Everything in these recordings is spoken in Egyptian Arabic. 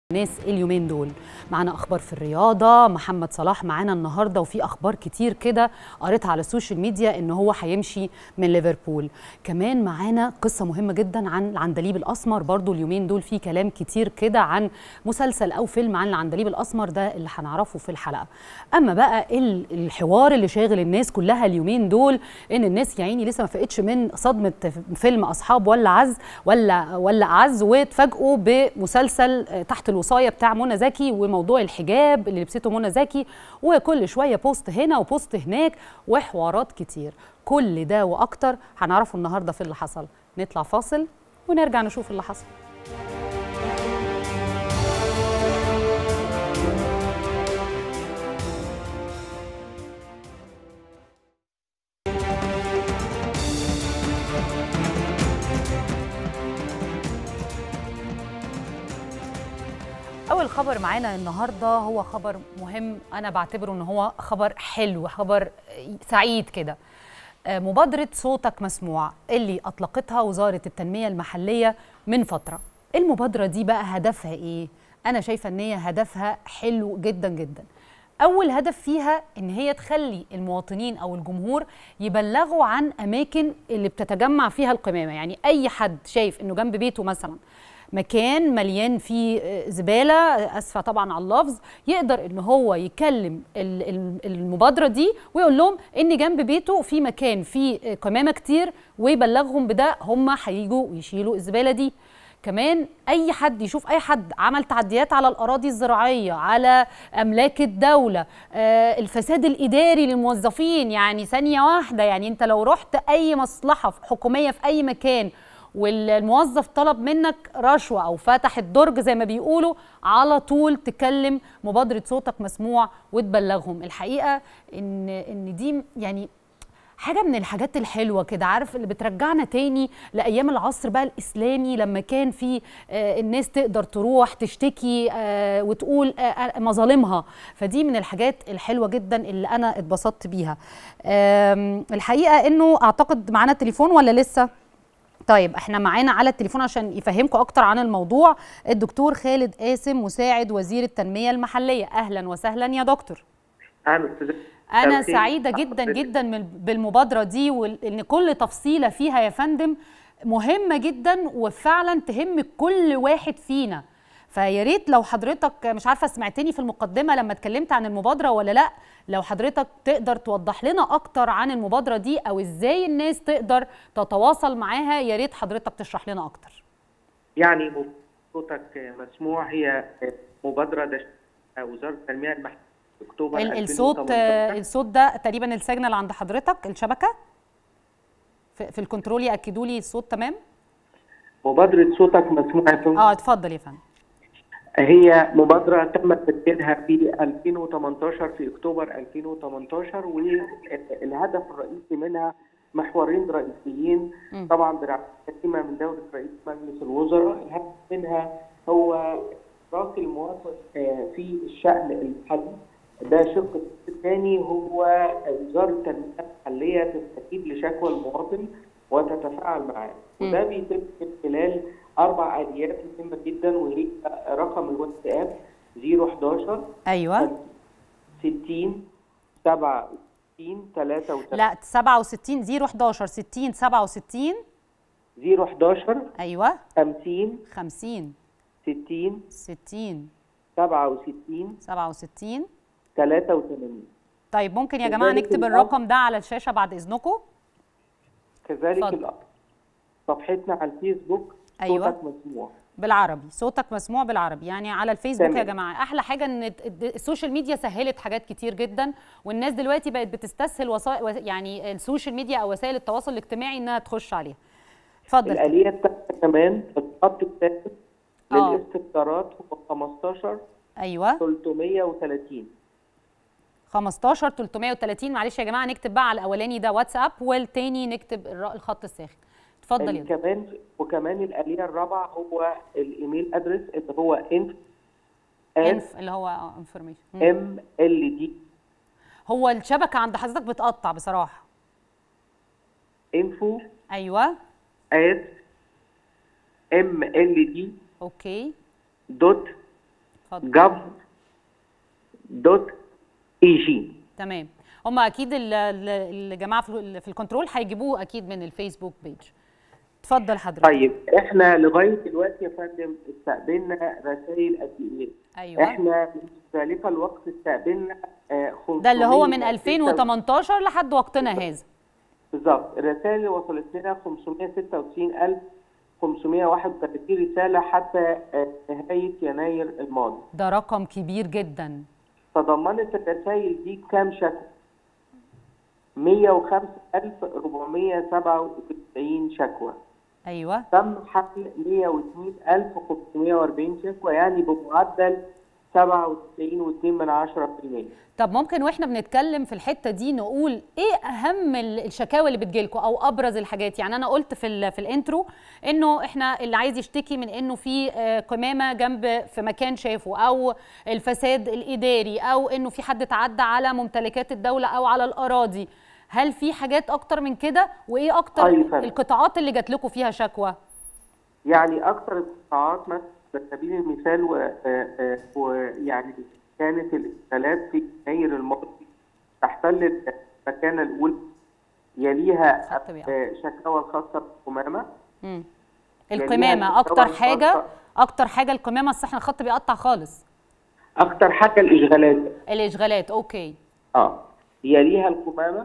الناس اليومين دول معانا اخبار في الرياضه محمد صلاح معانا النهارده وفي اخبار كتير كده قريتها على السوشيال ميديا ان هو هيمشي من ليفربول كمان معانا قصه مهمه جدا عن العندليب الاسمر برضو اليومين دول في كلام كتير كده عن مسلسل او فيلم عن العندليب الاسمر ده اللي هنعرفه في الحلقه اما بقى ال- الحوار اللي شاغل الناس كلها اليومين دول ان الناس يا عيني لسه ما فقتش من صدمه فيلم اصحاب ولا عز ولا ولا اعز واتفاجئوا بمسلسل آه، تحت الوصايه بتاع منى زكي وموضوع الحجاب اللي لبسته منى زكي وكل شويه بوست هنا وبوست هناك وحوارات كتير كل ده واكتر هنعرفه النهارده في اللي حصل نطلع فاصل ونرجع نشوف اللي حصل اول خبر معانا النهارده هو خبر مهم انا بعتبره ان هو خبر حلو خبر سعيد كده آه، مبادره صوتك مسموع اللي اطلقتها وزاره التنميه المحليه من فتره المبادره دي بقى هدفها ايه انا شايفه ان هي هدفها حلو جدا جدا اول هدف فيها ان هي تخلي المواطنين او الجمهور يبلغوا عن اماكن اللي بتتجمع فيها القمامه يعني اي حد شايف انه جنب بيته مثلا مكان مليان فيه آه، زباله آه، اسفه طبعا على اللفظ يقدر ان هو يكلم ال- ال- المبادره دي ويقول لهم ان جنب بيته في مكان فيه آه، قمامه كتير ويبلغهم بده هم هيجوا ويشيلوا الزباله دي كمان اي حد يشوف اي حد عمل تعديات على الاراضي الزراعيه على املاك الدوله آه، الفساد الاداري للموظفين يعني ثانيه واحده يعني انت لو رحت اي مصلحه حكوميه في اي مكان والموظف طلب منك رشوه او فتح الدرج زي ما بيقولوا على طول تكلم مبادره صوتك مسموع وتبلغهم الحقيقه ان ان دي يعني حاجه من الحاجات الحلوه كده عارف اللي بترجعنا تاني لايام العصر بقى الاسلامي لما كان في آه، الناس تقدر تروح تشتكي آه، وتقول آه، آه، مظالمها فدي من الحاجات الحلوه جدا اللي انا اتبسطت بيها آم، الحقيقه انه اعتقد معانا تليفون ولا لسه طيب احنا معانا على التليفون عشان يفهمكم اكتر عن الموضوع الدكتور خالد قاسم مساعد وزير التنميه المحليه اهلا وسهلا يا دكتور اهلا استاذ انا أوكي. سعيده جدا جدا من- بالمبادره دي وان كل تفصيله فيها يا فندم مهمه جدا وفعلا تهم كل واحد فينا فيا ريت لو حضرتك مش عارفه سمعتني في المقدمه لما اتكلمت عن المبادره ولا لا لو حضرتك تقدر توضح لنا اكتر عن المبادره دي او ازاي الناس تقدر تتواصل معاها يا ريت حضرتك تشرح لنا اكتر يعني مبادرة صوتك مسموع هي مبادره دش... وزاره التنميه المحليه في اكتوبر ال- الصوت 2018. الصوت ده تقريبا السيجنال عند حضرتك الشبكه في, في الكنترول ياكدوا لي الصوت تمام مبادره صوتك مسموع يا فندم. اه اتفضل يا فندم هي مبادره تم تسجيلها في 2018 في اكتوبر 2018 والهدف الرئيسي منها محورين رئيسيين مم. طبعا برعايه كريمه من دوله رئيس مجلس الوزراء الهدف منها هو اشراك المواطن آه، في الشان المحلي ده شق الثاني هو وزاره التنميه المحليه تستجيب لشكوى المواطن وتتفاعل معاه مم. وده بيتم من خلال اربع اليات مهمه جدا وهي رقم الواتساب 011 ايوه 60 67 33 لا 67 011 60 67 011 ايوه 50 50 60 60 67 67 83 طيب ممكن يا جماعه كذلك نكتب الأب- الرقم ده على الشاشه بعد اذنكم كذلك اتفضل. الأمر صفحتنا على الفيسبوك أيوة. صوتك مسموع بالعربي صوتك مسموع بالعربي يعني على الفيسبوك تمام. يا جماعه احلى حاجه ان الد- الد- السوشيال ميديا سهلت حاجات كتير جدا والناس دلوقتي بقت بتستسهل وسائل يعني السوشيال ميديا او وسائل التواصل الاجتماعي انها تخش عليها اتفضل الآلية الثالثة كمان الخط الثالث آه. للاستفسارات هو 15 ايوه 330 15 330 معلش يا جماعه نكتب بقى على الاولاني ده واتساب والتاني نكتب الر- الخط الساخن اتفضل يا دكتور. كمان وكمان الآلية الرابعة هو الإيميل أدرس اللي هو انف انف اللي هو انفورميشن ام ال دي هو الشبكه عند حضرتك بتقطع بصراحه انفو ايوه at ام ال دي اوكي دوت اتفضل gov دوت اي جي تمام هم اكيد ال- ال- الجماعه في ال- في الكنترول هيجيبوه اكيد من الفيسبوك بيج اتفضل حضرتك طيب احنا لغايه دلوقتي يا فندم استقبلنا رسائل قد ايه؟ ايوه احنا في ذلك الوقت استقبلنا آه، ده اللي هو من 500 2018 لحد وقتنا هذا بالظبط الرسائل اللي وصلت لنا 596531 رساله حتى آه، نهايه يناير الماضي ده رقم كبير جدا تضمنت الرسائل دي كام شكوى؟ 105497 شكوى ايوه تم حل 122540 شكوى يعني بمعدل 97.2% طب ممكن واحنا بنتكلم في الحته دي نقول ايه اهم ال- الشكاوى اللي بتجيلكوا او ابرز الحاجات يعني انا قلت في ال في الانترو انه احنا اللي عايز يشتكي من انه في آه، قمامه جنب في مكان شافه او الفساد الاداري او انه في حد تعدى على ممتلكات الدوله او على الاراضي هل في حاجات اكتر من كده وايه اكتر أيوة فندم. القطاعات اللي جات لكم فيها شكوى يعني اكثر القطاعات مثلا على سبيل المثال و- آه، آه، ويعني كانت الاستقالات في يناير الماضي تحتل المكانه الاولى يليها خدت بالي. آه، شكاوى الخاصه بالقمامه مم. يعني القمامه يعني اكتر طبعاً حاجه خاصة. اكتر حاجه القمامه اصل احنا الخط بيقطع خالص اكثر حاجه الاشغالات الاشغالات اوكي اه يليها القمامه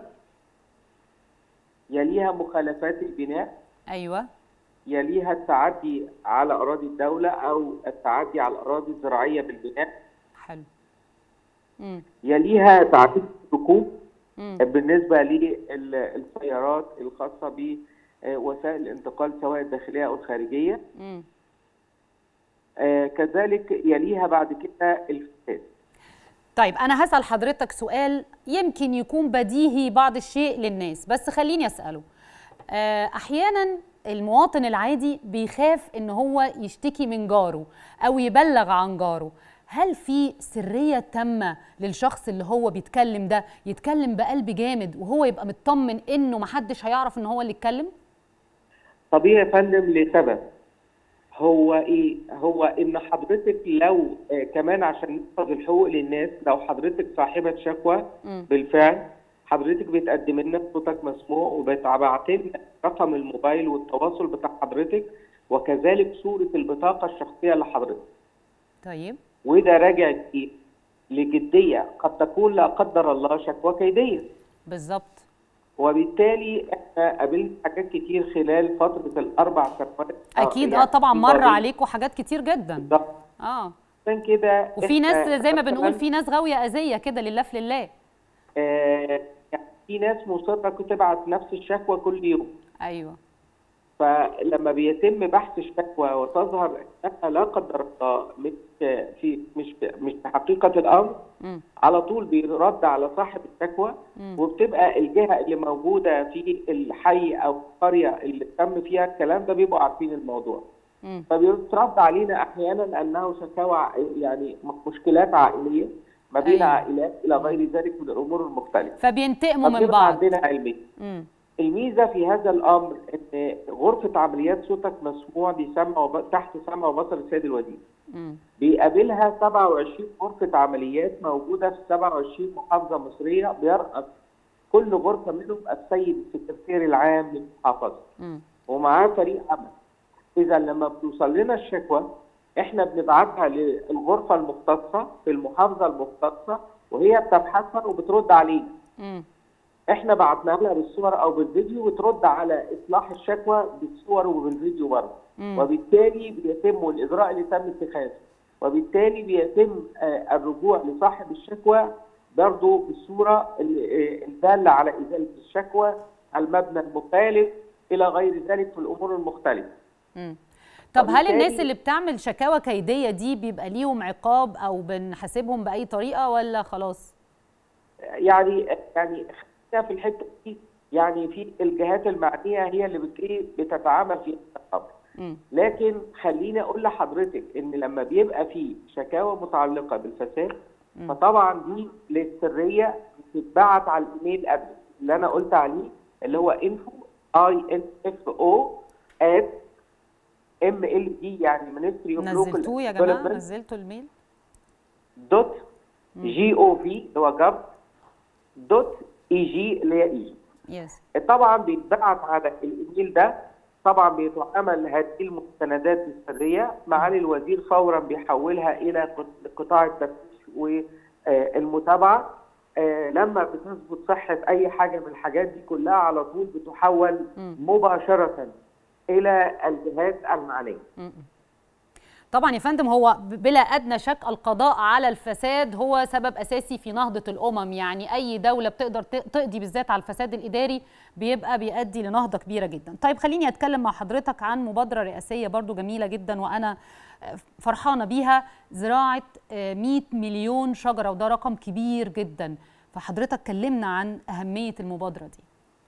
يليها مخالفات البناء ايوه يليها التعدي على اراضي الدوله او التعدي على الاراضي الزراعيه بالبناء حلو امم يليها تعديل الركوب مم. بالنسبه للسيارات الخاصه بوسائل الانتقال سواء الداخليه او الخارجيه امم آه، كذلك يليها بعد كده الفساد طيب انا هسال حضرتك سؤال يمكن يكون بديهي بعض الشيء للناس بس خليني اساله آه، احيانا المواطن العادي بيخاف ان هو يشتكي من جاره او يبلغ عن جاره هل في سريه تامه للشخص اللي هو بيتكلم ده يتكلم بقلب جامد وهو يبقى مطمن انه محدش هيعرف ان هو اللي اتكلم طبيعي يا فندم لسبب هو ايه هو ان حضرتك لو آه، كمان عشان نحفظ الحقوق للناس لو حضرتك صاحبه شكوى مم. بالفعل حضرتك بتقدم لنا صوتك مسموع وبتبعت لنا رقم الموبايل والتواصل بتاع حضرتك وكذلك صوره البطاقه الشخصيه لحضرتك طيب وده راجع ايه لجديه قد تكون لا قدر الله شكوى كيديه بالظبط وبالتالي احنا قابلنا حاجات كتير خلال فتره الاربع سنوات اكيد اه يعني طبعا مر الماضية. عليكم حاجات كتير جدا بالظبط اه عشان كده وفي ناس إحنا زي ما بنقول مثلاً، في ناس غاويه اذيه كده لله في لله آه يعني في ناس مصره تبعت نفس الشكوى كل يوم ايوه فلما بيتم بحث الشكوى وتظهر انها لا قدر الله مش في مش مش في حقيقه الامر مم. على طول بيرد على صاحب الشكوى مم. وبتبقى الجهه اللي موجوده في الحي او القريه اللي تم فيها الكلام ده بيبقوا عارفين الموضوع مم. فبيترد علينا احيانا انه شكاوى ع- يعني مشكلات عائليه ما بين أيوة. عائلات الى غير ذلك من الامور المختلفه فبينتقموا من فبيبقى بعض عندنا علميه مم. الميزه في هذا الامر ان غرفه عمليات صوتك مسموع دي سمع وب... تحت سمع وبصر السيد الوزير مم. بيقابلها 27 غرفه عمليات موجوده في 27 محافظه مصريه بيرأس كل غرفه منهم السيد السكرتير العام للمحافظه مم. ومعاه فريق عمل اذا لما بتوصل لنا الشكوى احنا بنبعتها للغرفه المختصه في المحافظه المختصه وهي بتبحثها وبترد علينا مم. احنا بعتنا لها بالصور او بالفيديو وترد على اصلاح الشكوى بالصور وبالفيديو برضه مم. وبالتالي بيتم الاجراء اللي تم اتخاذه وبالتالي بيتم آه، الرجوع لصاحب الشكوى برضه بالصوره ال- آه، الداله على ازاله الشكوى المبنى المخالف الى غير ذلك في الامور المختلفه مم. طب هل وبالتالي- الناس اللي بتعمل شكاوى كيديه دي بيبقى ليهم عقاب او بنحاسبهم باي طريقه ولا خلاص يعني يعني خلينا في الحته دي يعني في الجهات المعنيه هي اللي بت إيه بتتعامل في هذا الامر مم. لكن خليني اقول لحضرتك ان لما بيبقى في شكاوى متعلقه بالفساد فطبعا دي للسريه بتتبعت على الايميل قبل اللي انا قلت عليه اللي هو انفو اي ان اف او ات ام ال دي يعني مينستري اوف نزلتوه يا جماعه نزلتوا الميل دوت جي او في اللي هو جاف دوت اي جي اللي هي اي يس طبعا بيتبعت على الايميل ده طبعا بيتعمل هذه المستندات السريه معالي الوزير فورا بيحولها الى قط- قطاع التفتيش والمتابعه آه، لما بتثبت صحه اي حاجه من الحاجات دي كلها على طول بتحول مباشره الى الجهات المعنيه طبعا يا فندم هو بلا ادنى شك القضاء على الفساد هو سبب اساسي في نهضه الامم يعني اي دوله بتقدر ت- تقضي بالذات على الفساد الاداري بيبقى بيؤدي لنهضه كبيره جدا طيب خليني اتكلم مع حضرتك عن مبادره رئاسيه برضو جميله جدا وانا فرحانه بيها زراعه آه، 100 مليون شجره وده رقم كبير جدا فحضرتك كلمنا عن اهميه المبادره دي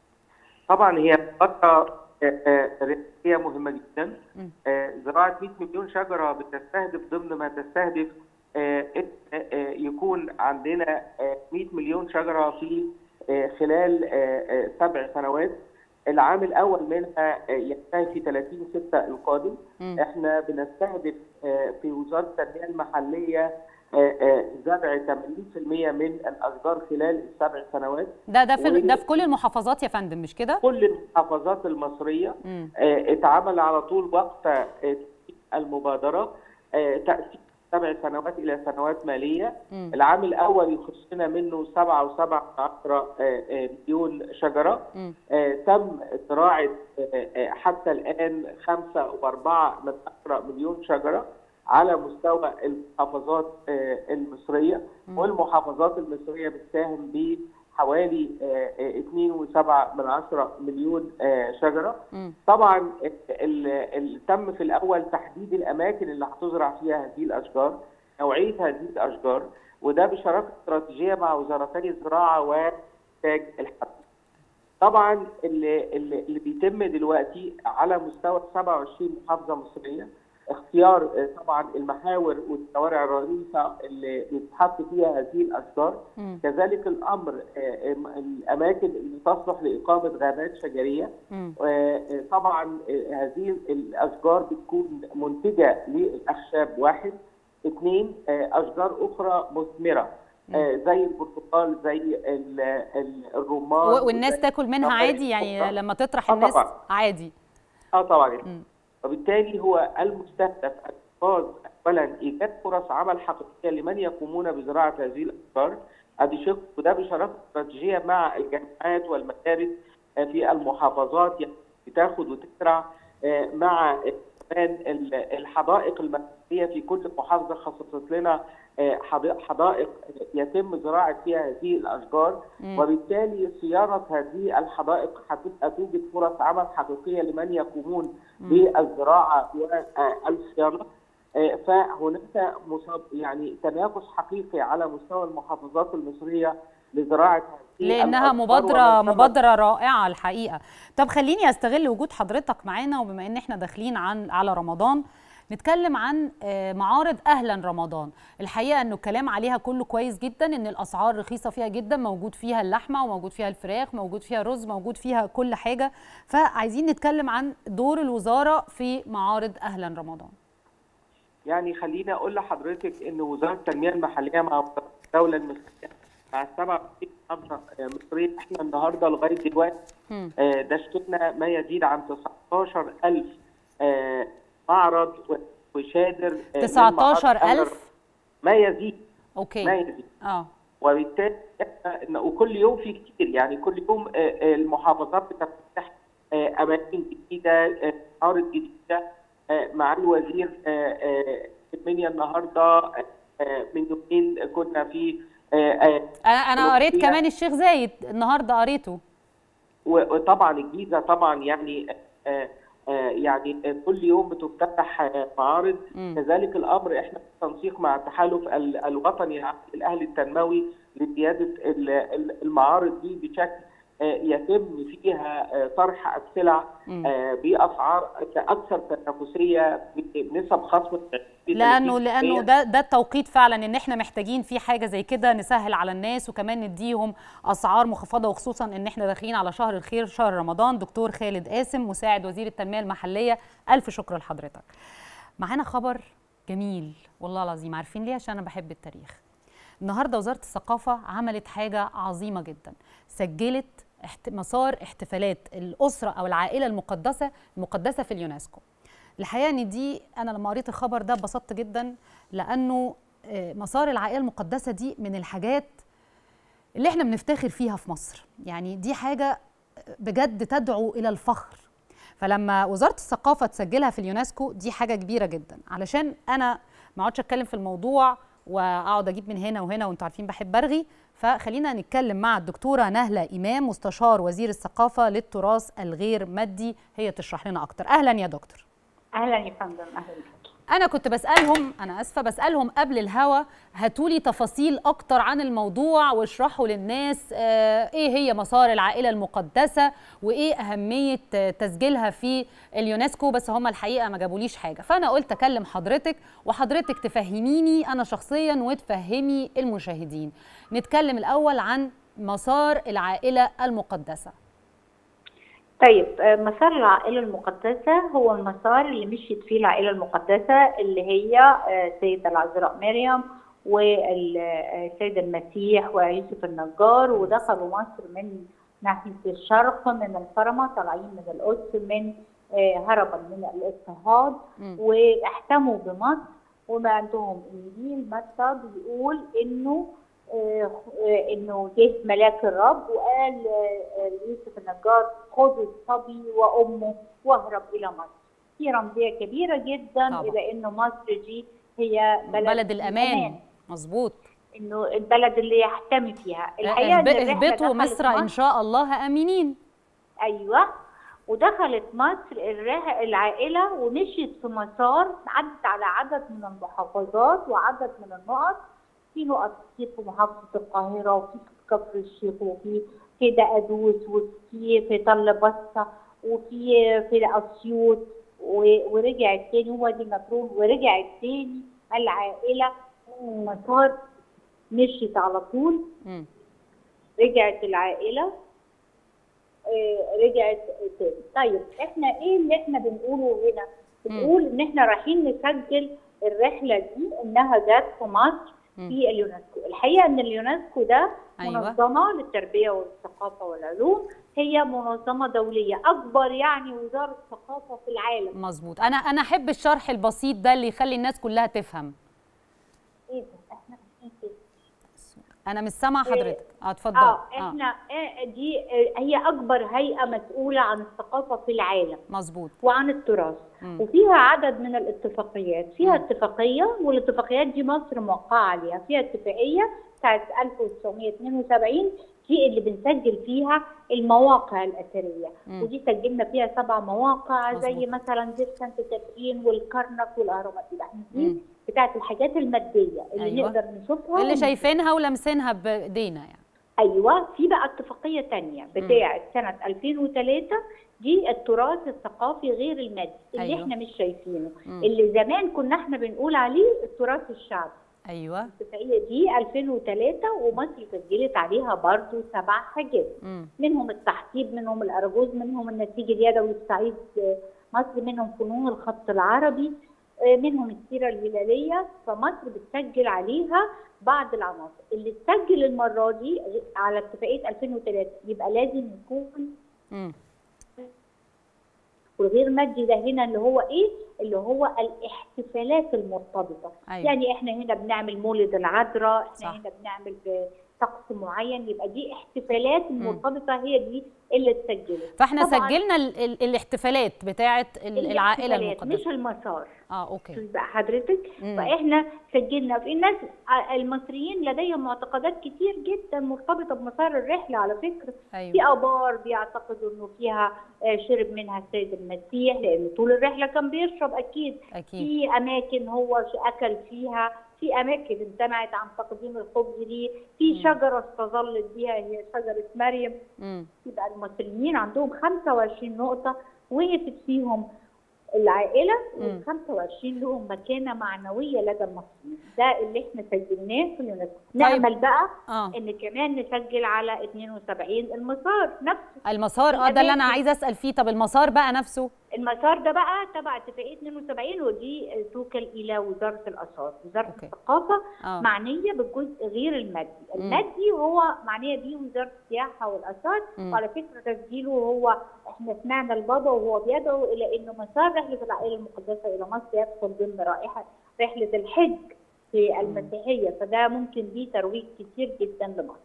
طبعا هي فترة رئاسية مهمة جدا آه، زراعة 100 مليون شجرة بتستهدف ضمن ما تستهدف آه، إن آه، يكون عندنا آه، 100 مليون شجرة في آه، خلال آه، آه، سبع سنوات العام الأول منها آه، ينتهي في 30 6 القادم مم. احنا بنستهدف آه، في وزارة التنمية المحلية آه، آه، زرع 80% من الأشجار خلال السبع سنوات ده ده في و- ده في كل المحافظات يا فندم مش كده كل المحافظات المصرية مم. آه، اتعمل على طول وقت آه، تأسيس المبادرة آه، تأسيس سبع سنوات إلى سنوات مالية مم. العام الأول يخصنا منه سبعة وسبعة عشرة مليون شجرة مم. آه، تم زراعة آه، آه، حتى الآن خمسة وأربعة من عشرة مليون شجرة على مستوى المحافظات آه، المصرية والمحافظات المصرية بتساهم بحوالي آه، آه، 2.7 من عشرة مليون آه، شجرة مم. طبعا ال- ال- تم في الأول تحديد الأماكن اللي هتزرع فيها هذه الأشجار نوعية هذه الأشجار وده بشراكة استراتيجية مع وزارتي الزراعة وإنتاج الحرث طبعا اللي, اللي اللي بيتم دلوقتي على مستوى 27 محافظه مصريه اختيار آه، طبعا المحاور والشوارع الرئيسه اللي بتتحط فيها هذه الاشجار مم. كذلك الامر آه، آم، الاماكن اللي تصلح لاقامه غابات شجريه مم. آه، آه، طبعا آه، هذه الاشجار بتكون منتجه للاخشاب واحد اثنين آه، اشجار اخرى مثمره آه، زي البرتقال زي ال- ال- الرمان و- والناس وزي تاكل منها طبعاً عادي يعني السكر. لما تطرح آه الناس طبعاً. عادي اه طبعا مم. وبالتالي هو المستهدف اتخاذ اولا ايجاد فرص عمل حقيقيه لمن يقومون بزراعه هذه الاشجار ادي شق وده بشراكه استراتيجيه مع الجامعات والمدارس آه، في المحافظات يعني بتاخد وتزرع آه، مع كمان ال- الحدائق المركزيه في كل محافظه خصصت لنا آه، حدائق حدائق يتم زراعه فيها هذه الاشجار مم. وبالتالي صيانه هذه الحدائق هتبقى توجد فرص عمل حقيقيه لمن يقومون بالزراعه والصيانه آه، فهناك مصاب يعني تنافس حقيقي على مستوى المحافظات المصريه لزراعه هذه لانها الأشجار مبادره ومن ثم مبادره رائعه الحقيقه طب خليني استغل وجود حضرتك معانا وبما ان احنا داخلين عن على رمضان نتكلم عن آه، معارض اهلا رمضان الحقيقه انه الكلام عليها كله كويس جدا ان الاسعار رخيصه فيها جدا موجود فيها اللحمه وموجود فيها الفراخ موجود فيها الرز موجود فيها كل حاجه فعايزين نتكلم عن دور الوزاره في معارض اهلا رمضان يعني خليني اقول لحضرتك ان وزاره التنميه المحليه مع وزارة الدوله المصريه مع السبع محافظه آه، مصريه احنا النهارده لغايه دلوقتي مم. آه، دشتنا ما يزيد عن 19000 آه، معرض و- وشادر آه، من معارض 19000 ما يزيد ما اوكي يزيد اه وبالتالي إحنا- إن- وكل يوم في كتير يعني كل يوم آه، آه، المحافظات بتفتح آه، اماكن جديده آه، معارض جديده آه، مع الوزير آه، آه، المنيا النهارده آه، آه، من يومين كنا في آه، آه، انا انا قريت ملوخية. كمان الشيخ زايد النهارده قريته و- وطبعا الجيزه طبعا يعني آه، آه، يعني آه، كل يوم بتفتح آه، معارض مم. كذلك الامر احنا في تنسيق مع التحالف ال- الوطني العام الاهلي التنموي لزياده ال- ال- المعارض دي بشكل آه، يتم فيها آه، طرح السلع مم. آه، باسعار اكثر تنافسيه بنسب خصم لانه لانه 30%. ده ده التوقيت فعلا ان احنا محتاجين في حاجه زي كده نسهل على الناس وكمان نديهم اسعار مخفضه وخصوصا ان احنا داخلين على شهر الخير شهر رمضان دكتور خالد قاسم مساعد وزير التنميه المحليه الف شكر لحضرتك معانا خبر جميل والله العظيم عارفين ليه عشان انا بحب التاريخ النهارده وزاره الثقافه عملت حاجه عظيمه جدا سجلت احت... مسار احتفالات الاسره او العائله المقدسه المقدسه في اليونسكو الحقيقه ان دي انا لما قريت الخبر ده اتبسطت جدا لانه مسار العائله المقدسه دي من الحاجات اللي احنا بنفتخر فيها في مصر يعني دي حاجه بجد تدعو الى الفخر فلما وزاره الثقافه تسجلها في اليونسكو دي حاجه كبيره جدا علشان انا ما اقعدش اتكلم في الموضوع واقعد اجيب من هنا وهنا وانتوا عارفين بحب ارغي فخلينا نتكلم مع الدكتوره نهله امام مستشار وزير الثقافه للتراث الغير مادي هي تشرح لنا اكتر اهلا يا دكتور اهلا يا فندم اهلا بك انا كنت بسالهم انا اسفه بسالهم قبل الهوا هاتوا لي تفاصيل اكتر عن الموضوع واشرحوا للناس آه ايه هي مسار العائله المقدسه وايه اهميه تسجيلها في اليونسكو بس هم الحقيقه ما جابوليش حاجه فانا قلت اكلم حضرتك وحضرتك تفهميني انا شخصيا وتفهمي المشاهدين نتكلم الاول عن مسار العائله المقدسه طيب مسار العائله المقدسه هو المسار اللي مشيت فيه العائله المقدسه اللي هي السيده العذراء مريم والسيد المسيح ويوسف النجار ودخلوا مصر من ناحيه الشرق من الفرمه طالعين من القدس من هربا من الاضطهاد واحتموا بمصر وما عندهم انجيل متى بيقول انه انه جه ملاك الرب وقال ليوسف النجار خذ الصبي وامه واهرب الى مصر. في رمزيه كبيره جدا طبعا. الى انه مصر دي هي بلد, بلد الامان, الأمان. مظبوط انه البلد اللي يحتمي فيها الحقيقه اهبطوا مصر ان شاء الله امنين ايوه ودخلت مصر العائله ومشيت في مسار عدت على عدد من المحافظات وعدد من النقط في نقط كتير في محافظة القاهرة وفي كفر الشيخ وفي في دقدوس وفي في طل بصة وفي في أسيوط ورجعت تاني وادي النطرون ورجعت تاني العائلة مسار مشيت على طول م. رجعت العائلة رجعت تاني طيب احنا ايه اللي احنا بنقوله هنا؟ بنقول ان احنا رايحين نسجل الرحلة دي انها جت في مصر في اليونسكو الحقيقه ان اليونسكو ده أيوة. منظمه للتربيه والثقافه والعلوم هي منظمه دوليه اكبر يعني وزاره ثقافه في العالم مظبوط انا انا احب الشرح البسيط ده اللي يخلي الناس كلها تفهم ايه ده احنا انا مش سامعه حضرتك اه اتفضل اه احنا آه. دي هي اكبر هيئه مسؤوله عن الثقافه في العالم مظبوط وعن التراث مم. وفيها عدد من الاتفاقيات فيها مم. اتفاقيه والاتفاقيات دي مصر موقعه عليها فيها اتفاقيه بتاعت 1972 دي اللي بنسجل فيها المواقع الاثريه مم. ودي سجلنا فيها سبع مواقع مظبوط. زي مثلا زي سانت كاترين والكرنك والاهرامات يبقى دي بتاعت الحاجات الماديه اللي أيوة. نقدر نشوفها اللي شايفينها ولمسينها بايدينا يعني ايوه في بقى اتفاقيه ثانيه بتاعه سنه 2003 دي التراث الثقافي غير المادي اللي أيوة. احنا مش شايفينه مم. اللي زمان كنا احنا بنقول عليه التراث الشعبي ايوه الاتفاقيه دي 2003 ومصر سجلت عليها برضو سبع حاجات مم. منهم التحطيب منهم الارجوز منهم النسيج اليدوي السعيد مصر منهم فنون الخط العربي منهم السيره الهلاليه فمصر بتسجل عليها بعض العناصر اللي تسجل المره دي على اتفاقيه 2003 يبقى لازم يكون مم. والغير مادي ده هنا اللي هو ايه؟ اللي هو الاحتفالات المرتبطه أيوة. يعني احنا هنا بنعمل مولد العذراء احنا صح. هنا بنعمل طقس معين يبقى دي احتفالات مرتبطه هي دي اللي اتسجلت فاحنا طبعاً سجلنا ال ال الاحتفالات بتاعه ال- العائله الاحتفالات المقدسه مش المسار اه اوكي بقى حضرتك مم. فاحنا سجلنا في الناس المصريين لديهم معتقدات كتير جدا مرتبطه بمسار الرحله على فكره في ايوه ابار بيعتقدوا انه فيها آه، شرب منها السيد المسيح لان طول الرحله كان بيشرب اكيد اكيد في اماكن هو ش- اكل فيها في اماكن امتنعت عن تقديم الخبز ليه في مم. شجره استظلت بيها هي شجره مريم مم. يبقى المصريين عندهم 25 نقطه وقفت فيهم العائله مم. وال 25 لهم مكانه معنويه لدى المصريين ده اللي احنا سجلناه في اليونسكو نامل بقى اه ان كمان نسجل على 72 المسار نفسه المسار اه ده اللي انا الأماكن. عايزه اسال فيه طب المسار بقى نفسه المسار ده بقى تبع اتفاقيه 72 ودي توكل الى وزاره الاثار، وزاره أوكي. الثقافه اه معنيه بالجزء غير المادي، مم. المادي هو معنيه بيه وزاره السياحه والاثار مم. وعلى فكره تسجيله هو احنا سمعنا البابا وهو بيدعو الى انه مسار رحله العائله المقدسه الى مصر يدخل ضمن رائحه رحله الحج في المسيحيه فده ممكن بيه ترويج كتير جدا لمصر.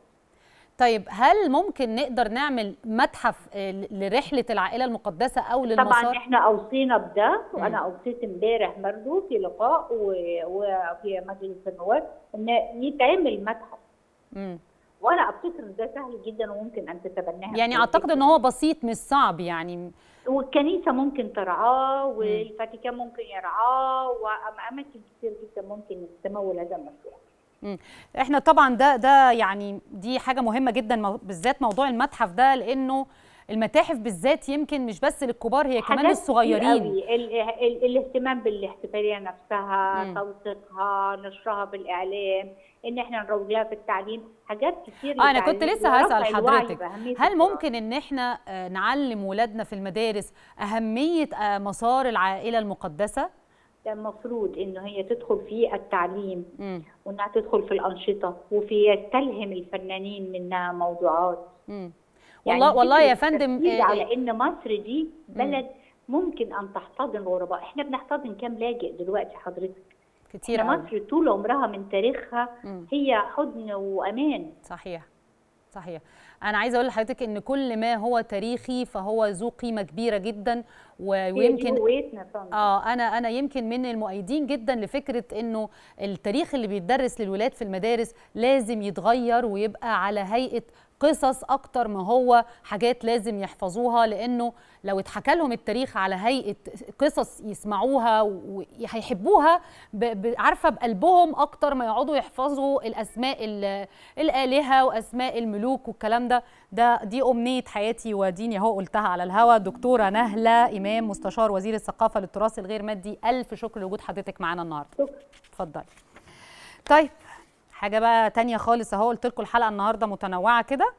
طيب هل ممكن نقدر نعمل متحف آه، لرحله العائله المقدسه او طبعا للمسار احنا اوصينا بده مم. وانا اوصيت امبارح برضه في لقاء و- وفي مجلس النواب ان يتعمل متحف مم. وانا افتكر إن ده سهل جدا وممكن ان تتبناها يعني الكنيسة. اعتقد ان هو بسيط مش صعب يعني والكنيسه ممكن ترعاه والفاتيكان ممكن يرعاه واماكن كتير جدا ممكن تمول هذا المشروع مم. احنا طبعا ده ده يعني دي حاجه مهمه جدا مو- بالذات موضوع المتحف ده لانه المتاحف بالذات يمكن مش بس للكبار هي كمان حاجات كتير للصغيرين قوي. ال- ال- الاهتمام بالاحتفاليه نفسها مم. توثيقها نشرها بالاعلام ان احنا نروج لها في التعليم حاجات كتير آه، انا كنت للتعليم لسه ورفع هسال الوعي حضرتك بأهمية هل القراءة. ممكن ان احنا آه، نعلم ولادنا في المدارس اهميه آه، مسار العائله المقدسه ده المفروض انه هي تدخل في التعليم مم. وانها تدخل في الانشطه وفي يستلهم الفنانين منها موضوعات مم. يعني والله والله يا فكرة فندم التركيز آه، على ان مصر دي بلد ممكن ان تحتضن الغرباء احنا بنحتضن كام لاجئ دلوقتي حضرتك كتير احنا قوي مصر طول عمرها من تاريخها مم. هي حضن وامان صحيح صحيح انا عايزه اقول لحضرتك ان كل ما هو تاريخي فهو ذو قيمه كبيره جدا و- هي دي ويمكن هويتنا فندم اه انا انا يمكن من المؤيدين جدا لفكره انه التاريخ اللي بيتدرس للولاد في المدارس لازم يتغير ويبقى على هيئه قصص اكتر ما هو حاجات لازم يحفظوها لانه لو اتحكى لهم التاريخ على هيئه قصص يسمعوها وهيحبوها ب- ب- عارفه بقلبهم اكتر ما يقعدوا يحفظوا الاسماء ال- الالهه واسماء الملوك والكلام ده ده دي امنيه حياتي وديني اهو قلتها على الهوا دكتوره نهله امام مستشار وزير الثقافه للتراث الغير مادي الف شكر لوجود حضرتك معانا النهارده شكرا اتفضلي طيب حاجه بقى تانية خالص اهو قلت لكم الحلقه النهارده متنوعه كده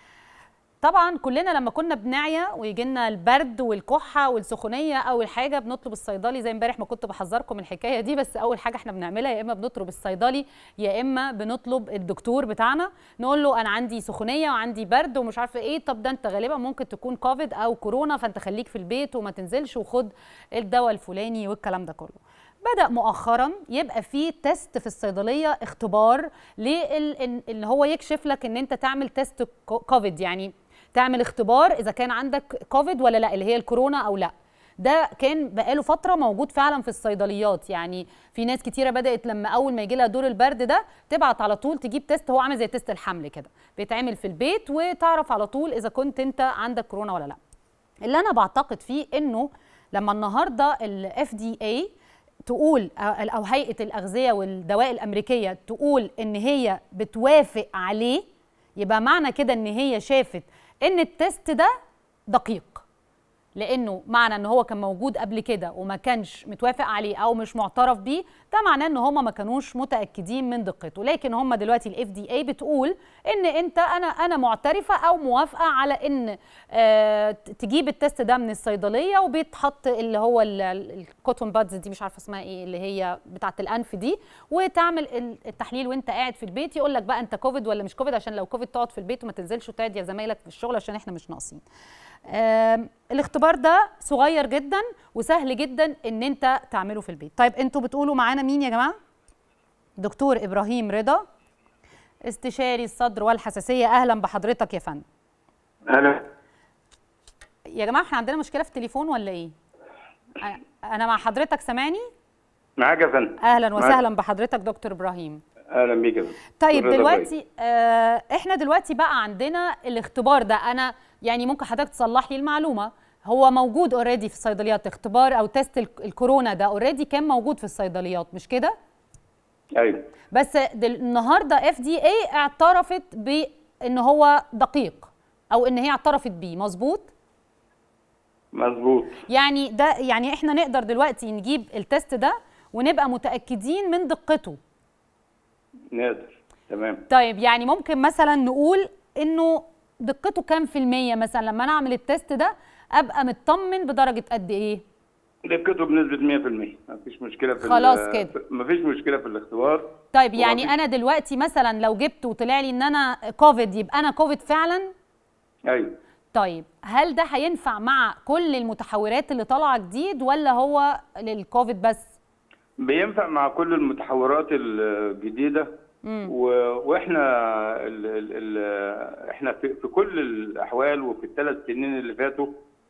طبعا كلنا لما كنا بنعيا ويجي لنا البرد والكحه والسخونيه اول حاجه بنطلب الصيدلي زي امبارح ما كنت بحذركم من الحكايه دي بس اول حاجه احنا بنعملها يا اما بنطلب الصيدلي يا اما بنطلب الدكتور بتاعنا نقول له انا عندي سخونيه وعندي برد ومش عارفه ايه طب ده انت غالبا ممكن تكون كوفيد او كورونا فانت خليك في البيت وما تنزلش وخد الدواء الفلاني والكلام ده كله بدأ مؤخرا يبقى في تيست في الصيدليه اختبار لل- اللي هو يكشف لك ان انت تعمل تيست كو- كوفيد يعني تعمل اختبار اذا كان عندك كوفيد ولا لا اللي هي الكورونا او لا ده كان بقاله فتره موجود فعلا في الصيدليات يعني في ناس كتيره بدات لما اول ما يجي لها دور البرد ده تبعت على طول تجيب تيست هو عامل زي تيست الحمل كده بيتعمل في البيت وتعرف على طول اذا كنت انت عندك كورونا ولا لا اللي انا بعتقد فيه انه لما النهارده الاف دي اي تقول او هيئه الاغذيه والدواء الامريكيه تقول ان هي بتوافق عليه يبقى معنى كده ان هي شافت ان التست ده دقيق لانه معنى ان هو كان موجود قبل كده وما كانش متوافق عليه او مش معترف بيه ده معناه ان هم ما كانوش متاكدين من دقته لكن هم دلوقتي الاف دي اي بتقول ان انت انا انا معترفه او موافقه على ان آه تجيب التست ده من الصيدليه وبيتحط اللي هو الكوتون بادز دي مش عارفه اسمها ايه اللي هي بتاعه الانف دي وتعمل التحليل وانت قاعد في البيت يقول لك بقى انت كوفيد ولا مش كوفيد عشان لو كوفيد تقعد في البيت وما تنزلش وتقعد يا زمايلك في الشغل عشان احنا مش ناقصين الاختبار ده صغير جدا وسهل جدا ان انت تعمله في البيت طيب انتوا بتقولوا معانا مين يا جماعه دكتور ابراهيم رضا استشاري الصدر والحساسيه اهلا بحضرتك يا فندم اهلا يا جماعه احنا عندنا مشكله في التليفون ولا ايه انا مع حضرتك سامعني معاك يا فندم اهلا وسهلا بحضرتك دكتور ابراهيم اهلا بيك يا فندم طيب دلوقتي آه احنا دلوقتي بقى عندنا الاختبار ده انا يعني ممكن حضرتك تصلح لي المعلومه هو موجود اوريدي في الصيدليات اختبار او تيست الكورونا ده اوريدي كان موجود في الصيدليات مش كده ايوه بس النهارده اف دي اي اعترفت بان هو دقيق او ان هي اعترفت بيه مظبوط مظبوط يعني ده يعني احنا نقدر دلوقتي نجيب التست ده ونبقى متاكدين من دقته نقدر تمام طيب يعني ممكن مثلا نقول انه دقته كام في المية مثلا لما انا اعمل التست ده ابقى مطمن بدرجه قد ايه دقته بنسبه 100% مفيش مشكله في ال- خلاص كده. في- مفيش مشكله في الاختبار طيب يعني ومفيش- انا دلوقتي مثلا لو جبت وطلع لي ان انا كوفيد يبقى انا كوفيد فعلا ايوه طيب هل ده هينفع مع كل المتحورات اللي طالعه جديد ولا هو للكوفيد بس بينفع مع كل المتحورات الجديده و... واحنا ال... ال... ال... احنا في... في كل الاحوال وفي الثلاث سنين اللي فاتوا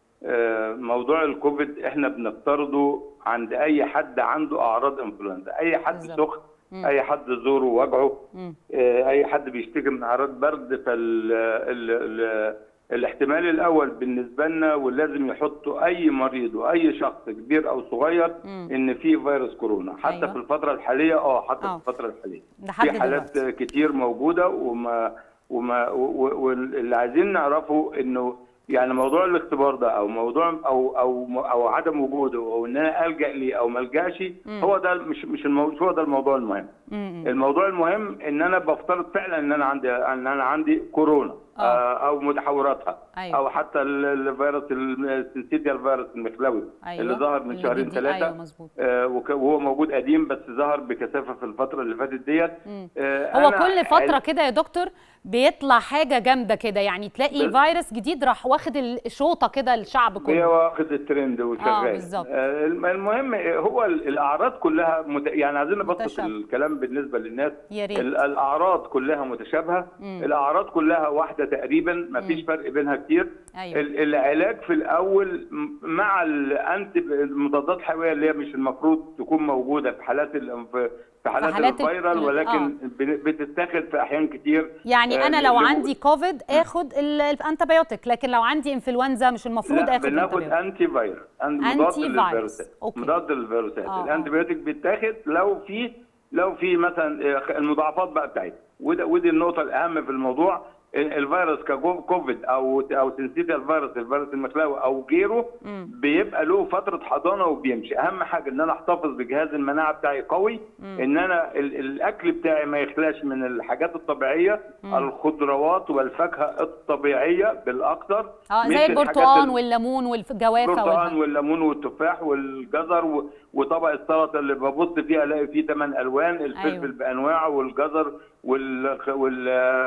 آه، موضوع الكوفيد احنا بنفترضه عند اي حد عنده اعراض انفلونزا اي حد بالظبط. سخن اي حد زوره وجعه مم. آه، اي حد بيشتكي من اعراض برد فال ال... ال... الاحتمال الاول بالنسبه لنا ولازم يحطوا اي مريض واي شخص كبير او صغير مم. ان في فيروس كورونا حتى أيوة. في الفتره الحاليه اه حتى آه. في الفتره الحاليه لحد في حالات دلوقتي. كتير موجوده وما وما و- واللي عايزين نعرفه انه يعني موضوع الاختبار ده او موضوع او او او عدم وجوده او ان انا الجا ليه او ما الجاش هو ده مش مش المو... مش هو ده الموضوع المهم مم. الموضوع المهم ان انا بفترض فعلا ان انا عندي ان انا عندي كورونا آه. آه، او متحوراتها أيوة. او حتى ال- الفيروس السنسيتيال فيروس المخلوي أيوة. اللي ظهر من شهرين الجديد. ثلاثه أيوة مظبوط. آه، وك- وهو موجود قديم بس ظهر بكثافه في الفتره اللي فاتت ديت آه، هو أنا كل فتره عل- كده يا دكتور بيطلع حاجه جامده كده يعني تلاقي بس- فيروس جديد راح واخد الشوطه كده الشعب هي كله واخد الترند وشغال بالظبط. آه، الم- المهم هو ال- الاعراض كلها مت... يعني عايزين نبسط متشابهة. الكلام بالنسبه للناس يا ريت. ال- الاعراض كلها متشابهه الاعراض كلها واحده تقريبا ما فيش فرق بينها كتير أيوة. ال- العلاج في الاول م- مع الانتي المضادات الحيويه اللي هي مش المفروض تكون موجوده في حالات ال... في في حالات, حالات ال- الفيرال ال- ولكن آه. بن- بتتاخد في احيان كتير يعني آه، انا لو لو- عندي كوفيد اخد ال- الانتبيوتيك لكن لو عندي انفلونزا مش المفروض لا اخد بناخد انتبيوتيك انتي فيروس أن- أنتي مضاد فيروس. للفيروسات أوكي. مضاد للفيروسات آه، آه. الانتي بيوتيك بيتاخد لو في لو في مثلا آه، المضاعفات بقى بتاعتها وده ودي النقطه الاهم في الموضوع ال- الفيروس ككوفيد او او سنسيتيال فيروس الفيروس المخلاوي او غيره بيبقى له فتره حضانه وبيمشي اهم حاجه ان انا احتفظ بجهاز المناعه بتاعي قوي ان انا ال- الاكل بتاعي ما يخلاش من الحاجات الطبيعيه الخضروات والفاكهه الطبيعيه بالاكثر اه مش زي الحاجات البرتقال ال- والليمون والجوافه البرتقال والح... والليمون والتفاح والجزر و- وطبق السلطه اللي ببص فيه الاقي فيه ثمان الوان الفلفل أيوة. بانواعه والجزر وال وال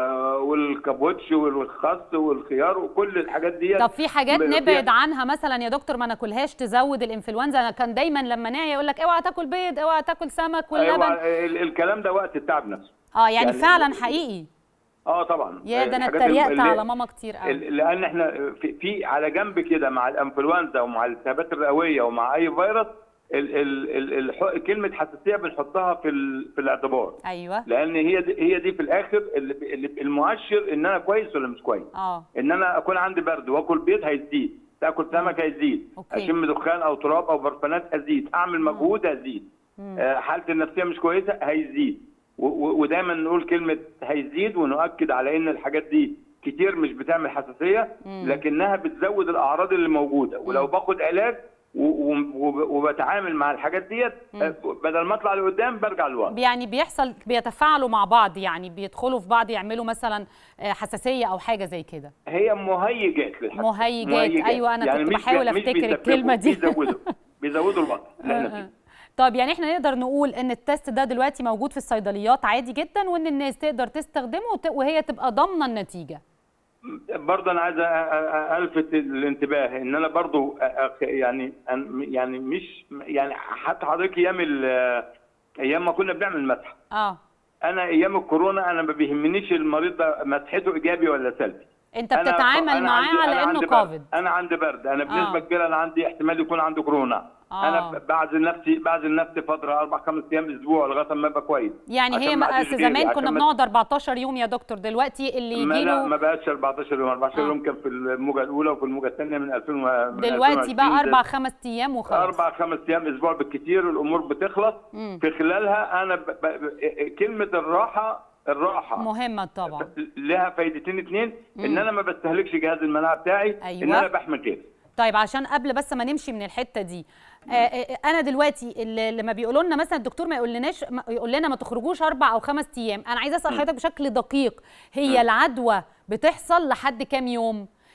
والكابوتش والخس والخيار وكل الحاجات دي طب في حاجات ب- نبعد عنها مثلا يا دكتور ما ناكلهاش تزود الانفلونزا انا كان دايما لما نعي يقول لك اوعى تاكل بيض اوعى تاكل سمك واللبن أيوة ال- الكلام ده وقت التعب نفسه اه يعني, يعني- فعلا حقيقي اه طبعا يا ده انا الحاجات اتريقت اللي- على ماما كتير قوي ال- لان احنا في, في على جنب كده مع الانفلونزا ومع الالتهابات الرئويه ومع اي فيروس ال ال ال الح- كلمه حساسيه بنحطها في ال- في الاعتبار ايوه لان هي دي هي دي في الاخر اللي اللي المؤشر ان انا كويس ولا مش كويس اه ان انا اكون عندي برد واكل بيض هيزيد تاكل سمك هيزيد أوكي. اشم دخان او تراب او برفانات هزيد اعمل مجهود هزيد آه، حالتي النفسيه مش كويسه هيزيد و- و- ودايما نقول كلمه هيزيد ونؤكد على ان الحاجات دي كتير مش بتعمل حساسيه لكنها بتزود الاعراض اللي موجوده ولو باخد علاج و- و- وب- وبتعامل مع الحاجات ديت آه، بدل ما اطلع لقدام برجع لورا يعني بيحصل بيتفاعلوا مع بعض يعني بيدخلوا في بعض يعملوا مثلا آه، حساسيه او حاجه زي كده هي مهيجات للحساسيه مهيجات. أيوة، أنا كنت مش بحاول بي- مش أفتكر بيسببوا، الكلمة دي. بيزودوا بيزودوا الوضع اللي احنا فيه طب يعني احنا نقدر نقول ان التست ده دلوقتي موجود في الصيدليات عادي جدا وان الناس تقدر تستخدمه وت- وهي تبقى ضامنه النتيجه برضه انا عايز أ- أ- الفت الانتباه ان انا برضه أ- أ- يعني أن- يعني مش يعني حتى حضرتك ايام ال- ايام ما كنا بنعمل مسح اه انا ايام الكورونا انا ما بيهمنيش المريض ده مسحته ايجابي ولا سلبي انت أنا- بتتعامل أنا معاه عندي- على أنا انه عندي برد. كوفيد انا عندي برد انا بنسبه آه. كبيره انا عندي احتمال يكون عندي كورونا آه. انا بعزل نفسي بعزل نفسي فتره اربع خمس ايام اسبوع لغايه ما ابقى كويس يعني هي عشان ما ما- أعديش أصل غيري، زمان عشان كنا ما- بنقعد 14 يوم يا دكتور دلوقتي اللي ما يجي لا ما له بقاش 14 يوم 14 آه. يوم كان في الموجه الاولى وفي الموجه الثانيه من 2000 و- من دلوقتي 2020 بقى ده- اربع خمس ايام وخلاص اربع خمس ايام اسبوع بالكثير الامور بتخلص في خلالها انا ب... ب... ب... كلمه الراحه الراحه مهمه طبعا لها فايدتين اتنين ان انا ما بستهلكش جهاز المناعه بتاعي أيوة. ان انا بحمي غيري طيب عشان قبل بس ما نمشي من الحته دي آه، آه، انا دلوقتي اللي لما بيقولوا لنا مثلا الدكتور ما يقولناش ما يقول لنا ما تخرجوش اربع او خمس ايام انا عايزه اسال حضرتك بشكل دقيق هي العدوى بتحصل لحد كام يوم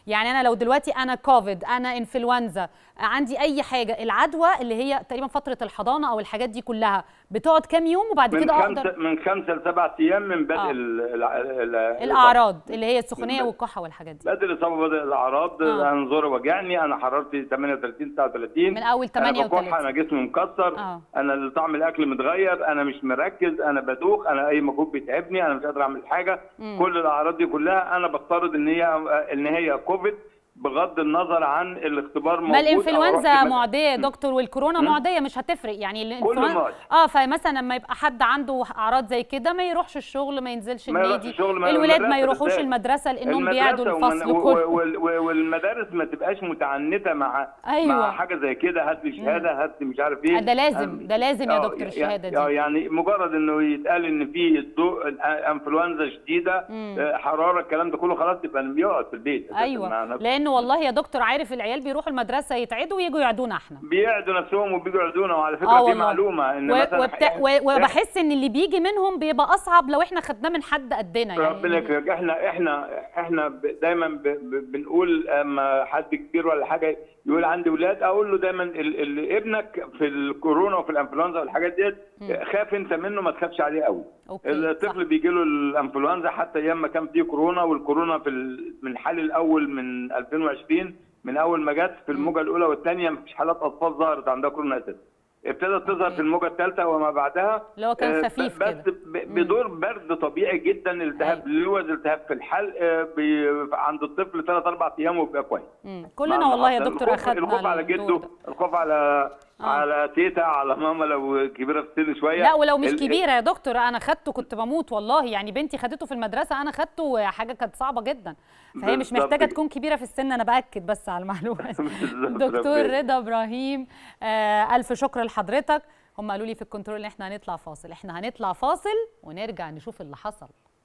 يعني انا لو دلوقتي انا كوفيد انا انفلونزا عندي اي حاجه العدوى اللي هي تقريبا فتره الحضانه او الحاجات دي كلها بتقعد كام يوم وبعد من كده خمسة اقدر من خمسة لسبعة أيام من بدء آه. ال- ال- ال- الاعراض اللي هي السخونيه من- والكحه والحاجات دي بدء الإصابة بدء الأعراض آه. أنا زوري وجعني أنا حرارتي 38 39 من أول أنا 38. بكح أنا جسمي مكسر آه. أنا طعم الأكل متغير أنا مش مركز أنا بدوخ أنا أي مجهود بيتعبني أنا مش قادر أعمل حاجة كل الأعراض دي كلها أنا بفترض إن هي إن هي كوفيد بغض النظر عن الاختبار موجود ما أو الانفلونزا رحت- معديه يا دكتور والكورونا معديه مش هتفرق يعني الانفلونزا معدي. اه فمثلا لما يبقى حد عنده اعراض زي كده ما يروحش الشغل ما ينزلش ما يروحش النادي الشغل، ما- الولاد ما المدرسة يروحوش بالذات. المدرسه لانهم المدرسة بيعدوا ومن- الفصل و- كله وال- و- والمدارس ما تبقاش متعنته مع أيوة. مع حاجه زي كده هات لي شهاده هات لي مش عارف ايه ده لازم، ده لازم يا آه، دكتور يعني- الشهادة دي. آه، يعني مجرد انه يتقال ان في الضوء انفلونزا شديده آه، حراره الكلام ده كله خلاص يبقى بيقعد في البيت مع ايوه نفسه. لانه والله يا دكتور عارف العيال بيروحوا المدرسه يتعدوا ويجوا يعدونا احنا بيعدوا نفسهم وبيجوا يعدونا وعلى فكره اه في والله معلومه ان و- مثلا وبت... و... وبحس ان اللي بيجي منهم بيبقى اصعب لو احنا خدناه من حد قدنا ربنا يعني يكرمك احنا احنا احنا ب- دايما ب- ب- بنقول اما حد كبير ولا حاجه يقول عندي ولاد اقول له دايما ال ال ابنك في الكورونا وفي الانفلونزا والحاجات ديت خاف انت منه ما تخافش عليه قوي أوكي، الطفل بيجي له الانفلونزا حتى ايام ما كان فيه كورونا والكورونا في ال- من الحال الاول من 2020 من اول ما جت في الموجه الاولى والثانيه مفيش حالات اطفال ظهرت عندها كورونا اساسا ابتدت تظهر أوكي. في الموجه الثالثه وما بعدها اللي هو كان آه، خفيف بس كده. ب- بدور برد طبيعي جدا التهاب لوز التهاب في الحلق آه، بي- عند الطفل ثلاث اربع ايام وبيبقى كويس مم. كلنا مع والله يا الخوف- دكتور اخدنا الخوف على الدور جده ده. الخوف على آه. على تيتا على ماما لو كبيره في السن شويه لا ولو مش ال- كبيره يا دكتور انا خدته كنت بموت والله يعني بنتي خدته في المدرسه انا خدته حاجه كانت صعبه جدا فهي مش بالظبط محتاجه كده. تكون كبيره في السن انا باكد بس على المعلومه دي. بالظبط، دكتور ربنا. رضا ابراهيم آه الف شكر لحضرتك هم قالوا لي في الكنترول ان احنا هنطلع فاصل احنا هنطلع فاصل ونرجع نشوف اللي حصل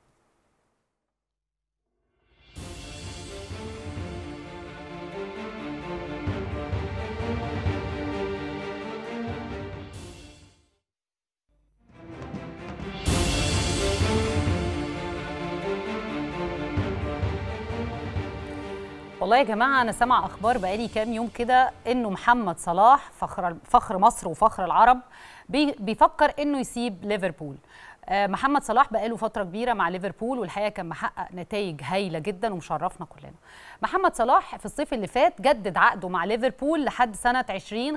والله يا جماعه انا سامع اخبار بقالي كام يوم كده انه محمد صلاح فخر فخر مصر وفخر العرب بي- بيفكر انه يسيب ليفربول آه، محمد صلاح بقاله فتره كبيره مع ليفربول والحقيقه كان محقق نتائج هايله جدا ومشرفنا كلنا محمد صلاح في الصيف اللي فات جدد عقده مع ليفربول لحد سنه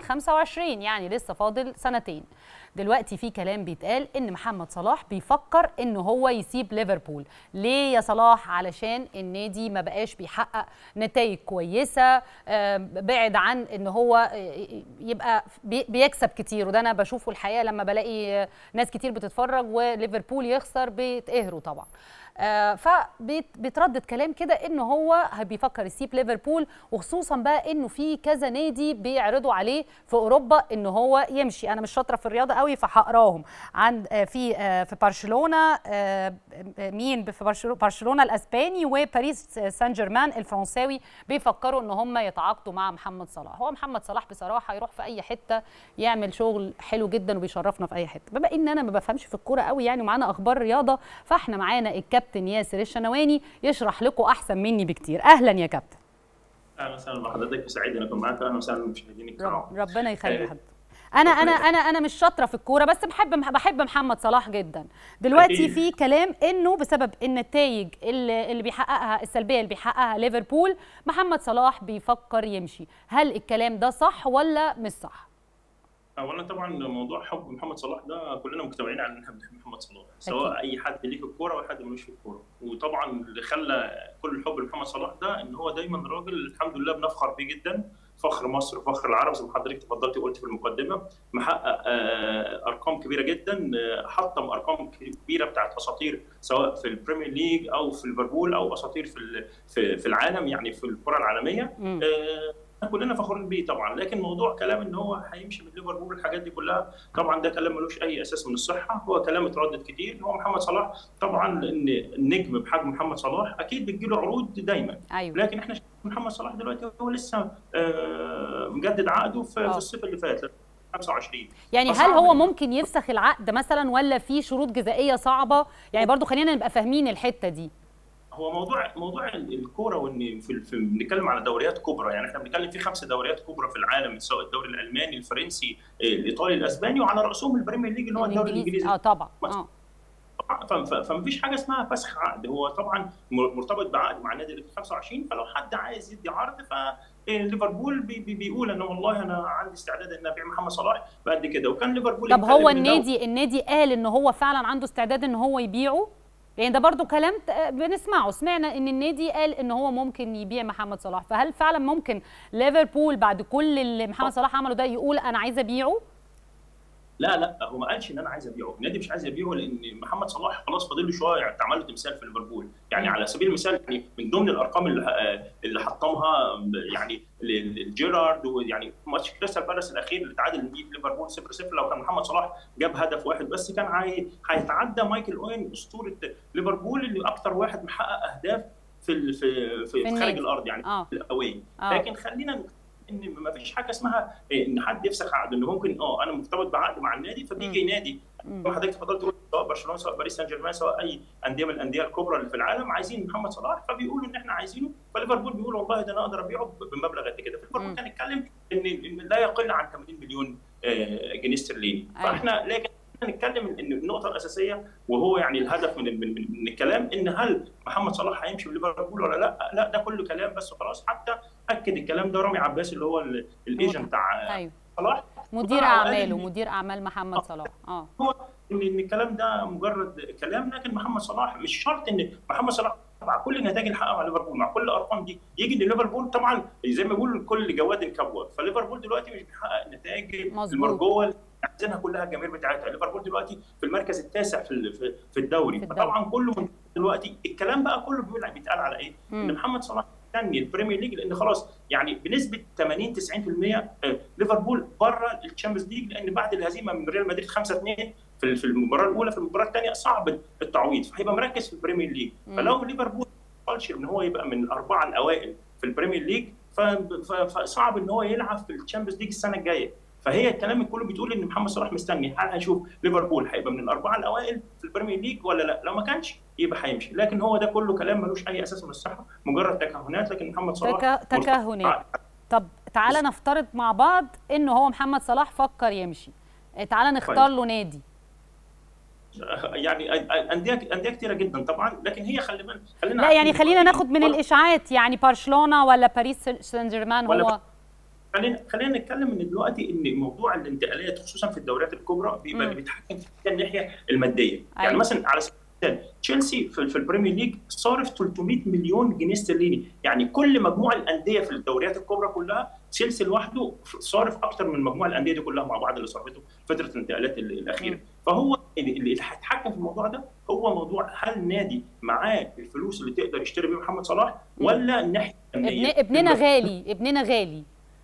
2025 يعني لسه فاضل سنتين دلوقتي في كلام بيتقال ان محمد صلاح بيفكر ان هو يسيب ليفربول ليه يا صلاح علشان النادي ما بقاش بيحقق نتائج كويسه آه، بعد عن ان هو آه، يبقى بي- بيكسب كتير وده انا بشوفه الحقيقه لما بلاقي آه، ناس كتير بتتفرج وليفربول يخسر بيتقهروا طبعا آه، فبيتردد كلام كده ان هو بيفكر يسيب ليفربول وخصوصا بقى انه في كذا نادي بيعرضوا عليه في اوروبا ان هو يمشي انا مش شاطره في الرياضه قوي فهقراهم عند آه، في آه، في برشلونه آه، مين في برشلو- برشلونه الاسباني وباريس سان جيرمان الفرنساوي بيفكروا ان هم يتعاقدوا مع محمد صلاح هو محمد صلاح بصراحه يروح في اي حته يعمل شغل حلو جدا وبيشرفنا في اي حته بما ان انا ما بفهمش في الكوره قوي يعني ومعانا اخبار رياضه فاحنا معانا الكابتن ياسر الشنواني يشرح لكم احسن مني بكتير اهلا يا كابتن اهلا وسهلا بحضرتك وسعيد ان اكون معاك اهلا وسهلا بالمشاهدين الكرام رب ربنا يخلي آه، حد انا انا ربنا انا انا مش شاطره في الكوره بس بحب بحب محمد صلاح جدا دلوقتي أكيد. في كلام انه بسبب النتائج اللي اللي بيحققها السلبيه اللي بيحققها ليفربول محمد صلاح بيفكر يمشي هل الكلام ده صح ولا مش صح اولا طبعا موضوع حب محمد صلاح ده كلنا مجتمعين على ان احنا بنحب محمد صلاح سواء اي حد ليه في الكوره او حد ملوش في الكوره وطبعا اللي خلى كل الحب لمحمد صلاح ده ان هو دايما راجل الحمد لله بنفخر بيه جدا فخر مصر وفخر العرب زي ما حضرتك تفضلتي وقلت في المقدمه محقق آه، ارقام كبيره جدا آه، حطم ارقام كبيره بتاعت اساطير سواء في البريمير ليج او في ليفربول او اساطير في ال- في في العالم يعني في الكره العالميه مم. آه، كلنا فخورين بيه طبعا لكن موضوع كلام ان هو هيمشي من ليفربول الحاجات دي كلها طبعا ده كلام ملوش اي اساس من الصحه هو كلام اتردد كتير هو محمد صلاح طبعا لان النجم بحجم محمد صلاح اكيد بتجيله عروض دايما ايوه لكن احنا شايفين محمد صلاح دلوقتي هو لسه آه، مجدد عقده في آه. في الصيف اللي فات 25 يعني هل فصعب هو إن- ممكن يفسخ العقد مثلا ولا في شروط جزائيه صعبه يعني برضو خلينا نبقى فاهمين الحته دي هو موضوع موضوع الكوره وان في, في بنتكلم على دوريات كبرى يعني احنا بنتكلم في خمس دوريات كبرى في العالم سواء الدوري الالماني الفرنسي الايطالي الاسباني وعلى راسهم البريمير ليج اللي هو الدوري الانجليزي اه طبعا اه فمفيش حاجه اسمها فسخ عقد هو طبعا مرتبط بعقد مع النادي اللي في 25 فلو حد عايز يدي عرض ف ليفربول بي بي بيقول ان والله انا عندي استعداد ان ابيع محمد صلاح بقد كده وكان ليفربول طب هو النادي النادي قال ان هو فعلا عنده استعداد ان هو يبيعه يعني ده برضو كلام بنسمعه سمعنا ان النادي قال ان هو ممكن يبيع محمد صلاح فهل فعلا ممكن ليفربول بعد كل اللي محمد صلاح عمله ده يقول انا عايز ابيعه لا لا هو ما قالش ان انا عايز ابيعه النادي مش عايز يبيعه لان محمد صلاح خلاص فاضل له شويه اتعمل له تمثال في ليفربول يعني على سبيل المثال يعني من ضمن الارقام اللي اللي حطمها يعني جيرارد ويعني ماتش كريستال بالاس الاخير اللي تعادل فيه ليفربول 0 0 لو كان محمد صلاح جاب هدف واحد بس كان هيتعدى مايكل اوين اسطوره ليفربول اللي اكثر واحد محقق اهداف في في في, في خارج الارض يعني آه. في الاوي آه. لكن خلينا ان ما فيش حاجه اسمها ان حد يفسخ عقد انه ممكن اه انا مرتبط بعقد مع النادي فبيجي نادي حضرتك تفضلت تقول سواء برشلونه سواء باريس سان جيرمان سواء اي انديه من الانديه الكبرى اللي في العالم عايزين محمد صلاح فبيقولوا ان احنا عايزينه فليفربول بيقول والله ده انا اقدر ابيعه بمبلغ قد كده فليفربول كان يتكلم ان ان لا يقل عن 80 مليون جنيه استرليني فاحنا لكن نتكلم ان النقطه الاساسيه وهو يعني الهدف من من, من الكلام ان هل محمد صلاح هيمشي من ليفربول ولا لا؟ لا ده كله كلام بس وخلاص حتى اكد الكلام ده رامي عباس اللي هو الايجنت بتاع أيوه. صلاح مدير اعماله مدير اعمال محمد صلاح اه هو ان ان الكلام ده مجرد كلام لكن محمد صلاح مش شرط ان محمد صلاح مع كل النتائج اللي حققها مع ليفربول مع كل الارقام دي يجي ان ليفربول طبعا زي ما بيقولوا كل جواد كبوه فليفربول دلوقتي مش بيحقق النتائج المرجوه عايزينها كلها الجماهير بتاعتها ليفربول دلوقتي في المركز التاسع في في الدوري فطبعا كله من دلوقتي الكلام بقى كله بيتقال على ايه؟ ان محمد صلاح مستني البريمير ليج لان خلاص يعني بنسبه 80 90% ليفربول بره الشامبيونز ليج لان بعد الهزيمه من ريال مدريد 5 2 في المباراه الاولى في المباراه الثانيه صعب التعويض فهيبقى مركز في البريمير ليج فلو ليفربول ما وصلش ان هو يبقى من الاربعه الاوائل في البريمير ليج فصعب ان هو يلعب في الشامبيونز ليج السنه الجايه فهي الكلام كله بيتقول ان محمد صلاح مستني هل هنشوف ليفربول هيبقى من الاربعه الاوائل في البريمير ليج ولا لا لو ما كانش يبقى هيمشي لكن هو ده كله كلام ملوش اي اساس من الصحه مجرد تكهنات لكن محمد صلاح تك... تكهنات طب تعالى نفترض مع بعض ان هو محمد صلاح فكر يمشي تعالى نختار له نادي يعني انديه انديه كثيره جدا طبعا لكن هي خلي بالك خلينا لا يعني خلينا ناخد من الاشاعات يعني برشلونه ولا باريس سان جيرمان هو خلينا خلينا نتكلم ان دلوقتي ان موضوع الانتقالات خصوصا في الدوريات الكبرى بيبقى اللي بيتحكم فيها الناحيه الماديه أيوة. يعني مثلا على سبيل المثال تشيلسي في, في البريمير ليج صارف 300 مليون جنيه استرليني يعني كل مجموع الانديه في الدوريات الكبرى كلها تشيلسي لوحده صارف اكتر من مجموع الانديه دي كلها مع بعض اللي صرفته فتره الانتقالات الاخيره م. فهو اللي هيتحكم في الموضوع ده هو موضوع هل نادي معاه الفلوس اللي تقدر يشتري بيها محمد صلاح ولا الناحيه ابن ابننا غالي ابننا غالي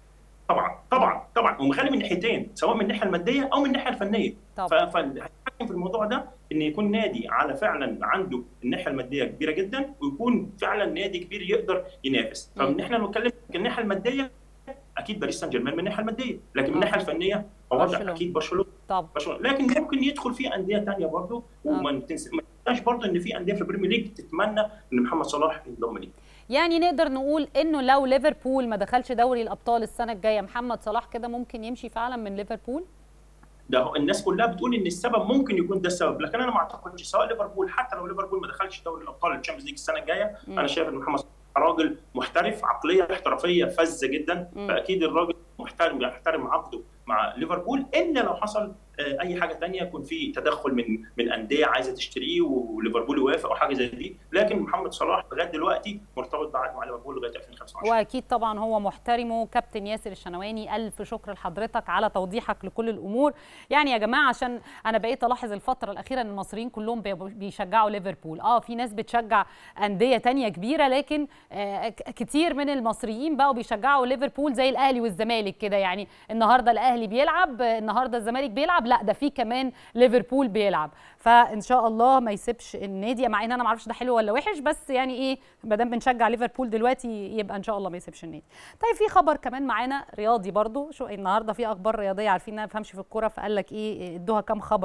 طبعا طبعا طبعا ومغالي من ناحيتين سواء من الناحيه الماديه او من الناحيه الفنيه فالحكم في الموضوع ده ان يكون نادي على فعلا عنده الناحيه الماديه كبيره جدا ويكون فعلا نادي كبير يقدر ينافس فمن احنا نتكلم الناحيه الماديه اكيد باريس سان جيرمان من الناحيه الماديه لكن من الناحيه الفنيه هو اكيد برشلونه طبعا برشلونه لكن ممكن يدخل في انديه ثانيه برضه وما تنساش برضه ان في انديه في البريمير ليج تتمنى ان محمد صلاح ينضم ليه يعني نقدر نقول انه لو ليفربول ما دخلش دوري الابطال السنه الجايه محمد صلاح كده ممكن يمشي فعلا من ليفربول ده الناس كلها بتقول ان السبب ممكن يكون ده السبب لكن انا ما اعتقدش سواء ليفربول حتى لو ليفربول ما دخلش دوري الابطال الشامبيونز ليج السنه الجايه م. انا شايف ان محمد صلاح راجل محترف عقليه احترافيه فذه جدا م. فاكيد الراجل محترم يحترم عقده مع ليفربول الا لو حصل اي حاجه ثانيه يكون في تدخل من من انديه عايزه تشتريه وليفربول يوافق او حاجه زي دي لكن محمد صلاح لغايه دلوقتي مرتبط بعقد مع ليفربول لغايه 2025 واكيد طبعا هو محترمه كابتن ياسر الشنواني الف شكر لحضرتك على توضيحك لكل الامور يعني يا جماعه عشان انا بقيت الاحظ الفتره الاخيره ان المصريين كلهم بيشجعوا ليفربول اه في ناس بتشجع انديه تانية كبيره لكن آه كتير من المصريين بقوا بيشجعوا ليفربول زي الاهلي والزمالك كده يعني النهارده الاهلي بيلعب النهارده الزمالك بيلعب لا ده في كمان ليفربول بيلعب فان شاء الله ما يسيبش النادي مع ان انا ما اعرفش ده حلو ولا وحش بس يعني ايه ما دام بنشجع ليفربول دلوقتي يبقى ان شاء الله ما يسيبش النادي طيب في خبر كمان معانا رياضي برضو شو النهارده في اخبار رياضيه عارفين ان انا ما بفهمش في الكوره فقال لك ايه ادوها كام خبر كده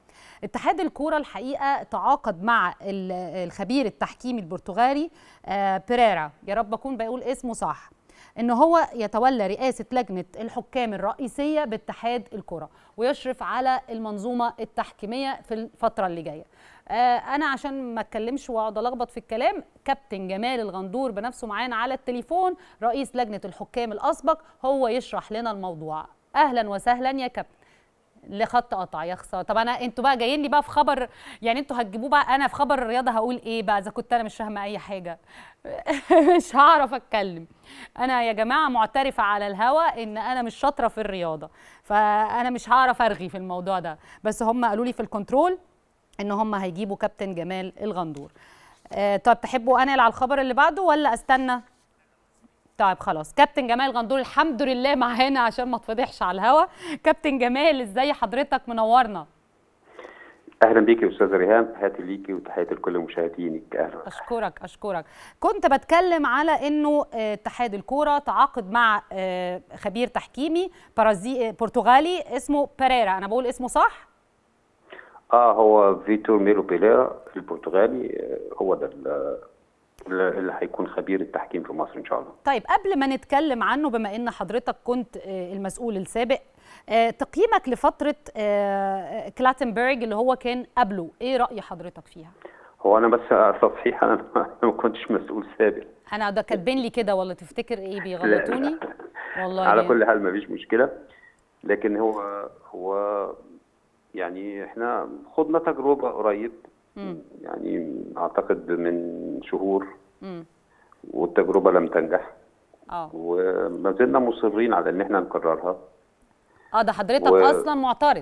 اتحاد الكوره الحقيقه تعاقد مع ال- الخبير التحكيمي البرتغالي آه، بيريرا يا رب اكون بقول اسمه صح ان هو يتولى رئاسه لجنه الحكام الرئيسيه باتحاد الكره ويشرف على المنظومه التحكيميه في الفتره اللي جايه آه، انا عشان ما اتكلمش واقعد الخبط في الكلام كابتن جمال الغندور بنفسه معانا على التليفون رئيس لجنه الحكام الاسبق هو يشرح لنا الموضوع اهلا وسهلا يا كابتن لخط قطع يا خساره طب انا انتوا بقى جايين لي بقى في خبر يعني انتوا هتجيبوه بقى انا في خبر الرياضه هقول ايه بقى اذا كنت انا مش فاهمه اي حاجه مش هعرف اتكلم انا يا جماعه معترفه على الهوا ان انا مش شاطره في الرياضه فانا مش هعرف ارغي في الموضوع ده بس هم قالوا لي في الكنترول ان هم هيجيبوا كابتن جمال الغندور آه طب تحبوا انقل على الخبر اللي بعده ولا استنى طيب خلاص كابتن جمال غندور الحمد لله معانا عشان ما تفضحش على الهوا كابتن جمال ازاي حضرتك منورنا اهلا بيكي يا استاذه ريهام تحياتي ليكي وتحياتي لكل مشاهدينك اهلا وسهلا اشكرك اشكرك كنت بتكلم على انه آه، اتحاد الكوره تعاقد مع آه، خبير تحكيمي برازي آه، برتغالي اسمه بيريرا انا بقول اسمه صح اه هو فيتور ميلو بيليرا البرتغالي آه، هو ده ال- اللي هيكون خبير التحكيم في مصر ان شاء الله طيب قبل ما نتكلم عنه بما ان حضرتك كنت آه، المسؤول السابق آه، تقييمك لفتره آه، كلاتنبرج اللي هو كان قبله ايه راي حضرتك فيها هو انا بس تصحيح انا ما كنتش مسؤول سابق انا ده كاتبين لي كده ولا تفتكر ايه بيغلطوني والله على يعني. كل حال مفيش مشكله لكن هو هو يعني احنا خضنا تجربه قريب مم. يعني اعتقد من شهور مم. والتجربه لم تنجح اه وما زلنا مصرين على ان احنا نكررها اه ده حضرتك و- اصلا معترض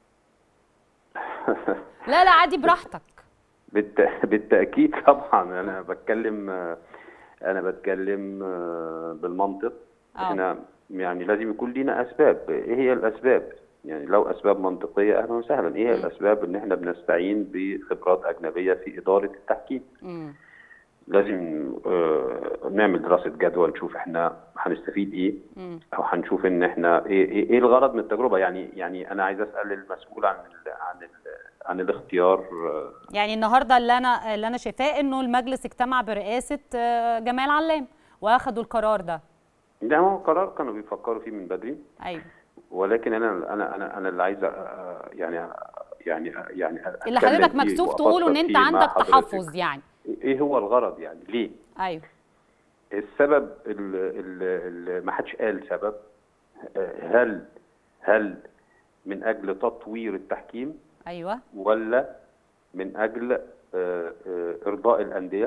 لا لا عادي براحتك بالت... بالتأكيد طبعا أنا بتكلم أنا بتكلم بالمنطق آه. إحنا يعني لازم يكون لينا أسباب إيه هي الأسباب؟ يعني لو أسباب منطقية أهلا وسهلا إيه هي الأسباب إن إحنا بنستعين بخبرات أجنبية في إدارة التحكيم مم. لازم آه، نعمل دراسة جدوى نشوف إحنا هنستفيد إيه مم. أو هنشوف إن إحنا إيه, إيه, إيه الغرض من التجربة يعني يعني أنا عايز أسأل المسؤول عن ال عن ال عن الاختيار آه، يعني النهارده اللي انا اللي انا شايفاه انه المجلس اجتمع برئاسه آه، جمال علام واخدوا القرار ده ده هو قرار كانوا بيفكروا فيه من بدري ايوه ولكن انا انا انا انا اللي عايز أ- يعني يعني يعني اللي أتكلم حضرتك فيه مكسوف تقوله ان وأفكر انت فيه مع عندك حضرتك. تحفظ يعني ايه هو الغرض يعني ليه ايوه السبب اللي ما حدش قال سبب آه، هل هل من اجل تطوير التحكيم ايوه ولا من اجل آه، آه، ارضاء الانديه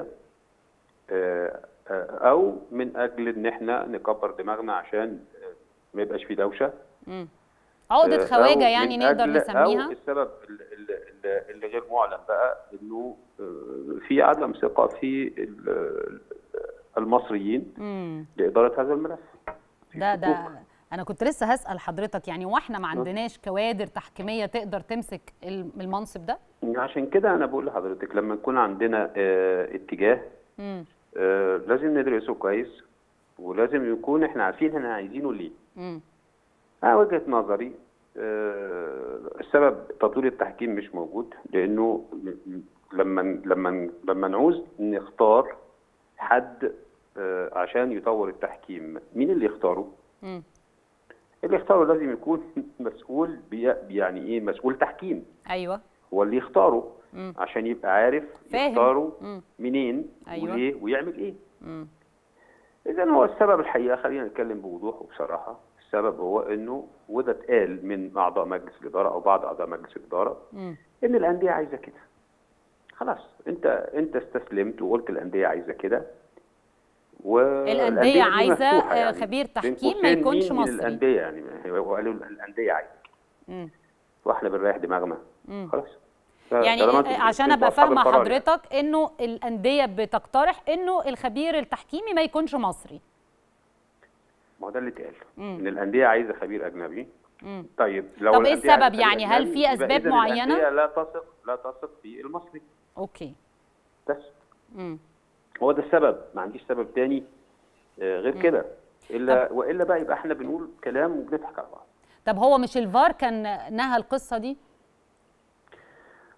آه، آه، او من اجل ان احنا نكبر دماغنا عشان آه، ما يبقاش في دوشه مم. عقده آه، خواجه أو يعني من نقدر أجل- نسميها او السبب ال- ال- ال- اللي غير معلن بقى انه آه، في عدم ثقه في ال- المصريين مم. لاداره هذا الملف في ده شكوك. ده انا كنت لسه هسال حضرتك يعني واحنا ما عندناش كوادر تحكيميه تقدر تمسك الم- المنصب ده عشان كده انا بقول لحضرتك لما يكون عندنا آه، اتجاه مم. آه، لازم ندرسه كويس ولازم يكون احنا عارفين احنا عايزينه ليه مم. أنا وجهة نظري آه، السبب تطوير التحكيم مش موجود لأنه م- م- لما لما لما نعوز نختار حد آه، عشان يطور التحكيم مين اللي يختاره؟ مم. اللي يختاره لازم يكون مسؤول بي- يعني ايه مسؤول تحكيم ايوه هو اللي يختاره مم. عشان يبقى عارف فاهم. يختاره مم. منين أيوة. وليه ويعمل ايه مم. إذا هو السبب الحقيقة خلينا نتكلم بوضوح وبصراحة السبب هو إنه وده اتقال من أعضاء مجلس الإدارة أو بعض أعضاء مجلس الإدارة مم. إن الأندية عايزة كده خلاص أنت أنت استسلمت وقلت الأندية عايزة كده والأندية الأندية دي عايزة، مفتوحة آه، خبير بين تحكيم ما قوسين يكونش مين من مصري. الأندية يعني هو قالوا الأندية عايزة كده مم. وإحنا بنريح دماغنا مم. خلاص يعني طالما أنتوا- عشان أنتوا ابقى أصحاب فاهمه القرار يعني. حضرتك انه الانديه بتقترح انه الخبير التحكيمي ما يكونش مصري ما هو ده اللي اتقال مم. إن الأندية عايزة خبير أجنبي مم. طيب لو طب إيه الأندية عايزة السبب خبير يعني؟ هل أجنبي، في يبقى أسباب إذن معينة؟ الأندية لا تثق لا تثق في المصري اوكي بس مم. هو ده السبب ما عنديش سبب تاني آه، غير كده الا والا بقى يبقى احنا بنقول كلام وبنضحك على بعض طب هو مش الفار كان نهى القصه دي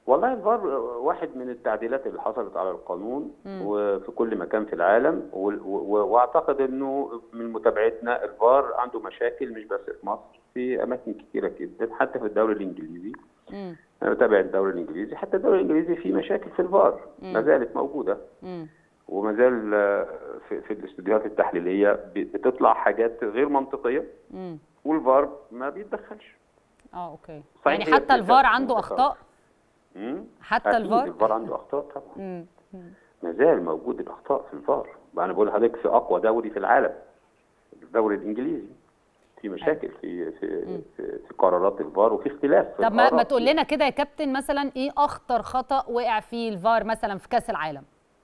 والله الفار واحد من التعديلات اللي حصلت على القانون وفي كل مكان في العالم و- و- واعتقد انه من متابعتنا الفار عنده مشاكل مش بس في مصر في اماكن كثيره جدا حتى في الدوري الانجليزي مم. انا بتابع الدوري الانجليزي حتى الدوري الانجليزي فيه مشاكل في الفار ما زالت موجوده مم. وما زال آه، في, في الاستوديوهات التحليليه ب- بتطلع حاجات غير منطقيه مم. والفار ما بيتدخلش اه اوكي صحيح يعني هي حتى الفار بتبقى عنده متفاوتة. اخطاء مم؟ حتى أكيد الفار الفار عنده اخطاء طبعا مم. مم. ما زال موجود الاخطاء في الفار انا بقول لحضرتك في اقوى دوري في العالم الدوري الانجليزي في مشاكل في في في, في قرارات الفار وفي اختلاف في طب ما, ما القرارات. تقول لنا كده يا كابتن مثلا ايه اخطر خطا وقع فيه الفار مثلا في كاس العالم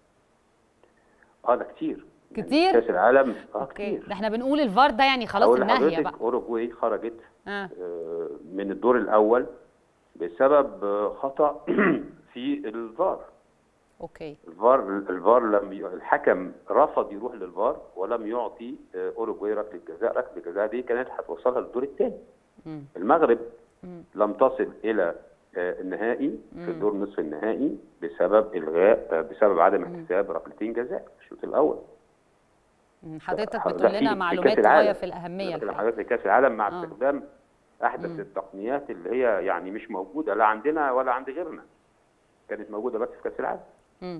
اه ده كتير كتير؟ يعني كاس العالم اه اوكي كتير ده احنا بنقول الفار ده يعني خلاص اقول النهيه لحضرتك بقى اوروجواي خرجت اه آه، من الدور الاول بسبب آه، خطا في الفار اوكي الفار الفار لم ي... الحكم رفض يروح للفار ولم يعطي آه، اوروجواي ركله جزاء ركله الجزاء دي كانت هتوصلها للدور الثاني مم. المغرب مم. لم تصل الى آه، النهائي في الدور نصف النهائي بسبب الغاء آه، بسبب عدم احتساب ركلتين جزاء في الشوط الاول مم. حضرتك ده بتقول في- لنا في معلومات كأس العالم. غايه في الاهميه بتكلم الحقيقه حضرتك في كاس العالم مع آه. استخدام احدث التقنيات اللي هي يعني مش موجوده لا عندنا ولا عند غيرنا كانت موجوده بس في كاس العالم مم.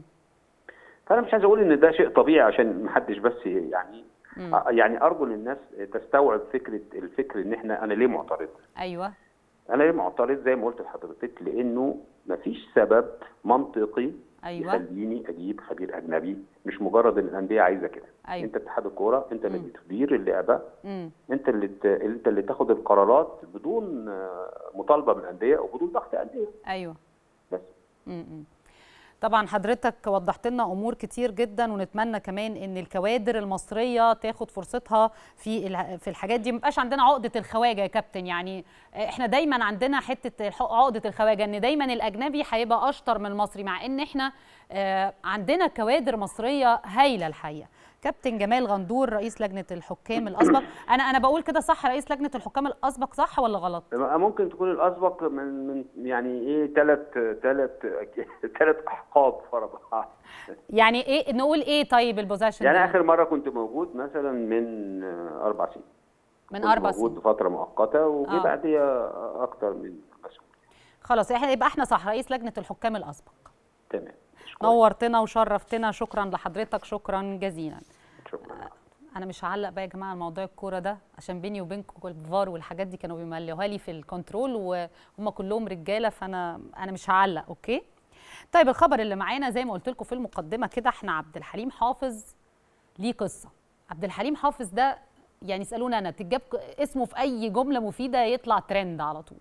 فانا مش عايز اقول ان ده شيء طبيعي عشان محدش بس يعني مم. آه، يعني ارجو ان الناس تستوعب فكره الفكر ان احنا انا ليه معترض ايوه انا ليه معترض زي ما قلت لحضرتك لانه مفيش سبب منطقي ايوه يخليني اجيب خبير اجنبي مش مجرد ان الانديه عايزه كده أيوة. انت اتحاد الكوره انت اللي بتدير اللعبه مم. انت اللي ت... انت اللي تاخد القرارات بدون آه، مطالبه من الانديه وبدون ضغط انديه ايوه بس م-م. طبعا حضرتك وضحت لنا امور كتير جدا ونتمنى كمان ان الكوادر المصريه تاخد فرصتها في الح- في الحاجات دي ما يبقاش عندنا عقده الخواجه يا كابتن يعني احنا دايما عندنا حته الح- عقده الخواجه ان دايما الاجنبي هيبقى اشطر من المصري مع ان احنا آه، عندنا كوادر مصريه هايله الحقيقه كابتن جمال غندور رئيس لجنه الحكام الاسبق انا انا بقول كده صح رئيس لجنه الحكام الاسبق صح ولا غلط ممكن تكون الاسبق من من يعني ايه ثلاث ثلاث ثلاث احقاب ورا بعض يعني ايه نقول ايه طيب البوزيشن يعني ده؟ اخر مره كنت موجود مثلا من آه، اربع سنين من كنت اربع موجود سنين بفتره مؤقته وجي آه. بعديها اكتر من مسؤول خلاص احنا يبقى احنا صح رئيس لجنه الحكام الاسبق تمام شكراً. نورتنا وشرفتنا شكرا لحضرتك شكرا جزيلا شكرا انا مش هعلق بقى يا جماعه على موضوع الكوره ده عشان بيني وبينكم الفار والحاجات دي كانوا بيملوها لي في الكنترول وهم كلهم رجاله فانا انا مش هعلق اوكي طيب الخبر اللي معانا زي ما قلت لكم في المقدمه كده احنا عبد الحليم حافظ ليه قصه عبد الحليم حافظ ده يعني اسالونا انا تجاب اسمه في اي جمله مفيده يطلع ترند على طول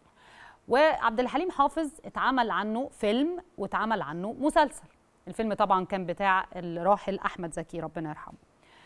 وعبد الحليم حافظ اتعمل عنه فيلم واتعمل عنه مسلسل الفيلم طبعا كان بتاع الراحل احمد زكي ربنا يرحمه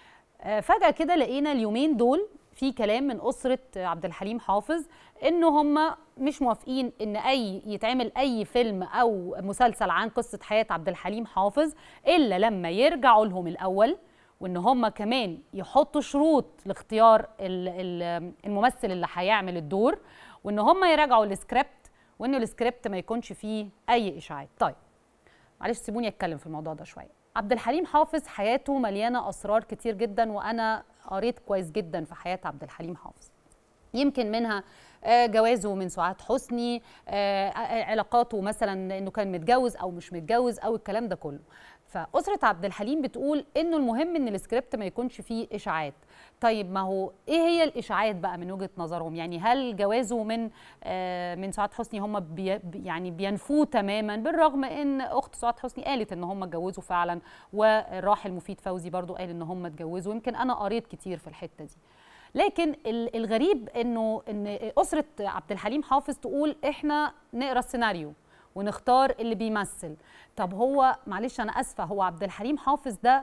آه، فجأة كده لقينا اليومين دول في كلام من أسرة عبد الحليم حافظ إن هم مش موافقين إن أي يتعمل أي فيلم أو مسلسل عن قصة حياة عبد الحليم حافظ إلا لما يرجعوا لهم الأول وإن هم كمان يحطوا شروط لاختيار ال- ال- الممثل اللي هيعمل الدور وإن هم يراجعوا السكريبت وإن السكريبت ما يكونش فيه أي إشاعات طيب معلش سيبوني اتكلم في الموضوع ده شويه عبد الحليم حافظ حياته مليانه اسرار كتير جدا وانا قريت كويس جدا في حياه عبد الحليم حافظ يمكن منها آه، جوازه من سعاد حسني آه، آه، علاقاته مثلا انه كان متجوز او مش متجوز او الكلام ده كله فاسره عبد الحليم بتقول انه المهم ان السكريبت ما يكونش فيه اشاعات طيب ما هو ايه هي الاشاعات بقى من وجهه نظرهم يعني هل جوازه من آه، من سعاد حسني هم بي يعني بينفوه تماما بالرغم ان اخت سعاد حسني قالت ان هم اتجوزوا فعلا والراحل مفيد فوزي برضو قال ان هم اتجوزوا يمكن انا قريت كتير في الحته دي لكن ال- الغريب انه ان اسره عبد الحليم حافظ تقول احنا نقرا السيناريو ونختار اللي بيمثل طب هو معلش انا اسفه هو عبد الحليم حافظ ده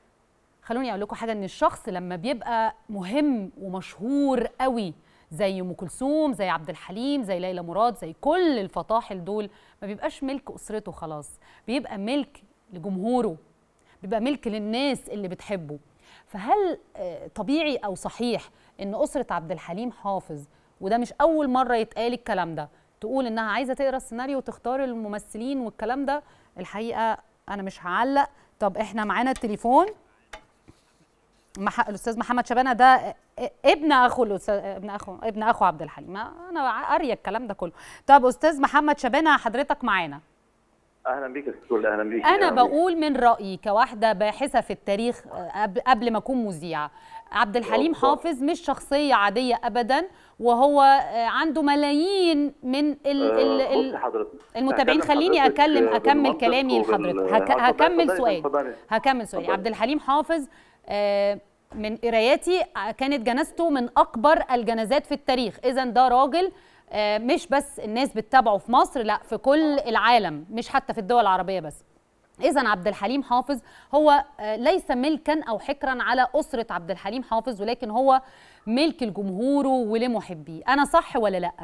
خلوني اقول لكم حاجه ان الشخص لما بيبقى مهم ومشهور قوي زي ام كلثوم زي عبد الحليم زي ليلى مراد زي كل الفطاحل دول ما بيبقاش ملك اسرته خلاص بيبقى ملك لجمهوره بيبقى ملك للناس اللي بتحبه فهل آه، طبيعي او صحيح ان اسره عبد الحليم حافظ وده مش اول مره يتقال الكلام ده تقول انها عايزه تقرا السيناريو وتختار الممثلين والكلام ده الحقيقه انا مش هعلق طب احنا معانا التليفون مح... الاستاذ محمد شبانه ده ابن اخو الأستاذ... ابن اخو ابن اخو عبد الحليم ما انا قاريه الكلام ده كله طب استاذ محمد شبانه حضرتك معانا اهلا بيك يا استاذ اهلا بيك انا أهلاً بيك. بقول من رايي كواحده باحثه في التاريخ قبل, قبل ما اكون مذيعه عبد الحليم طبعاً. حافظ مش شخصيه عاديه ابدا وهو آه، عنده ملايين من ال ال آه، ال بصي حضرتك المتابعين هكلم خليني حضرتك اكلم اكمل بالمنطق كلامي وبال- لحضرتك هك آه، اتفضلي، هكمل اتفضلي، سؤالي اتفضلي. هكمل سؤالي اتفضلي. عبد الحليم حافظ آه، من قراياتي آه، كانت جنازته من اكبر الجنازات في التاريخ اذا ده راجل آه، مش بس الناس بتتابعه في مصر لا في كل العالم مش حتى في الدول العربيه بس اذا عبد الحليم حافظ هو آه، ليس ملكا او حكرا على اسره عبد الحليم حافظ ولكن هو ملك لجمهوره ولمحبيه انا صح ولا لا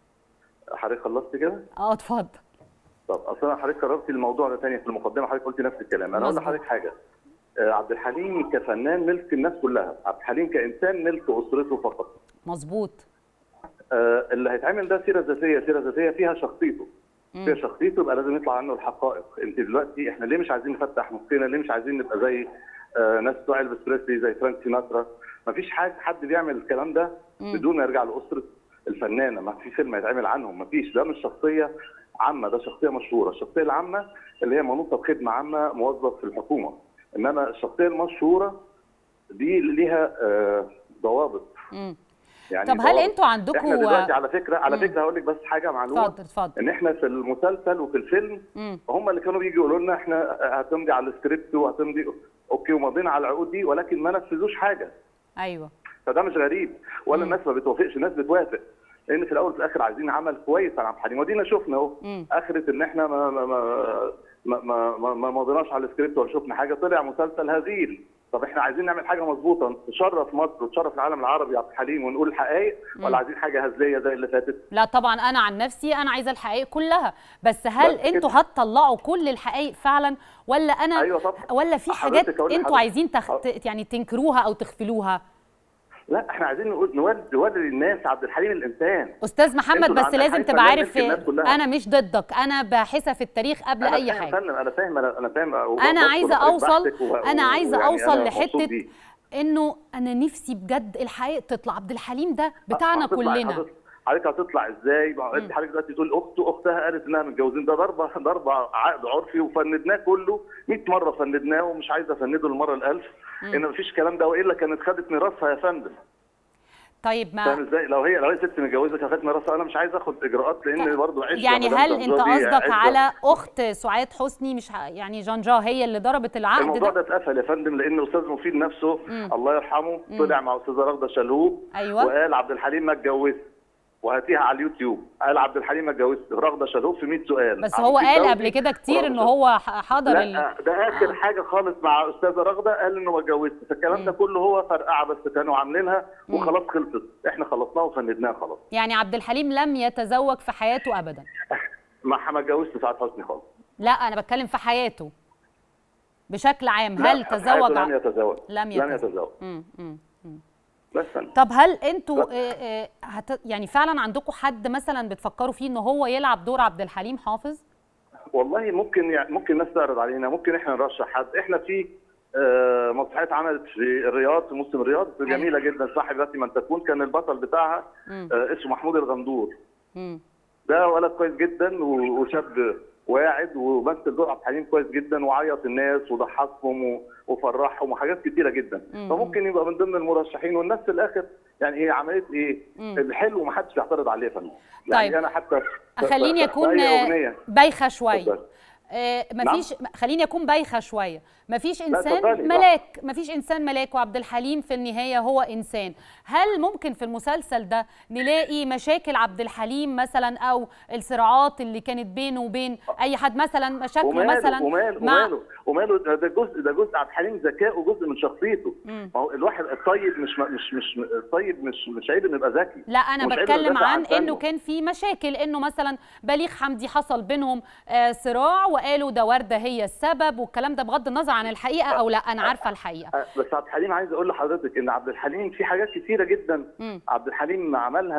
حضرتك خلصت كده؟ اه اتفضل طب اصل انا حضرتك قررتي الموضوع ده تاني في المقدمه حضرتك قلتي نفس الكلام انا اقول مظبوط. لحضرتك حاجه آه، عبد الحليم كفنان ملك الناس كلها عبد الحليم كانسان ملك اسرته فقط مظبوط آه، اللي هيتعمل ده سيره ذاتيه سيره ذاتيه فيها شخصيته مم. فيها شخصيته يبقى لازم يطلع عنه الحقائق انت دلوقتي احنا ليه مش عايزين نفتح مخنا ليه مش عايزين نبقى زي آه، ناس بتوع الفيس بريسلي زي فرانك سيناترا مفيش حاجه حد بيعمل الكلام ده مم. بدون ما يرجع لاسره الفنانه ما في فيلم هيتعمل عنهم مفيش ده مش شخصيه عامه ده شخصيه مشهوره الشخصيه العامه اللي هي منوطه بخدمه عامه موظف في الحكومه انما الشخصيه المشهوره دي ليها آه، ضوابط مم. يعني طب هل ضوابط. انتوا عندكم احنا دلوقتي على فكره على مم. فكره هقول لك بس حاجه معلومه اتفضل اتفضل ان احنا في المسلسل وفي الفيلم مم. هم اللي كانوا بيجوا يقولوا لنا احنا هتمضي على السكريبت وهتمضي اوكي ومضينا على العقود دي ولكن ما نفذوش حاجه ايوه فده مش غريب ولا مم. الناس ما بتوافقش الناس بتوافق لان في الاول وفي الاخر عايزين عمل كويس على عبد الحليم ودينا شفنا اهو مم. اخرت ان احنا ما ما ما ما, ما, ما, ما مضيناش على السكريبت ولا شفنا حاجه طلع مسلسل هزيل طب احنا عايزين نعمل حاجه مظبوطه تشرف مصر وتشرف العالم العربي عبد الحليم ونقول الحقائق مم. ولا عايزين حاجه هزليه زي اللي فاتت لا طبعا انا عن نفسي انا عايزه الحقائق كلها بس هل بس كده. انتوا هتطلعوا كل الحقائق فعلا ولا انا ايوه طبعا ولا في حضرتك حاجات أقول انتوا لحضرتك. عايزين تخ... ت- يعني تنكروها او تخفلوها لا احنا عايزين نقول نوري نوري للناس عبد الحليم الانسان استاذ محمد انتوا بس اللي لازم عندك تبقى حاجة عارف فنان ملك الناس كلها. انا مش ضدك انا باحثه في التاريخ قبل أنا اي فاهم حاجه فندم، انا فاهم انا انا فاهم انا عايزه اوصل انا عايزه اوصل مبسوط لحته بيه. انه انا نفسي بجد الحقائق تطلع عبد الحليم ده بتاعنا هتطلع- كلنا هتطلع- حضرتك هتطلع ازاي؟ ما هو انت حضرتك دلوقتي تقول اخته اختها قالت انها متجوزين ده ضربه ضربه عقد عرفي وفندناه كله 100 مره فندناه ومش عايز افنده المره الالف ان مفيش الكلام ده والا كانت خدت ميراثها يا فندم طيب ما فاهم ازاي؟ لو هي لو هي ست متجوزه كانت خدت ميراثها انا مش عايز اخد اجراءات لان برضه عشره يعني مدام هل جنجاه انت دي قصدك عشرة. على اخت سعاد حسني مش ه- يعني جنجاه هي اللي ضربت العقد الموضوع ده ده اتقفل يا فندم لان استاذ مفيد نفسه مم. الله يرحمه طلع مع استاذه رغده شلهوب أيوة. وقال عبد الحليم ما اتجوزش وهاتيها على اليوتيوب قال عبد الحليم ما اتجوزش رغده شلهوب في 100 سؤال بس عبد هو الحليم قال فوزي قبل كده كتير ان ورغدة هو ح- حضر ال... لا ده اخر حاجه خالص مع استاذه رغده قال انه ما اتجوزش فالكلام ده كله هو فرقعه بس كانوا عاملينها وخلاص خلصت احنا خلصناها وفندناها خلاص يعني عبد الحليم لم يتزوج في حياته ابدا ما ما اتجوزش سعاد حسني خالص لا انا بتكلم في حياته بشكل عام لا، هل في تزوج حياته ع- لم يتزوج لم لم يتزوج. يتزوج مم، مم. بس فندم. طب هل انتوا آه، آه، هت... يعني فعلا عندكم حد مثلا بتفكروا فيه ان هو يلعب دور عبد الحليم حافظ والله ممكن يعني ممكن الناس تعرض علينا ممكن احنا نرشح حد احنا في آه، مسرحيه اتعملت في الرياض في موسم الرياض جميله جدا صاحب من تكون كان البطل بتاعها مم. آه، اسمه محمود الغندور مم. ده ولد كويس جدا و- وشاب واعد ومثل دور عبد الحليم كويس جدا وعيط الناس وضحكهم و- وفرحهم وحاجات كتيره جدا مم. فممكن يبقى من ضمن المرشحين والناس في الاخر يعني هي عمليه ايه؟ مم. الحلو ما حدش يعترض عليه يا فندم يعني طيب. انا حتى في- خليني في- اكون في أي آه، أغنية. بايخه شويه اتفضل. آه، مفيش خليني اكون بايخه شويه مفيش انسان اتفضلي، ملاك مفيش انسان ملاك وعبد الحليم في النهايه هو انسان هل ممكن في المسلسل ده نلاقي مشاكل عبد الحليم مثلا او الصراعات اللي كانت بينه وبين اي حد مثلا مشاكله وماله مثلا وماله مع وماله وماله ده ده جزء ده جزء عبد الحليم ذكاء وجزء من شخصيته مم. ما هو الواحد الطيب مش مش مش الطيب مش مش عيب انه يبقى ذكي لا انا ومش عيب بتكلم ندافع عن فنه. انه كان في مشاكل انه مثلا بليغ حمدي حصل بينهم آه، صراع وقالوا ده ورده هي السبب والكلام ده بغض النظر عن الحقيقه او لا انا عارفه الحقيقه أه، بس عبد الحليم عايز اقول لحضرتك ان عبد الحليم في حاجات كثيره جدا مم. عبد الحليم عملها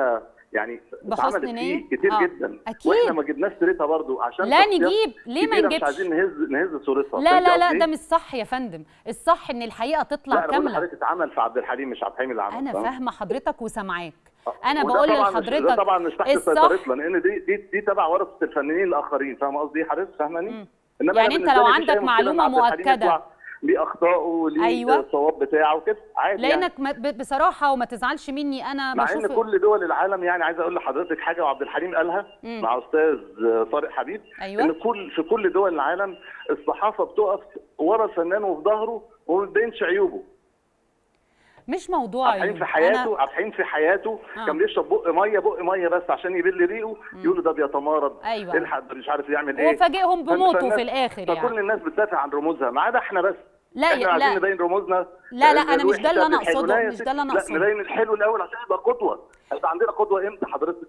يعني بحسن اتعملت نية؟ فيه كتير آه. جدا أكيد. واحنا ما جبناش سيرتها برضو عشان لا شخصيات نجيب ليه ما كبيرة نجيبش مش عايزين نهز نهز صورتها لا فهمت لا لا قصدي؟ ده مش صح يا فندم الصح ان الحقيقه تطلع لا انا بقول كامله لحضرتك اتعمل في عبد الحليم مش عبد الحليم اللي عمل انا فاهم؟ فاهمه حضرتك وسامعاك انا وده بقول طبعاً مش- لحضرتك ده طبعا مش تحت الصح سيطرتنا لان دي دي دي تبع ورثه الفنانين الاخرين فاهم قصدي حضرتك فاهماني؟ مم. انما يعني أنا أنت بالنسبة لو لي مفيش عندك أي مشكلة إن معلومة عبد الحليم مؤكدة. يطلع ليه اخطائه ليه أيوة. الصواب بتاعه كده عادي يعني. لانك ما- ب- بصراحه وما تزعلش مني انا مع ان بشوف كل دول العالم يعني عايز اقول لحضرتك حاجه وعبد الحليم قالها مم. مع استاذ طارق حبيب أيوة. ان كل في كل دول العالم الصحافه بتقف ورا الفنان وفي ظهره وما بتبينش عيوبه مش موضوع عبد الحليم عيوب. في حياته أنا... عبد الحليم في حياته آه. كان بيشرب بق ميه بق ميه بس عشان يبل ريقه يقولوا ده بيتمارض أيوة. الحق مش عارف يعمل ايه وفاجئهم فالناس- بموته في الآخر فكل يعني. الناس بتدافع عن رموزها ما عدا احنا بس لا احنا لا عايزين نبين رموزنا لا، لا، أنا مش ده اللي أنا الوحشة أقصده، بالحلو. لا يا مش ستي، ده اللي أنا لا أقصده. نبين الحلو الاول عشان يبقى قدوه هيبقى عندنا قدوه امتى حضرتك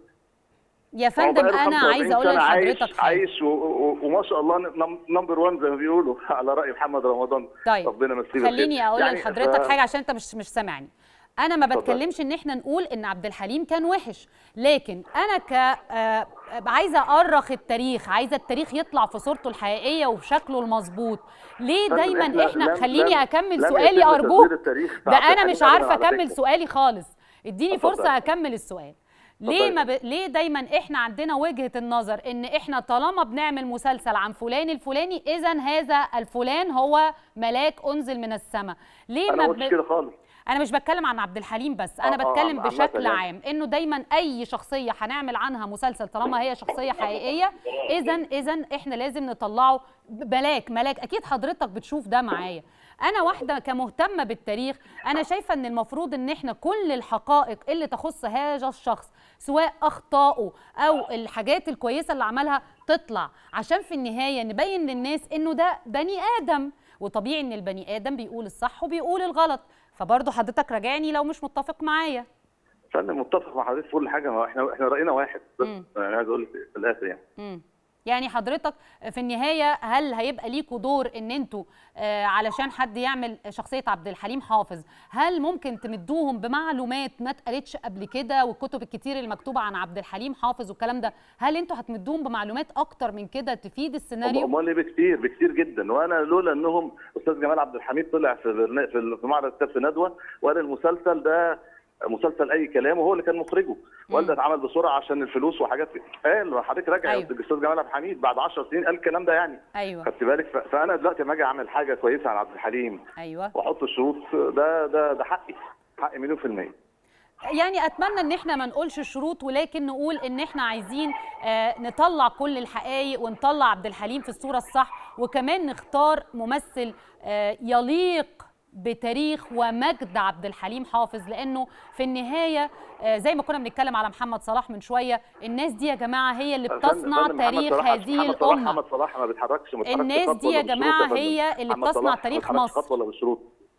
يا هو فندم بقاله انا 45 عايزه اقول سنة لحضرتك عايش, حاجه عايش و... و... وما شاء الله نمبر 1 زي ما بيقولوا على راي محمد رمضان طيب ربنا يمسيه بالخير. خليني اقول يعني لحضرتك ف- حاجه عشان انت مش مش سامعني انا ما اتفضل. بتكلمش ان احنا نقول ان عبد الحليم كان وحش لكن انا ك آه، عايزه اؤرخ التاريخ عايزه التاريخ يطلع في صورته الحقيقيه وبشكله المظبوط ليه فندم، دايما إحنا احنا لم- خليني لم- اكمل لم سؤالي يتم ارجوك تدوير التاريخ في ده عبد انا الحليم مش أبداً عارفه على اكمل فكرة. سؤالي خالص اديني اتفضل. فرصه اكمل السؤال ليه اتفضل. ما ب... ليه دايما احنا عندنا وجهه النظر ان احنا طالما بنعمل مسلسل عن فلان الفلاني اذا هذا الفلان هو ملاك انزل من السماء ليه انا ما ما قلتش كده خالص انا مش بتكلم عن عبد الحليم بس انا آه، آه، بتكلم عامة بشكل يعني. عام انه دايما اي شخصيه هنعمل عنها مسلسل طالما هي شخصيه حقيقيه اذا اذا احنا لازم نطلعه بلاك ملاك اكيد حضرتك بتشوف ده معايا انا واحده كمهتمه بالتاريخ انا شايفه ان المفروض ان احنا كل الحقائق اللي تخص هذا الشخص سواء اخطائه او الحاجات الكويسه اللي عملها تطلع عشان في النهايه نبين للناس انه ده بني ادم وطبيعي ان البني ادم بيقول الصح وبيقول الغلط فبرضه حضرتك راجعني لو مش متفق معايا فانا متفق مع حضرتك في كل حاجه ما احنا احنا راينا واحد بس مم. انا عايز اقول لك في الاخر يعني مم. يعني حضرتك في النهايه هل هيبقى ليكوا دور ان انتوا آه علشان حد يعمل شخصيه عبد الحليم حافظ هل ممكن تمدوهم بمعلومات ما اتقالتش قبل كده والكتب الكتير المكتوبه عن عبد الحليم حافظ والكلام ده هل انتوا هتمدوهم بمعلومات اكتر من كده تفيد السيناريو امال ايه بكتير بكتير جدا وانا لولا انهم استاذ جمال عبد الحميد طلع في برنا- في في معرض كتاب في ندوه وقال المسلسل ده مسلسل اي كلام وهو اللي كان مخرجه وقال ده اتعمل بسرعه عشان الفلوس وحاجات كده قال حضرتك راجع أيوة. الاستاذ جمال عبد الحميد بعد 10 سنين قال الكلام ده يعني ايوه خدت بالك ف- فانا دلوقتي لما اجي اعمل حاجه كويسه عن عبد الحليم ايوه واحط الشروط ده ده ده حقي حقي مليون في الميه يعني اتمنى ان احنا ما نقولش الشروط ولكن نقول ان احنا عايزين آه، نطلع كل الحقائق ونطلع عبد الحليم في الصوره الصح وكمان نختار ممثل آه، يليق بتاريخ ومجد عبد الحليم حافظ لانه في النهايه آه، زي ما كنا بنتكلم على محمد صلاح من شويه الناس دي يا جماعه هي اللي بتصنع فندم، محمد تاريخ صلاح- هذه محمد صلاح الامه محمد صلاح ما بيتحركش ما بيتحركش الناس خطوة دي ولا يا بشروط جماعة فندم. هي اللي محمد بتصنع صلاح ما تاريخ بيتحركش مصر. خطوه ولا بشروط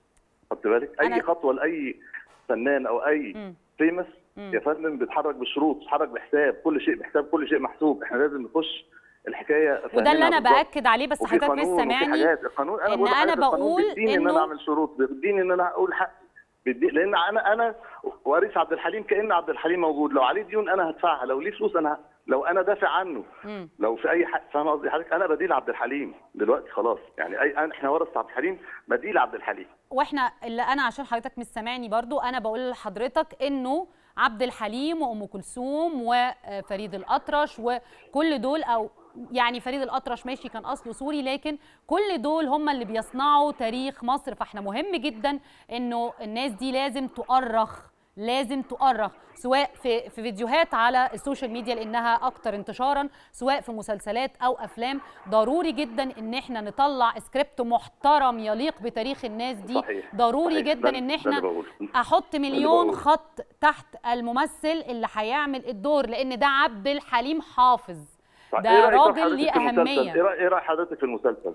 خدت بالك اي أنا- خطوه لاي فنان او اي مم. فيمس مم. يا فندم بيتحرك بشروط بيتحرك بحساب كل شيء بحساب كل شيء محسوب احنا لازم نخش الحكايه وده اللي فاهمينها انا بالظبط. باكد عليه بس وفي حضرتك مش قانون وفي سامعني حاجات القانون انا إن بقول أنا لحضرتك القانون بقول بيديني ان إنه- انا اعمل شروط بيديني ان انا اقول حق بيدي لان انا انا وارث عبد الحليم كان عبد الحليم موجود لو عليه ديون انا هدفعها لو ليه فلوس انا ه- لو انا دافع عنه مم. لو في اي حاجه فاهم قصدي حضرتك انا بديل عبد الحليم دلوقتي خلاص يعني اي أنا- احنا ورث عبد الحليم بديل عبد الحليم واحنا اللي انا عشان حضرتك مش سامعني برضو انا بقول لحضرتك انه عبد الحليم وام كلثوم وفريد الاطرش وكل دول او يعني فريد الاطرش ماشي كان اصله سوري لكن كل دول هم اللي بيصنعوا تاريخ مصر فاحنا مهم جدا انه الناس دي لازم تؤرخ لازم تؤرخ سواء في في فيديوهات على السوشيال ميديا لانها اكتر انتشارا سواء في مسلسلات او افلام ضروري جدا ان احنا نطلع سكريبت محترم يليق بتاريخ الناس دي صحيح. ضروري صحيح. جدا ده- ان ده احنا اللي بقوله. احط مليون بقوله. خط تحت الممثل اللي هيعمل الدور لان ده عبد الحليم حافظ طيب، ده إيه رأيك راجل حضرتك ليه في المسلسل؟ أهمية. ايه رأي- إيه راي حضرتك في المسلسل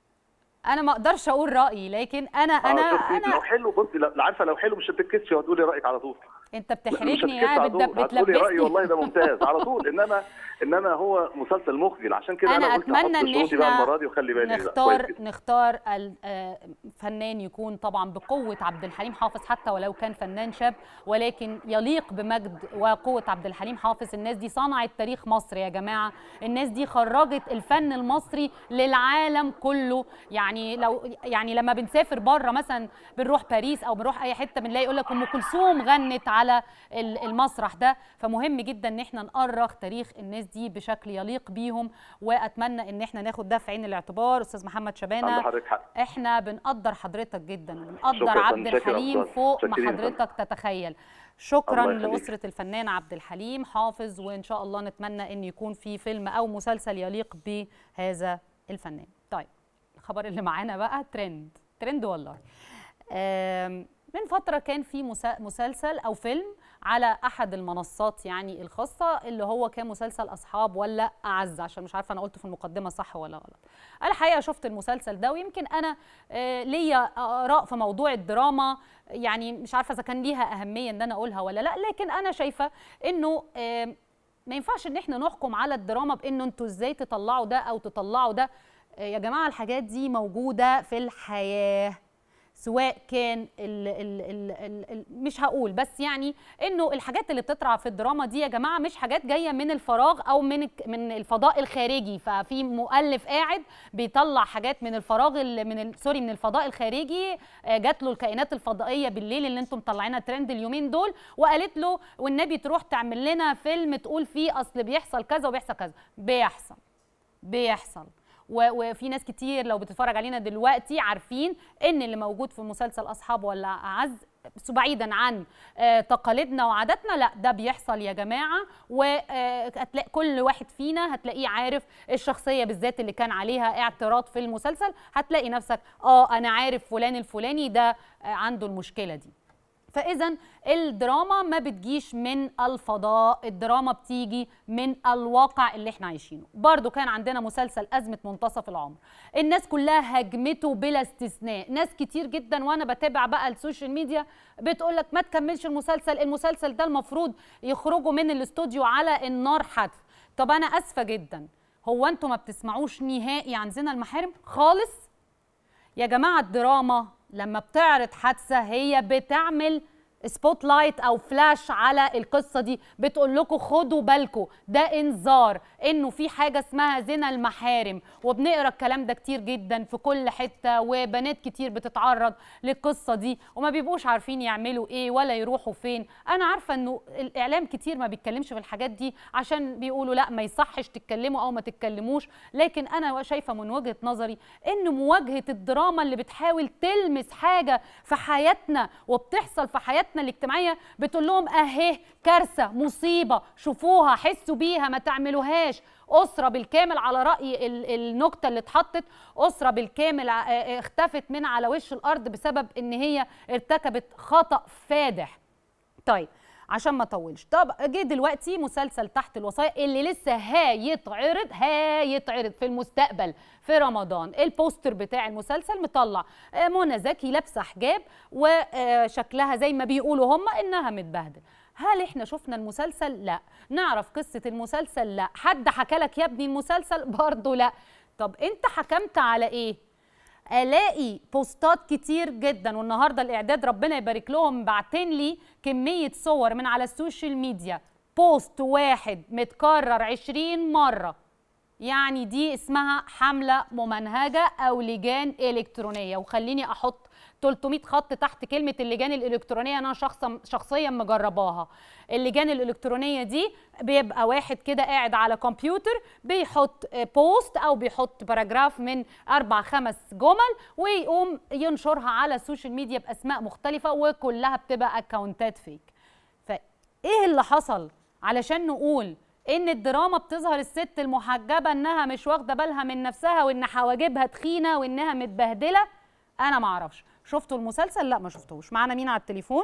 انا ما اقدرش اقول رايي لكن انا انا آه، شفتي؟ انا لو حلو بصي لو عارفه لو حلو مش هتتكسفي وهتقولي رايك على طول انت مش بتحرجني هتكت يا على بتد- طول هتقولي رايي بتلبسني والله ده ممتاز على طول انما انما هو مسلسل مخجل عشان كده أنا انا, قلت أتمنى أحط إن شروطي بقى إحنا المره دي وخلي بالي بقى. كويس نختار جدا. نختار الفنان يكون طبعا بقوه عبد الحليم حافظ حتى ولو كان فنان شاب ولكن يليق بمجد وقوه عبد الحليم حافظ الناس دي صنعت تاريخ مصر يا جماعه الناس دي خرجت الفن المصري للعالم كله يعني لو يعني لما بنسافر بره مثلا بنروح باريس او بنروح اي حته بنلاقي يقول لك ام كلثوم غنت على ال- المسرح ده فمهم جدا ان احنا نأرخ تاريخ الناس دي بشكل يليق بيهم واتمنى ان احنا ناخد ده في عين الاعتبار استاذ محمد عند شبانه حضرتك حق احنا بنقدر حضرتك جدا وبنقدر شكراً يا عبد فندم. شكراً يا الحليم أستاذ. فوق ما شاكرين يا فندم. حضرتك تتخيل شكرا الله يخليك. لأسرة الفنان عبد الحليم حافظ وإن شاء الله نتمنى أن يكون في فيلم أو مسلسل يليق بهذا الفنان طيب الخبر اللي معانا بقى ترند ترند والله آم، من فترة كان في مسا- مسلسل أو فيلم على أحد المنصات يعني الخاصة اللي هو كان مسلسل أصحاب ولا أعز عشان مش عارفة أنا قلت في المقدمة صح ولا غلط أنا الحقيقة شفت المسلسل ده ويمكن أنا آه، ليا آراء في موضوع الدراما يعني مش عارفة إذا كان ليها أهمية إن أنا أقولها ولا لا لكن أنا شايفة إنه آم، ما ينفعش إن إحنا نحكم على الدراما بإنه أنتوا إزاي تطلعوا ده أو تطلعوا ده آه، يا جماعة الحاجات دي موجودة في الحياة سواء كان ال ال ال ال ال مش هقول بس يعني انه الحاجات اللي بتطرح في الدراما دي يا جماعه مش حاجات جايه من الفراغ او من الك- من الفضاء الخارجي ففي مؤلف قاعد بيطلع حاجات من الفراغ ال- من ال- سوري من الفضاء الخارجي آه، جات له الكائنات الفضائيه بالليل اللي انتم مطلعينها ترند اليومين دول وقالت له والنبي تروح تعمل لنا فيلم تقول فيه اصل بيحصل كذا وبيحصل كذا بيحصل بيحصل و- وفي ناس كتير لو بتتفرج علينا دلوقتي عارفين ان اللي موجود في مسلسل اصحاب ولا اعز بس بعيدا عن آه، تقاليدنا وعاداتنا لا ده بيحصل يا جماعه وهتلاقي كل واحد فينا هتلاقيه عارف الشخصيه بالذات اللي كان عليها اعتراض في المسلسل هتلاقي نفسك اه انا عارف فلان الفلاني ده آه، عنده المشكله دي فاذا الدراما ما بتجيش من الفضاء الدراما بتيجي من الواقع اللي احنا عايشينه برضو كان عندنا مسلسل أزمة منتصف العمر الناس كلها هجمته بلا استثناء ناس كتير جدا وانا بتابع بقى السوشيال ميديا بتقول لك ما تكملش المسلسل المسلسل ده المفروض يخرجوا من الاستوديو على النار حتف طب انا اسفة جدا هو انتوا ما بتسمعوش نهائي عن زنا المحارم خالص يا جماعه الدراما لما بتعرض حادثه هي بتعمل سبوت لايت او فلاش على القصه دي بتقول لكم خدوا بالكم ده انذار انه في حاجه اسمها زنا المحارم وبنقرا الكلام ده كتير جدا في كل حته وبنات كتير بتتعرض للقصه دي وما بيبقوش عارفين يعملوا ايه ولا يروحوا فين انا عارفه انه الاعلام كتير ما بيتكلمش في الحاجات دي عشان بيقولوا لا ما يصحش تتكلموا او ما تتكلموش لكن انا شايفه من وجهه نظري ان مواجهه الدراما اللي بتحاول تلمس حاجه في حياتنا وبتحصل في حياتنا الاجتماعيه بتقول لهم اهي كارثه مصيبه شوفوها حسوا بيها ما تعملوهاش أسرة بالكامل على رأي ال- النكتة اللي اتحطت أسرة بالكامل ع- اه اختفت من على وش الأرض بسبب إن هي ارتكبت خطأ فادح طيب عشان ما اطولش طب جه دلوقتي مسلسل تحت الوصايا اللي لسه هيتعرض هيتعرض في المستقبل في رمضان البوستر بتاع المسلسل مطلع آه، منى زكي لابسه حجاب وشكلها زي ما بيقولوا هم انها متبهدل هل احنا شفنا المسلسل لا نعرف قصه المسلسل لا حد حكى لك يا ابني المسلسل برضه لا طب انت حكمت على ايه الاقي بوستات كتير جدا والنهارده الاعداد ربنا يبارك لهم باعتين لي كميه صور من على السوشيال ميديا بوست واحد متكرر 20 مره يعني دي اسمها حمله ممنهجه او لجان الكترونيه وخليني احط 300 خط تحت كلمه اللجان الالكترونيه انا شخصا شخصيا مجرباها اللجان الالكترونيه دي بيبقى واحد كده قاعد على كمبيوتر بيحط بوست او بيحط باراجراف من اربع خمس جمل ويقوم ينشرها على السوشيال ميديا باسماء مختلفه وكلها بتبقى اكونتات فيك فايه اللي حصل علشان نقول ان الدراما بتظهر الست المحجبه انها مش واخده بالها من نفسها وان حواجبها تخينه وانها متبهدله انا ما اعرفش شفتوا المسلسل لا ما شفتوش معانا مين على التليفون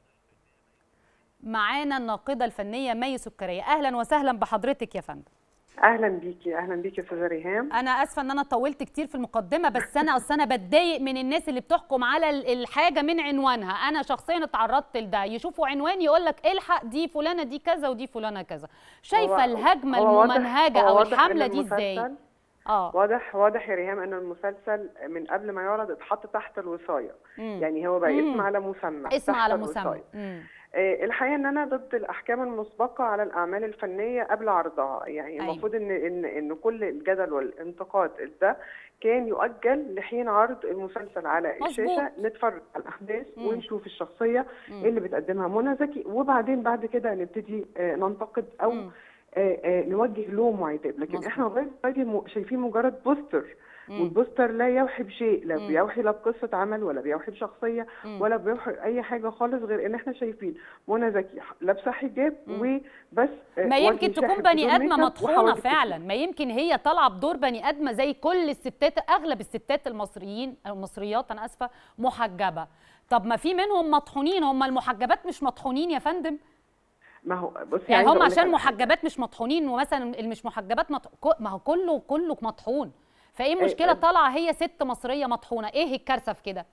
معانا الناقده الفنيه مي سكريه اهلا وسهلا بحضرتك يا فندم اهلا بيكي اهلا بيكي يا استاذه ريهام انا اسفه ان انا طولت كتير في المقدمه بس انا اصل انا بتضايق من الناس اللي بتحكم على ال- الحاجه من عنوانها انا شخصيا اتعرضت لده يشوفوا عنوان يقول لك الحق دي فلانه دي كذا ودي فلانه كذا شايفه هو- الهجمه هو واضح- الممنهجه هو او واضح إن الحمله دي ازاي المسلسل- اه واضح واضح يا ريهام ان المسلسل من قبل ما يعرض اتحط تحت الوصايه مم. يعني هو بقى مم. اسم على مسمى اسم تحت على الوصاية. مسمى مم. آه، الحقيقه ان انا ضد الاحكام المسبقه على الاعمال الفنيه قبل عرضها يعني أيوة. المفروض ان ان ان كل الجدل والانتقاد ده كان يؤجل لحين عرض المسلسل على مظبوط. الشاشه نتفرج على الاحداث مم. ونشوف الشخصيه مم. اللي بتقدمها منى زكي وبعدين بعد كده نبتدي آه، ننتقد او مم. آه، آه، نوجه لوم وعتاب لكن مظبوط. احنا لغايه دلوقتي م- شايفين مجرد بوستر مم. والبوستر لا يوحي بشيء لا مم. بيوحي لا بقصه عمل ولا بيوحي بشخصيه مم. ولا بيوحي اي حاجه خالص غير ان احنا شايفين منى زكي لابسه حجاب مم. وبس آه، ما وجه يمكن تكون شاحب بني بدون ادمه ميك اب مطحونه وحواجب فعلا ما يمكن هي طالعه بدور بني ادمه زي كل الستات اغلب الستات المصريين او المصريات انا اسفه محجبه طب ما في منهم مطحونين هم المحجبات مش مطحونين يا فندم ما هو بصي يعني عايزة هم أقول لك عشان على حاجة. محجبات مش مطحونين ومثلا اللي مش محجبات مط... كو- ما هو كله كله مطحون فايه المشكله أي- طالعه هي ست مصريه مطحونه ايه الكارثه في كده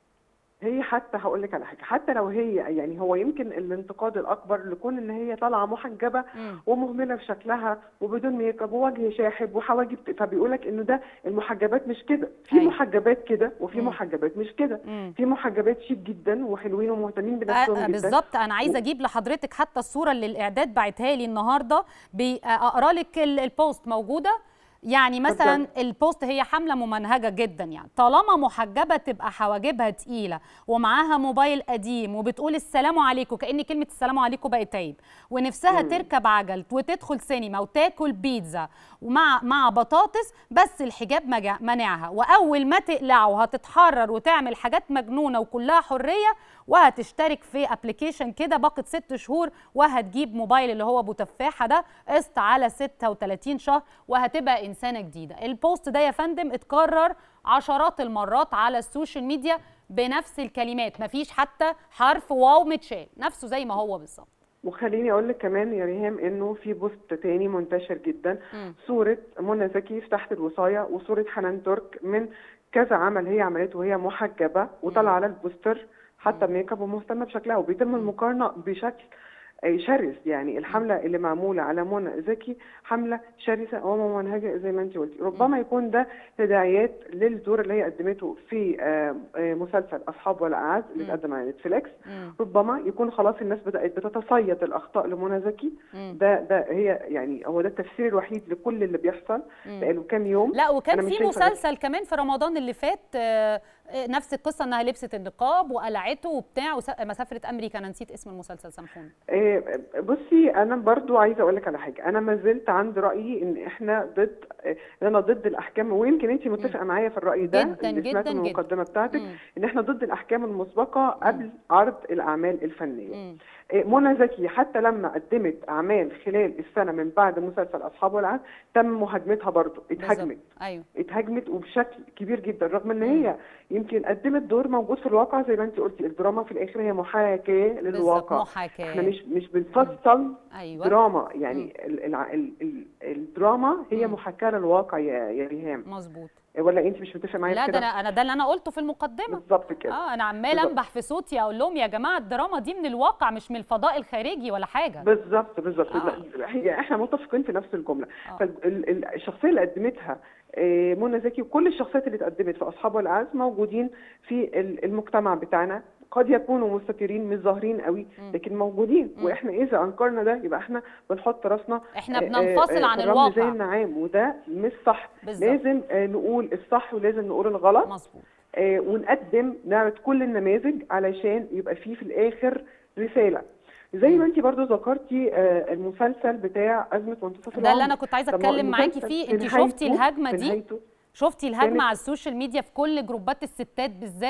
هي حتى هقول لك على حاجه حتى لو هي يعني هو يمكن الانتقاد الاكبر لكون ان هي طالعه محجبه مم. ومهمله في شكلها وبدون ميك اب ووجه شاحب وحواجب فبيقول لك انه ده المحجبات مش كده في أيوة. محجبات كده وفي مم. محجبات مش كده مم. في محجبات شيك جدا وحلوين ومهتمين بنفسهم آه، جدا بالظبط انا عايزه اجيب لحضرتك حتى الصوره اللي الاعداد بعتها لي النهارده بي- اقرا لك ال- البوست موجوده يعني مثلا اتفضل. البوست هي حمله ممنهجه جدا يعني طالما محجبه تبقى حواجبها تقيله ومعاها موبايل قديم وبتقول السلام عليكم كان كلمه السلام عليكم بقت عيب ونفسها مم. تركب عجل وتدخل سينما وتاكل بيتزا ومع مع بطاطس بس الحجاب مجا- منعها واول ما تقلعه هتتحرر وتعمل حاجات مجنونه وكلها حريه وهتشترك في ابلكيشن كده باقه ست شهور وهتجيب موبايل اللي هو ابو تفاحه ده قسط على 36 شهر وهتبقى انسانه جديده البوست ده يا فندم اتكرر عشرات المرات على السوشيال ميديا بنفس الكلمات مفيش حتى حرف واو متشال نفسه زي ما هو بالظبط وخليني اقول لك كمان يا ريهام انه في بوست تاني منتشر جدا مم. صوره منى زكي في تحت الوصايه وصوره حنان ترك من كذا عمل هي عملته وهي محجبه وطالعه على البوستر حتى ميك اب ومهتمه بشكلها وبيتم المقارنه بشكل آه، شرس يعني الحمله اللي معموله على منى زكي حمله شرسه وممنهجه زي ما انت قلتي ربما يكون ده تداعيات للدور اللي هي قدمته في آه، آه، مسلسل اصحاب ولا اعز اللي مم. اتقدم على نتفليكس مم. ربما يكون خلاص الناس بدات بتتصيد الاخطاء لمنى زكي مم. ده ده هي يعني هو ده التفسير الوحيد لكل اللي بيحصل مم. بقاله كام يوم لا وكان أنا مش في شايفة ده. مسلسل كمان في رمضان اللي فات آه، آه، نفس القصه انها لبست النقاب وقلعته وبتاع وس- ما سافرت امريكا انا نسيت اسم المسلسل سامحوني إيه، بصي انا برضو عايزه اقول لك على حاجه انا ما زلت عند رايي ان احنا ضد إيه، ان انا ضد الاحكام ويمكن انت متفقه معايا في الراي ده جداً، اللي سمعته جداً، من جداً. المقدمه بتاعتك مم. ان احنا ضد الاحكام المسبقه قبل عرض الاعمال الفنيه مم. إيه، منى زكي حتى لما قدمت اعمال خلال السنه من بعد مسلسل اصحاب والعهد تم مهاجمتها برضو اتهاجمت بالظبط. ايوه اتهاجمت وبشكل كبير جدا رغم ان هي يمكن قدمت دور موجود في الواقع زي ما انت قلتي الدراما في الاخر هي محاكاه بالظبط للواقع محاكاه احنا مش مش بنفصل ايوه دراما يعني ال ال ال ال الدراما هي مم. محاكاه للواقع يا يا ريهام مظبوط ولا انت مش متفقه معايا لا في ده كده انا انا ده اللي انا قلته في المقدمه بالظبط كده اه انا عمال بالظبط. انبح في صوتي اقول لهم يا جماعه الدراما دي من الواقع مش من الفضاء الخارجي ولا حاجه بالظبط بالظبط آه. لا، هي احنا متفقين في نفس الجمله آه. فالشخصيه اللي قدمتها آه، منى زكي وكل الشخصيات اللي اتقدمت في اصحاب والعز موجودين في ال- المجتمع بتاعنا قد يكونوا مستترين مش ظاهرين قوي مم. لكن موجودين مم. واحنا اذا انكرنا ده يبقى احنا بنحط راسنا احنا آه، آه، بننفصل آه، عن في الرمل زي الواقع النعام وده مش صح بالظبط لازم آه، نقول الصح ولازم نقول الغلط مظبوط آه، ونقدم نعرض كل النماذج علشان يبقى فيه في الاخر رساله زي ما انت برضو ذكرتي آه، المسلسل بتاع ازمه منتصف ده اللي العمر انا كنت عايزه طب ما هو اتكلم معاكي المسلسل فيه في انت نهايته- شفتي الهجمه في دي نهايته شفتي الهجمه كانت- على السوشيال ميديا في كل جروبات الستات بالذات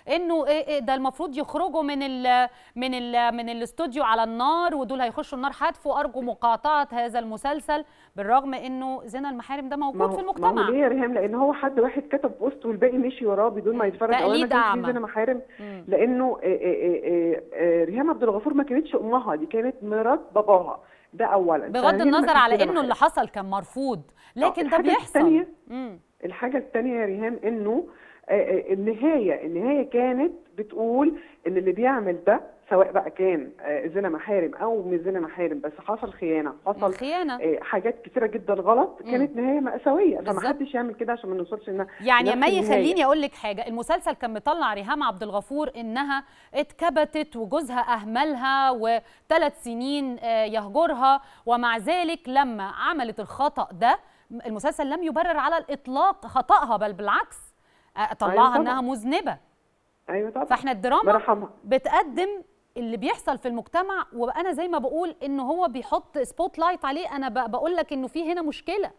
انه إيه إيه ده المفروض يخرجوا من ال من ال من الاستوديو على النار ودول هيخشوا النار حتفوا ارجو مقاطعه هذا المسلسل بالرغم انه زنا المحارم ده ما موجود هو في ما هو المجتمع ليه يا ريهام لان هو حد واحد كتب بوست والباقي مشي وراه بدون ما يتفرج اولا تقليد ما كانش أعمى. في زنا محارم مم. لانه آه، آه، آه، آه، ريهام عبد الغفور ما كانتش امها دي كانت مرات باباها ده اولا بغض فهنا ما النظر كانش على زنا انه محارم. اللي حصل كان مرفوض لكن ده الحاجة بيحصل التانية- مم. الحاجة التانية يا ريهام انه آه، آه، النهاية النهاية كانت بتقول ان اللي بيعمل ده سواء بقى كان آه، زنا محارم او مش زنا محارم بس حصل خيانة حصل الخيانه آه، حاجات كتيرة جدا غلط كانت نهاية مأساوية بالظبط. فما حدش يعمل كده عشان ما نوصلش ان يعني يا لنفس مي النهاية. خليني اقول لك حاجه المسلسل كان مطلع ريهام عبد الغفور انها اتكبتت وجوزها اهملها وثلاث سنين آه، يهجرها ومع ذلك لما عملت الخطا ده المسلسل لم يبرر على الاطلاق خطاها بل بالعكس آه، طلعها طبعاً. انها مذنبه ايوه طبعا فاحنا الدراما مرحمة بتقدم اللي بيحصل في المجتمع وانا زي ما بقول ان هو بيحط سبوت لايت عليه انا ب- بقول لك انه في هنا مشكله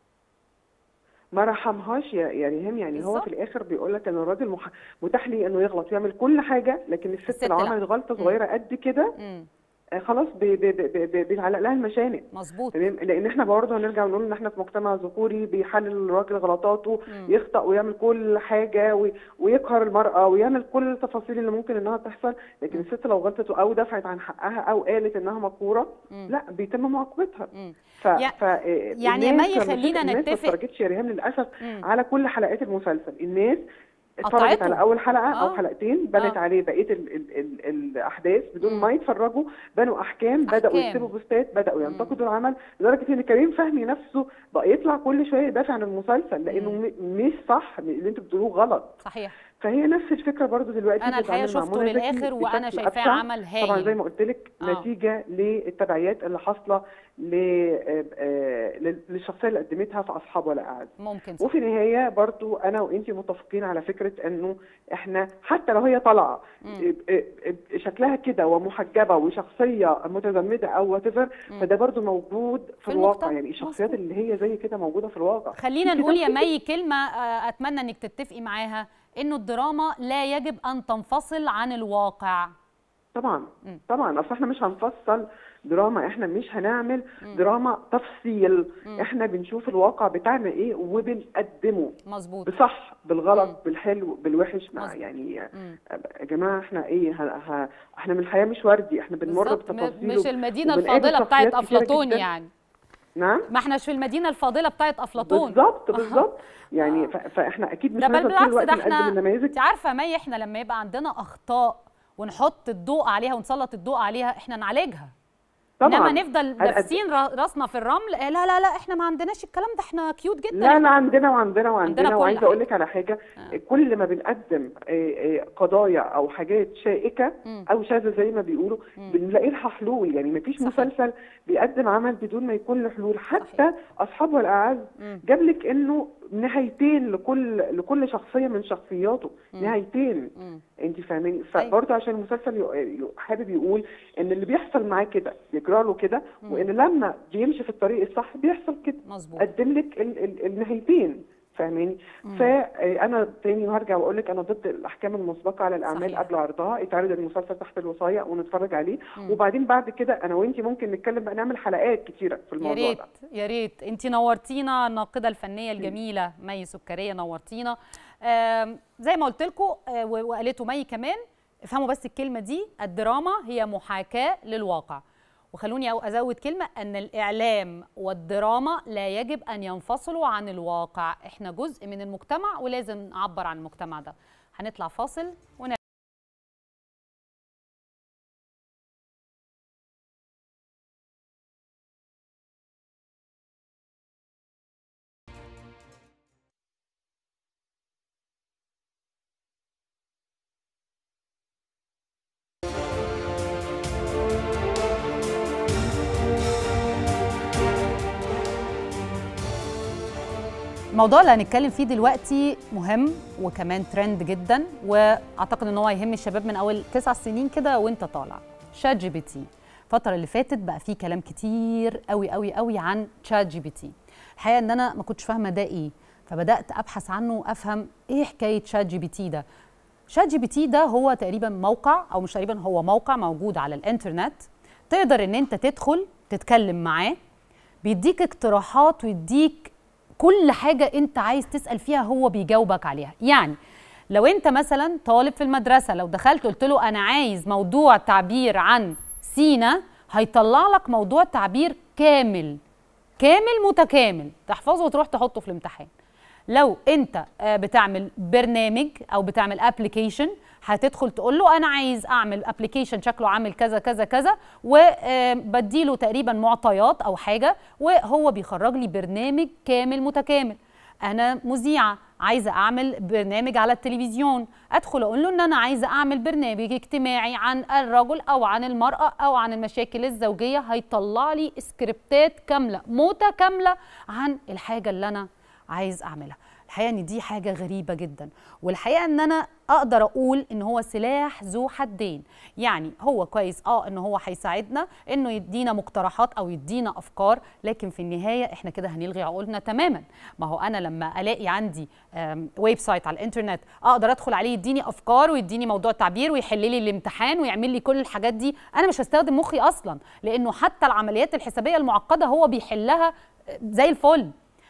ما رحمهاش يا يا ريهام يعني هو بالظبط. في الاخر بيقول لك ان الراجل مح... متاح ليه انه يغلط ويعمل كل حاجه لكن الست, الست لو لا. عملت غلطه صغيره قد كده مم. آه، خلاص بي- بي- بي- بي- بيتعلق لها المشانق مظبوط تمام لان احنا برضه هنرجع ونقول ان احنا في مجتمع ذكوري بيحلل الراجل غلطاته مم. يخطأ ويعمل كل حاجه وي- ويقهر المراه ويعمل كل التفاصيل اللي ممكن انها تحصل لكن الست لو غلطت او دفعت عن حقها او قالت انها مقهوره مم. لا بيتم معاقبتها مم. ف... يع- ف... آه، يعني يا الناس مي لما خلينا الناس ما نتفق- اتفرجتش يا ريهام للاسف مم. على كل حلقات المسلسل الناس اتفرجت قطعته. على اول حلقه آه. او حلقتين بنت آه. عليه بقيه ال ال ال الاحداث بدون مم. ما يتفرجوا بنوا احكام بداوا أحكام. يكتبوا بوستات بداوا ينتقدوا العمل لدرجه ان كريم فهمي نفسه بقى يطلع كل شويه يدافع عن المسلسل لانه مم. م- مش صح اللي انتوا بتقولوه غلط صحيح فهي نفس الفكره برضو دلوقتي انا الحقيقه بتتعامل مع شفته منى زكي للاخر وانا بشكل شايفاه أبشع. عمل هايل طبعا زي ما قلت لك آه. نتيجه للتبعيات اللي حاصله ل- آه، آه، للشخصيه اللي قدمتها في اصحاب ولا اعز ممكن صح. وفي النهايه برضو انا وانتي متفقين على فكره انه احنا حتى لو هي طالعه مم. ب- ب- شكلها كده ومحجبه وشخصيه متزمته او وات مم. فده برضو موجود في, في الواقع المجتمع. يعني الشخصيات مظبوط. اللي هي زي كده موجوده في الواقع خلينا في نقول يا كده- مي كلمه آه، اتمنى انك تتفقي معاها انه الدراما لا يجب ان تنفصل عن الواقع طبعا مم. طبعا اصل احنا مش هنفصل دراما احنا مش هنعمل مم. دراما تفصيل مم. احنا بنشوف الواقع بتاعنا ايه وبنقدمه مظبوط بصح بالغلط مم. بالحلو بالوحش مع مظبوط. يعني مم. يا جماعه احنا ايه ه... ه... احنا من الحياه مش وردي احنا بنمر بالظبط م- بتفاصيل مش المدينه وبنقابل الفاضله بتاعت شخصيات كتيرة افلاطون جداً. يعني نعم ما احناش في المدينه الفاضله بتاعت افلاطون بالظبط بالظبط يعني ف... فاحنا اكيد مش ده بل هنفضل طول بالعكس الوقت ده نقدم احنا النماذج انت عارفه يا مي احنا لما يبقى عندنا اخطاء ونحط الضوء عليها ونسلط الضوء عليها احنا نعالجها طبعا انما نفضل أنا- دافسين را- راسنا في الرمل آه، لا لا لا احنا ما عندناش الكلام ده احنا كيوت جدا لا لا عندنا وعندنا عندنا وعندنا كل وعايزه حاجة. اقول لك على حاجه آه. كل ما بنقدم آه، آه، قضايا او حاجات شائكه مم. او شاذه زي ما بيقولوا مم. بنلاقي لها حلول يعني ما فيش صحيح. مسلسل بيقدم عمل بدون ما يكون له حلول حتى صحيح. اصحاب والاعز مم. جاب لك انه نهايتين لكل لكل شخصيه من شخصياته مم. نهايتين مم. انت فاهماني أيوة. فبرضه عشان المسلسل يق- ي- حابب يقول ان اللي بيحصل معاه كده يجرى له كده مم. وان لما بيمشي في الطريق الصح بيحصل كده مظبوط قدم لك ال ال النهايتين فاهماني مم. فانا تاني وهرجع واقول لك انا ضد الاحكام المسبقه على الاعمال صحيح. قبل عرضها يتعرض المسلسل تحت الوصايه ونتفرج عليه مم. وبعدين بعد كده انا وانتي ممكن نتكلم بقى نعمل حلقات كتيره في يا الموضوع ريت ده يا ريت انت نورتينا الناقده الفنيه الجميله مي سكريه نورتينا آم، زي ما قلت لكم وقالته مي كمان افهموا بس الكلمه دي الدراما هي محاكاه للواقع وخلوني أو ازود كلمه ان الاعلام والدراما لا يجب ان ينفصلوا عن الواقع احنا جزء من المجتمع ولازم نعبر عن المجتمع ده هنطلع فاصل ونرجع الموضوع اللي هنتكلم فيه دلوقتي مهم وكمان ترند جدا واعتقد ان هو هيهم الشباب من اول تسع سنين كده وانت طالع شات جي بي تي الفتره اللي فاتت بقى فيه كلام كتير قوي قوي قوي عن شات جي بي تي الحقيقه ان انا ما كنتش فاهمه ده ايه فبدات ابحث عنه وافهم ايه حكايه شات جي بي تي ده شات جي بي تي ده هو تقريبا موقع او مش تقريبا هو موقع موجود على الانترنت تقدر ان انت تدخل تتكلم معاه بيديك اقتراحات ويديك كل حاجه انت عايز تسال فيها هو بيجاوبك عليها يعني لو انت مثلا طالب في المدرسه لو دخلت قلت له انا عايز موضوع تعبير عن سينا هيطلع لك موضوع تعبير كامل كامل متكامل تحفظه وتروح تحطه في الامتحان لو انت آه، بتعمل برنامج او بتعمل ابلكيشن هتدخل تقول له انا عايز اعمل ابلكيشن شكله عامل كذا كذا كذا وبديله تقريبا معطيات او حاجه وهو بيخرج لي برنامج كامل متكامل انا مذيعه عايزه اعمل برنامج على التلفزيون ادخل اقول له ان انا عايزه اعمل برنامج اجتماعي عن الرجل او عن المراه او عن المشاكل الزوجيه هيطلع لي سكريبتات كامله متكامله عن الحاجه اللي انا عايز اعملها الحقيقه ان دي حاجه غريبه جدا والحقيقه ان انا اقدر اقول ان هو سلاح ذو حدين يعني هو كويس اه ان هو هيساعدنا انه يدينا مقترحات او يدينا افكار لكن في النهايه احنا كده هنلغي عقولنا تماما ما هو انا لما الاقي عندي آم، ويب سايت على الانترنت اقدر ادخل عليه يديني افكار ويديني موضوع تعبير ويحل لي الامتحان ويعمل لي كل الحاجات دي انا مش هستخدم مخي اصلا لانه حتى العمليات الحسابيه المعقده هو بيحلها آه، زي الفل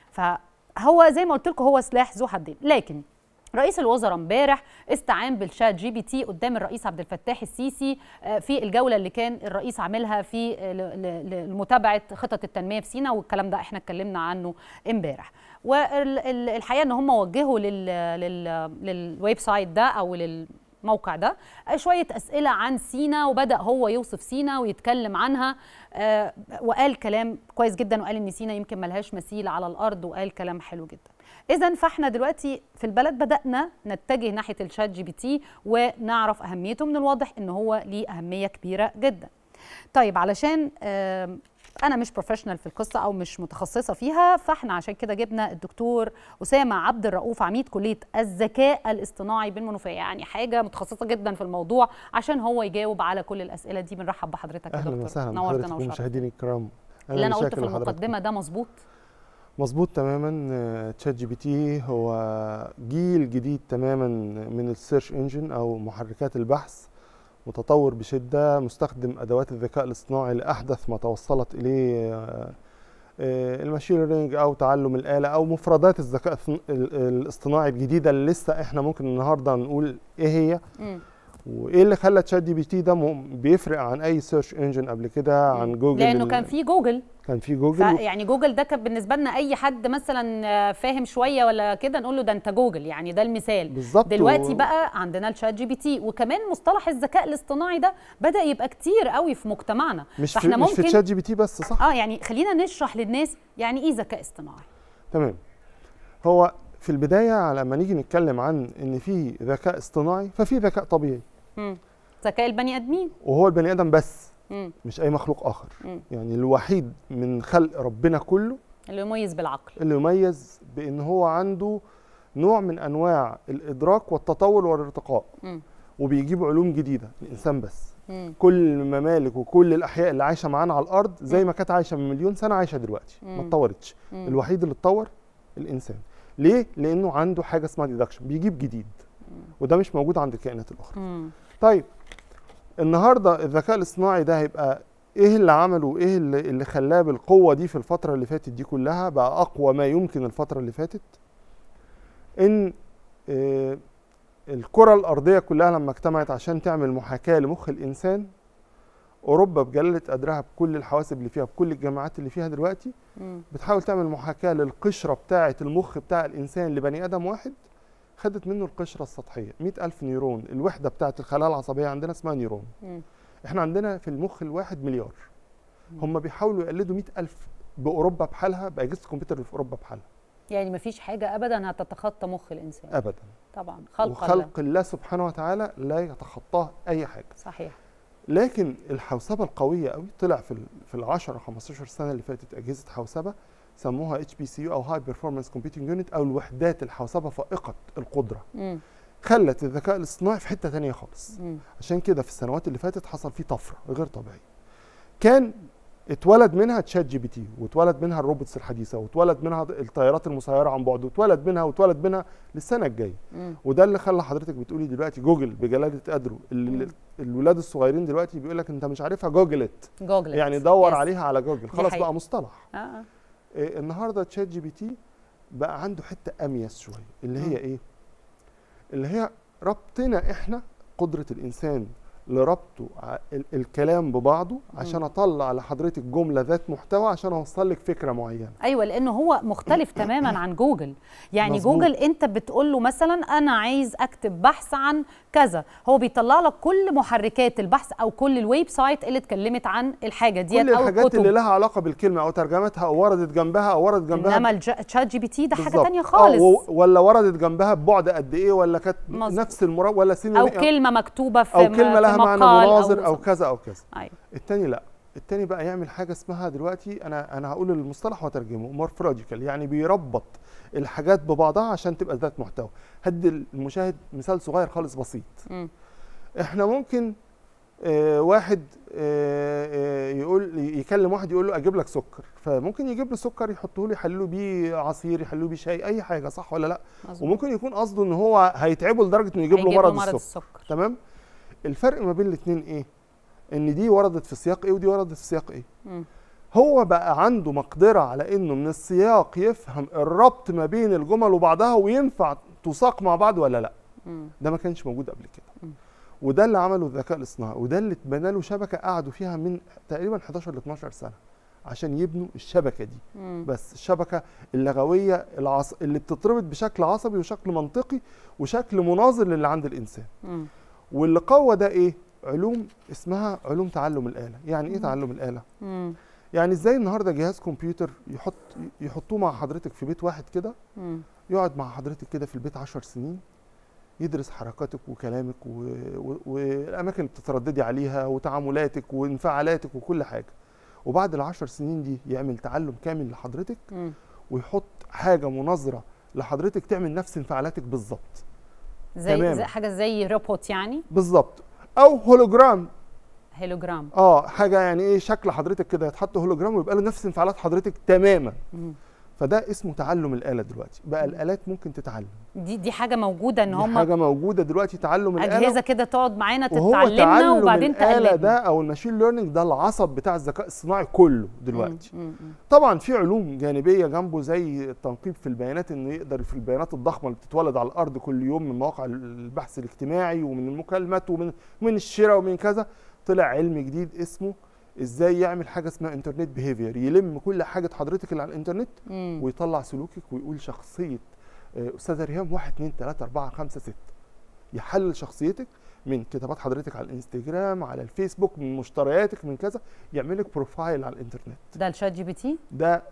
فهو زي ما قلت لكم هو سلاح ذو حدين لكن رئيس الوزراء امبارح استعان بالشات جي بي تي قدام الرئيس عبد الفتاح السيسي آه، في الجوله اللي كان الرئيس عاملها في آه، ل- ل- ل- لمتابعه خطط التنميه في سيناء والكلام ده احنا اتكلمنا عنه امبارح والحقيقه ان هم وجهوا لل لل للويب سايت ده او لل الموقع ده آه، شويه اسئله عن سينا وبدا هو يوصف سينا ويتكلم عنها آه، وقال كلام كويس جدا وقال ان سينا يمكن ملهاش مثيل على الارض وقال كلام حلو جدا اذا فاحنا دلوقتي في البلد بدانا نتجه ناحيه الشات جي بي تي ونعرف اهميته من الواضح ان هو ليه اهميه كبيره جدا طيب علشان آم، انا مش بروفيشنال في القصه او مش متخصصه فيها فاحنا عشان كده جبنا الدكتور اسامه عبد الرؤوف عميد كليه الذكاء الاصطناعي بالمنوفيه يعني حاجه متخصصه جدا في الموضوع عشان هو يجاوب على كل الاسئله دي بنرحب بحضرتك يا اهلا دكتور وسهلا نورتنا بحضرتك وشرفتنا ومشاهديني الكرام اللي انا قلته شاكر في لحضراتكم. المقدمه ده مظبوط مظبوط تماما آه، تشات جي بي تي هو جيل جديد تماما من السيرش انجن او محركات البحث متطور بشده مستخدم ادوات الذكاء الاصطناعي لاحدث ما توصلت اليه آه، آه، الماشين ليرنينج او تعلم الاله او مفردات الذكاء الصن- ال- الاصطناعي الجديده اللي لسه احنا ممكن النهارده نقول ايه هي مم. وايه اللي خلى تشات جي بي تي ده م- بيفرق عن اي سيرش انجن قبل كده عن جوجل لانه ال- كان في جوجل كان في جوجل يعني جوجل ده كان بالنسبه لنا اي حد مثلا آه، فاهم شويه ولا كده نقول له ده انت جوجل يعني ده المثال بالظبط دلوقتي و- بقى عندنا الشات جي بي تي وكمان مصطلح الذكاء الاصطناعي ده بدا يبقى كتير قوي في مجتمعنا مش في فاحنا مش في ممكن تشات جي بي تي بس صح اه يعني خلينا نشرح للناس يعني ايه ذكاء اصطناعي تمام هو في البدايه على لما نيجي نتكلم عن ان في ذكاء اصطناعي ففي ذكاء طبيعي مم. ذكاء البني ادمين وهو البني ادم بس مم. مش اي مخلوق اخر مم. يعني الوحيد من خلق ربنا كله اللي يميز بالعقل اللي يميز بان هو عنده نوع من انواع الادراك والتطور والارتقاء مم. وبيجيب علوم جديده الانسان بس مم. كل الممالك وكل الاحياء اللي عايشه معانا على الارض زي ما كانت عايشه من مليون سنه عايشه دلوقتي ما مم. اتطورتش مم. الوحيد اللي اتطور الانسان ليه لانه عنده حاجه اسمها ديدكشن بيجيب جديد وده مش موجود عند الكائنات الاخرى مم. طيب النهارده الذكاء الاصطناعي ده هيبقى ايه اللي عمله وايه اللي, اللي خلاه بالقوه دي في الفتره اللي فاتت دي كلها بقى اقوى ما يمكن الفتره اللي فاتت ان آه، الكره الارضيه كلها لما اجتمعت عشان تعمل محاكاه لمخ الانسان اوروبا بجلاله قدرها بكل الحواسب اللي فيها بكل الجامعات اللي فيها دلوقتي مم. بتحاول تعمل محاكاه للقشره بتاعه المخ بتاع الانسان لبني ادم واحد خدت منه القشره السطحيه 100000 ألف نيرون الوحده بتاعه الخلايا العصبيه عندنا اسمها نيرون مم. احنا عندنا في المخ الواحد مليار هم بيحاولوا يقلدوا 100000 ألف باوروبا بحالها باجهزه الكمبيوتر اللي في اوروبا بحالها يعني مفيش حاجه ابدا هتتخطى مخ الانسان ابدا طبعا خلق الله وخلق الله سبحانه وتعالى لا يتخطاه اي حاجه صحيح لكن الحوسبه القويه قوي طلع في ال في ال 10 15 سنه اللي فاتت اجهزه حوسبه سموها اتش بي سي يو او هاي بيرفورمانس كومبيوتنج يونت او الوحدات الحوسبه فائقه القدره مم. خلت الذكاء الاصطناعي في حته تانية خالص مم. عشان كده في السنوات اللي فاتت حصل فيه طفره غير طبيعيه كان اتولد منها تشات جي بي تي واتولد منها الروبوتس الحديثه واتولد منها الطيارات المسيره عن بعد واتولد منها واتولد منها للسنه الجايه مم. وده اللي خلى حضرتك بتقولي دلوقتي جوجل بجلاله قدره اللي الولاد الصغيرين دلوقتي بيقول لك انت مش عارفها جوجلت جوجل يعني دور عليها على جوجل خلاص حقيقة. بقى مصطلح آه، آه. إيه النهارده تشات جي بي تي بقى عنده حته اميز شويه اللي هي ايه اللي هي ربطنا احنا قدره الانسان لربطه ع- ال- الكلام ببعضه عشان اطلع لحضرتك جمله ذات محتوى عشان اوصل لك فكره معينه ايوه لانه هو مختلف تماما عن جوجل يعني مظبوط. جوجل انت بتقول له مثلا انا عايز اكتب بحث عن كذا هو بيطلع لك كل محركات البحث او كل الويب سايت اللي اتكلمت عن الحاجه ديت كل او الحاجات الكتب اللي لها علاقه بالكلمه او ترجمتها او وردت جنبها او وردت جنبها انما الشات جي بي تي ده حاجه بالظبط. تانية آه، خالص و- ولا وردت جنبها ببعد قد ايه ولا كانت مظبوط. نفس المرا ولا سين او ونقط. كلمه مكتوبه في او م- كلمه في لها معنى مقال مناظر او كذا او كذا ايوه التاني لا التاني بقى يعمل حاجه اسمها دلوقتي انا انا هقول المصطلح واترجمه مورفولوجيكال يعني بيربط الحاجات ببعضها عشان تبقى ذات محتوى هدي المشاهد مثال صغير خالص بسيط مم. احنا ممكن آه واحد آه آه يقول يكلم واحد يقول له اجيب لك سكر فممكن يجيب له سكر يحطه له يحلله بيه عصير يحلله بيه شاي اي حاجه صح ولا لا مظبوط. وممكن يكون قصده ان هو هيتعبه لدرجه انه يجيب له هيجيب له مرض, مرض السكر. السكر. تمام الفرق ما بين الاثنين ايه ان دي وردت في سياق ايه ودي وردت في سياق ايه مم. هو بقى عنده مقدره على انه من السياق يفهم الربط ما بين الجمل وبعضها وينفع تساق مع بعض ولا لا مم. ده ما كانش موجود قبل كده وده اللي عمله الذكاء الاصطناعي وده اللي اتبنى له شبكه قعدوا فيها من تقريبا 11 ل 12 سنه عشان يبنوا الشبكه دي مم. بس الشبكه اللغويه العص... اللي بتتربط بشكل عصبي وشكل منطقي وشكل مناظر للي عند الانسان مم. واللي قوى ده ايه علوم اسمها علوم تعلم الاله يعني ايه مم. تعلم الاله مم. يعني ازاي النهارده جهاز كمبيوتر يحط يحطوه مع حضرتك في بيت واحد كده مم. يقعد مع حضرتك كده في البيت عشر سنين يدرس حركاتك وكلامك و... و... والاماكن اللي بتترددي عليها وتعاملاتك وانفعالاتك وكل حاجه وبعد العشر سنين دي يعمل تعلم كامل لحضرتك مم. ويحط حاجه مناظره لحضرتك تعمل نفس انفعالاتك بالظبط زي, تمام. زي حاجه زي روبوت يعني بالظبط او هولوجرام هيلوجرام اه حاجه يعني ايه شكل حضرتك كده يتحط هولوجرام ويبقى له نفس انفعالات حضرتك تماما مم. فده اسمه تعلم الاله دلوقتي بقى الالات ممكن تتعلم دي دي حاجه موجوده ان دي هم حاجه موجوده دلوقتي تعلم الاله اجهزه كده تقعد معانا وهو تتعلمنا تعلم وبعدين الآلة تقلدنا ده او الماشين ليرنينج ده العصب بتاع الذكاء الصناعي كله دلوقتي مم. مم. طبعا في علوم جانبيه جنبه زي التنقيب في البيانات انه يقدر في البيانات الضخمه اللي بتتولد على الارض كل يوم من مواقع البحث الاجتماعي ومن المكالمات ومن من الشراء ومن كذا طلع علم جديد اسمه ازاي يعمل حاجه اسمها انترنت بيهيفير يلم كل حاجه حضرتك اللي على الانترنت مم. ويطلع سلوكك ويقول شخصيه آه، استاذه ريهام 1 2 3 4 5 6 يحلل شخصيتك من كتابات حضرتك على الانستجرام على الفيسبوك من مشترياتك من كذا يعمل لك بروفايل على الانترنت ده الشات جي بي تي ده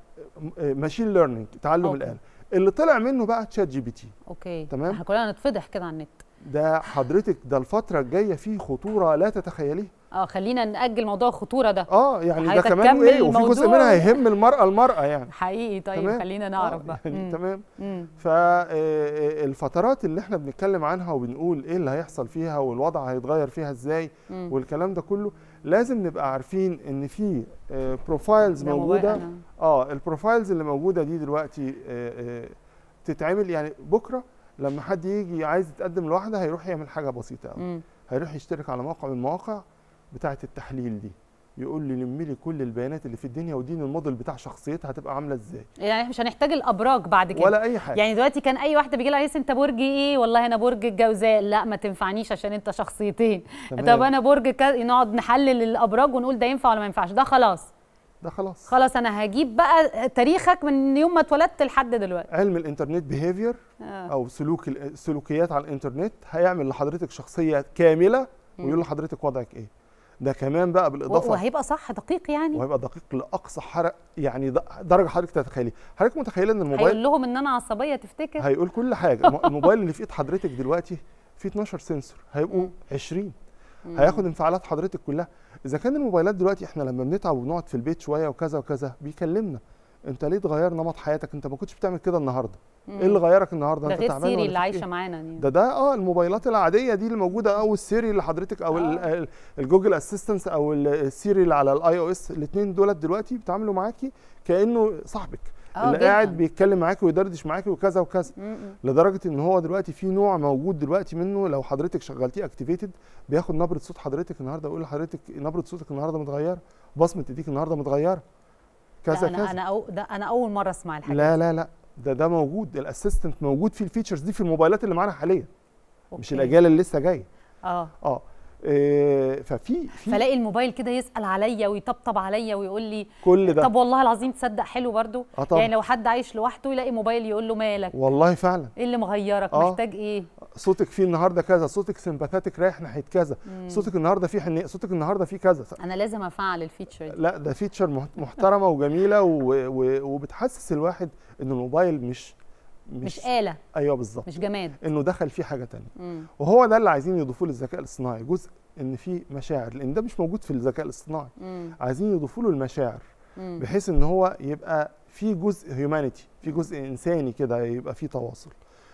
ماشين ليرنينج تعلم أوكي. الاله اللي طلع منه بقى تشات جي بي تي اوكي تمام. احنا كلنا نتفضح كده على النت ده حضرتك ده الفتره الجايه فيه خطوره لا تتخيليها اه خلينا ناجل موضوع الخطوره ده اه يعني ده حضرتك كمان كمل ايه وفي جزء الموضوع. منها يهم المراه المراه يعني حقيقي طيب تمام؟ خلينا نعرف آه، بقى يعني مم. تمام مم. فالفترات اللي احنا بنتكلم عنها وبنقول ايه اللي هيحصل فيها والوضع هيتغير فيها ازاي مم. والكلام ده كله لازم نبقى عارفين ان في بروفايلز ده موجوده موبايل أنا- اه البروفايلز اللي موجوده دي دلوقتي آه، آه، تتعمل يعني بكره لما حد يجي عايز يتقدم لواحده هيروح يعمل حاجه بسيطه قوي مم. هيروح يشترك على موقع من المواقع بتاعه التحليل دي يقول لي لمي لي كل البيانات اللي في الدنيا وديني الموديل بتاع شخصيتها هتبقى عامله ازاي يعني مش هنحتاج الابراج بعد كده ولا اي حاجه يعني دلوقتي كان اي واحده بيجي لها يس انت برج ايه والله انا برج الجوزاء لا ما تنفعنيش عشان انت شخصيتين تمام. طب انا برج كذا نقعد نحلل الابراج ونقول ده ينفع ولا ما ينفعش ده خلاص ده خلاص خلاص انا هجيب بقى تاريخك من يوم ما اتولدت لحد دلوقتي علم الانترنت بيهيفير آه. او سلوك ال- السلوكيات على الانترنت هيعمل لحضرتك شخصيه كامله ويقول لحضرتك وضعك ايه ده كمان بقى و- بالاضافه وهيبقى صح دقيق يعني وهيبقى دقيق لاقصى حرق يعني د- درجه حضرتك تتخيلي حضرتك متخيله ان الموبايل هيقول لهم ان انا عصبيه تفتكر هيقول كل حاجه الم- الموبايل اللي في ايد حضرتك دلوقتي فيه 12 سنسور هيبقوا 20 هياخد انفعالات حضرتك كلها اذا كان الموبايلات دلوقتي احنا لما بنتعب وبنقعد في البيت شويه وكذا وكذا بيكلمنا انت ليه تغير نمط حياتك انت ما كنتش بتعمل كده النهارده مم. ايه اللي غيرك النهارده ده انت غير تعبان سيري ولا اللي فيك عايشه إيه؟ معانا دي ده ده اه الموبايلات العاديه دي اللي موجوده او السيري اللي حضرتك او ال- ال- الجوجل اسيستنس او ال- السيري اللي على الاي او اس الاثنين دولت دلوقتي بيتعاملوا معاكي كانه صاحبك آه، اللي جداً. قاعد بيتكلم معاكي ويدردش معاكي وكذا وكذا مم. لدرجه ان هو دلوقتي في نوع موجود دلوقتي منه لو حضرتك شغلتيه اكتيفيتد بياخد نبره صوت حضرتك النهارده يقول لحضرتك نبره صوتك النهارده متغيره بصمه ايديك النهارده متغيره كذا لا انا كذا انا أو ده انا اول مره اسمع الحاجه لا لا لا ده ده موجود الاسيستنت موجود في الفيتشرز دي في الموبايلات اللي معانا حاليا مش أوكي. الاجيال اللي لسه جايه اه اه إيه، ففي في فلاقي الموبايل كده يسال عليا ويطبطب عليا ويقول لي كل ده طب والله العظيم تصدق حلو برضو اه طبعا يعني لو حد عايش لوحده يلاقي موبايل يقول له مالك والله فعلا ايه اللي مغيرك آه. محتاج ايه صوتك فيه النهارده كذا صوتك سمباثاتيك رايح ناحيه كذا صوتك النهارده فيه حنيه صوتك النهارده فيه كذا انا لازم افعل الفيتشر دي لا ده فيتشر مح- محترمه وجميله و... و... وبتحسس الواحد ان الموبايل مش مش آلة ايوه بالظبط مش جماد انه دخل فيه حاجه تانية مم. وهو ده اللي عايزين يضيفوه للذكاء الاصطناعي جزء ان في مشاعر لان ده مش موجود في الذكاء الاصطناعي مم. عايزين يضيفوا له المشاعر مم. بحيث ان هو يبقى في جزء هيومانيتي في جزء انساني كده يبقى في تواصل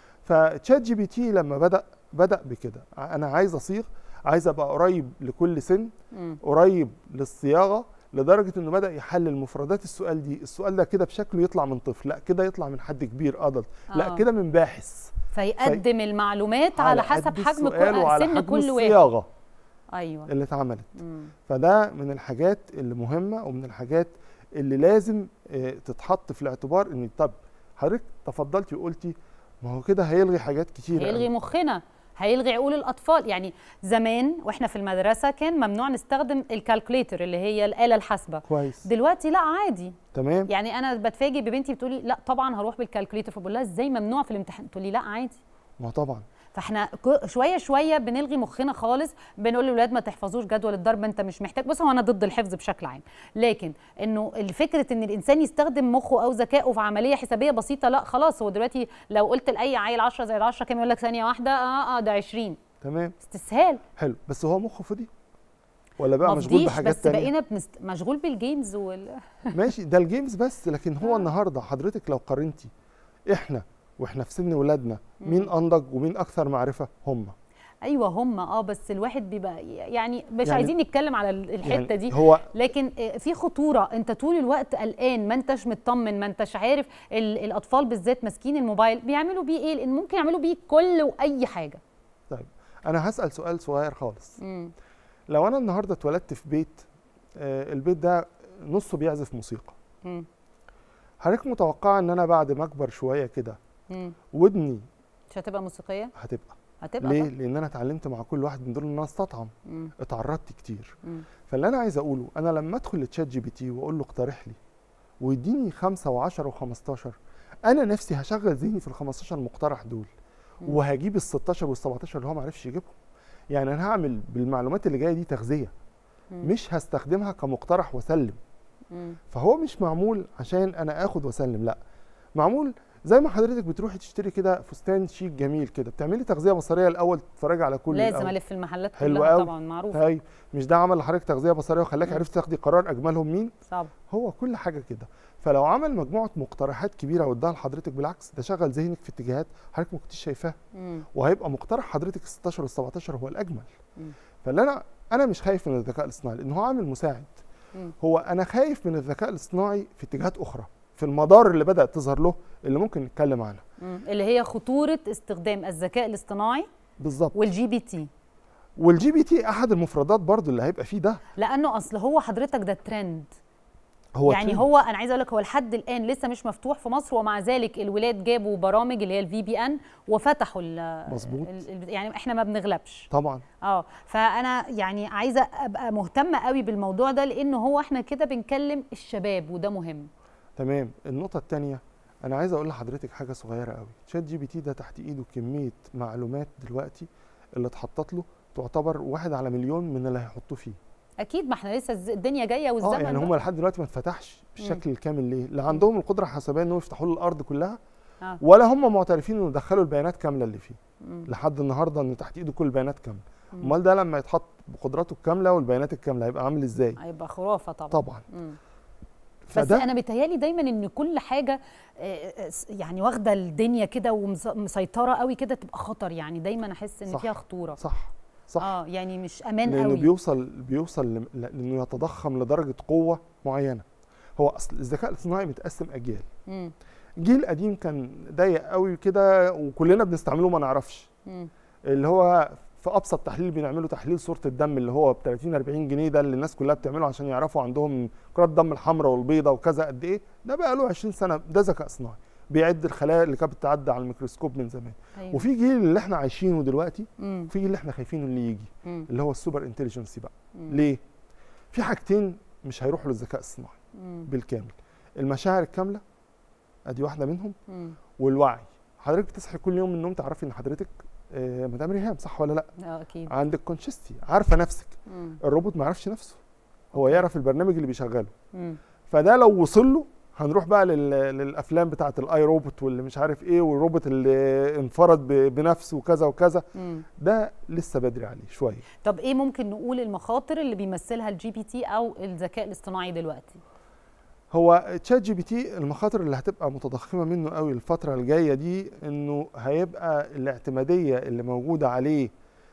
فتشات جي بي تي لما بدا بدا بكده انا عايز اصيغ عايز ابقى قريب لكل سن مم. قريب للصياغه لدرجه انه بدا يحلل مفردات السؤال دي السؤال ده كده بشكله يطلع من طفل لا كده يطلع من حد كبير ادلت لا آه. كده من باحث فيقدم المعلومات على حسب قد حجم السؤال كل وعلى سن حجم كل واحد الصياغه ايوه اللي اتعملت مم. فده من الحاجات اللي مهمه ومن الحاجات اللي لازم آه، تتحط في الاعتبار ان طب حضرتك تفضلتي وقلتي ما هو كده هيلغي حاجات كتير هيلغي مخنا هيلغي عقول الاطفال يعني زمان واحنا في المدرسه كان ممنوع نستخدم الكالكوليتر اللي هي الاله الحاسبه كويس دلوقتي لا عادي تمام يعني انا بتفاجئ ببنتي بتقولي لا طبعا هروح بالكالكوليتر فبقول لها ازاي ممنوع في الامتحان تقول لي لا عادي ما هو طبعا فاحنا ك- شويه شويه بنلغي مخنا خالص بنقول للولاد ما تحفظوش جدول الضرب انت مش محتاج بص هو انا ضد الحفظ بشكل عام لكن انه الفكره ان الانسان يستخدم مخه او ذكائه في عمليه حسابيه بسيطه لا خلاص هو دلوقتي لو قلت لاي عيل 10 زائد 10 كام يقول لك ثانيه واحده اه اه ده 20 تمام استسهال حلو بس هو مخه فضي ولا بقى ما مشغول فضيش بحاجات بس تانية بقينا بنست... مشغول بالجيمز وال ماشي ده الجيمز بس لكن هو النهارده حضرتك لو قارنتي احنا واحنا في سن ولادنا مين انضج ومين اكثر معرفه هم ايوه هم اه بس الواحد بيبقى يعني مش يعني- عايزين نتكلم على ال- الحته يعني دي هو لكن آه، في خطوره انت طول الوقت قلقان ما انتش مطمن ما انتش عارف ال- الاطفال بالذات ماسكين الموبايل بيعملوا بيه ايه لان ممكن يعملوا بيه كل واي حاجه طيب انا هسال سؤال صغير خالص مم. لو انا النهارده اتولدت في بيت آه، البيت ده نصه بيعزف موسيقى مم. حضرتك متوقعه ان انا بعد ما اكبر شويه كده مم. ودني مش هتبقى موسيقيه هتبقى هتبقى ليه طبعاً. لان انا اتعلمت مع كل واحد من دول ان انا استطعم مم. اتعرضت كتير مم. فاللي انا عايز اقوله انا لما ادخل لتشات جي بي تي واقول له اقترح لي ويديني خمسة و10 و15 انا نفسي هشغل ذهني في ال 15 مقترح دول مم. وهجيب ال 16 وال 17 اللي هو ما عرفش يجيبهم يعني انا هعمل بالمعلومات اللي جايه دي تغذيه مم. مش هستخدمها كمقترح واسلم مم. فهو مش معمول عشان انا اخد واسلم لا معمول زي ما حضرتك بتروحي تشتري كده فستان شيك جميل كده بتعملي تغذيه بصريه الاول تتفرجي على كل لازم الأول. الف المحلات حلو كلها قوي. طبعا معروف طيب مش ده عمل لحضرتك تغذيه بصريه وخلاك مم. عرفت تاخدي قرار اجملهم مين صعب هو كل حاجه كده فلو عمل مجموعه مقترحات كبيره واداها لحضرتك بالعكس ده شغل ذهنك في اتجاهات حضرتك ما كنتش شايفاها مم. وهيبقى مقترح حضرتك ال 16 وال 17 هو الاجمل مم. فاللي انا انا مش خايف من الذكاء الاصطناعي لان هو عامل مساعد مم. هو انا خايف من الذكاء الاصطناعي في اتجاهات اخرى في المدار اللي بدات تظهر له اللي ممكن نتكلم عنها مم. اللي هي خطوره استخدام الذكاء الاصطناعي بالظبط والجي بي تي والجي بي تي احد المفردات برضو اللي هيبقى فيه ده لانه اصل هو حضرتك ده ترند هو يعني ترند. هو انا عايزه اقول لك هو لحد الان لسه مش مفتوح في مصر ومع ذلك الولاد جابوا برامج اللي هي الفي بي ان وفتحوا ال مظبوط. ال- ال- يعني احنا ما بنغلبش طبعا اه فانا يعني عايزه ابقى مهتمه قوي بالموضوع ده لانه هو احنا كده بنكلم الشباب وده مهم تمام النقطة التانية أنا عايز أقول لحضرتك حاجة صغيرة قوي شات جي بي تي ده تحت إيده كمية معلومات دلوقتي اللي اتحطت له تعتبر واحد على مليون من اللي هيحطوه فيه اكيد ما احنا لسه الز- الدنيا جايه اه والزمن يعني هم بقى. لحد دلوقتي ما اتفتحش بالشكل الكامل ليه؟ لا عندهم القدرة الحسابية إنهم يفتحوا له الأرض كلها آه. ولا هم معترفين إنه دخلوا البيانات كاملة اللي فيه مم. لحد النهاردة إن تحت إيده كل البيانات كاملة مم. أمال ده لما يتحط بقدراته الكاملة والبيانات الكاملة هيبقى عامل إزاي؟ هيبقى خرافه طبعا طبعا مم. بس فده انا بيتهيالي دايما ان كل حاجه آه، آه، يعني واخده الدنيا كده ومسيطره قوي كده تبقى خطر يعني دايما احس ان صح. فيها خطوره صح صح اه يعني مش امان لانه قوي بيوصل بيوصل ل- لانه يتضخم لدرجه قوه معينه هو اصل الذكاء الاصطناعي متقسم اجيال مم. جيل قديم كان ضيق قوي كده وكلنا بنستعمله ما نعرفش مم. اللي هو في ابسط تحليل بنعمله تحليل صوره الدم اللي هو ب 30 40 جنيه ده اللي الناس كلها بتعمله عشان يعرفوا عندهم كرات الدم الحمراء والبيضاء وكذا قد ايه ده بقى له 20 سنه ده ذكاء اصطناعي بيعد الخلايا اللي كانت بتعدى على الميكروسكوب من زمان أيوة. وفي جيل اللي احنا عايشينه دلوقتي مم. وفي جيل اللي احنا خايفينه اللي يجي مم. اللي هو السوبر انتليجنسي بقى مم. ليه في حاجتين مش هيروحوا للذكاء الصناعي مم. بالكامل المشاعر الكامله ادي واحده منهم مم. والوعي حضرتك بتصحي كل يوم من النوم تعرفي ان حضرتك آه، مدام ريهام صح ولا لا اه اكيد عندك كونشستي عارفه نفسك مم. الروبوت ما يعرفش نفسه هو يعرف البرنامج اللي بيشغله مم. فده لو وصل له هنروح بقى لل... للافلام بتاعه الاي روبوت واللي مش عارف ايه والروبوت اللي انفرد ب... بنفسه وكذا وكذا مم. ده لسه بدري عليه شويه طب ايه ممكن نقول المخاطر اللي بيمثلها الجي بي تي او الذكاء الاصطناعي دلوقتي هو تشات جي بي تي المخاطر اللي هتبقى متضخمه منه قوي الفتره الجايه دي انه هيبقى الاعتماديه اللي موجوده عليه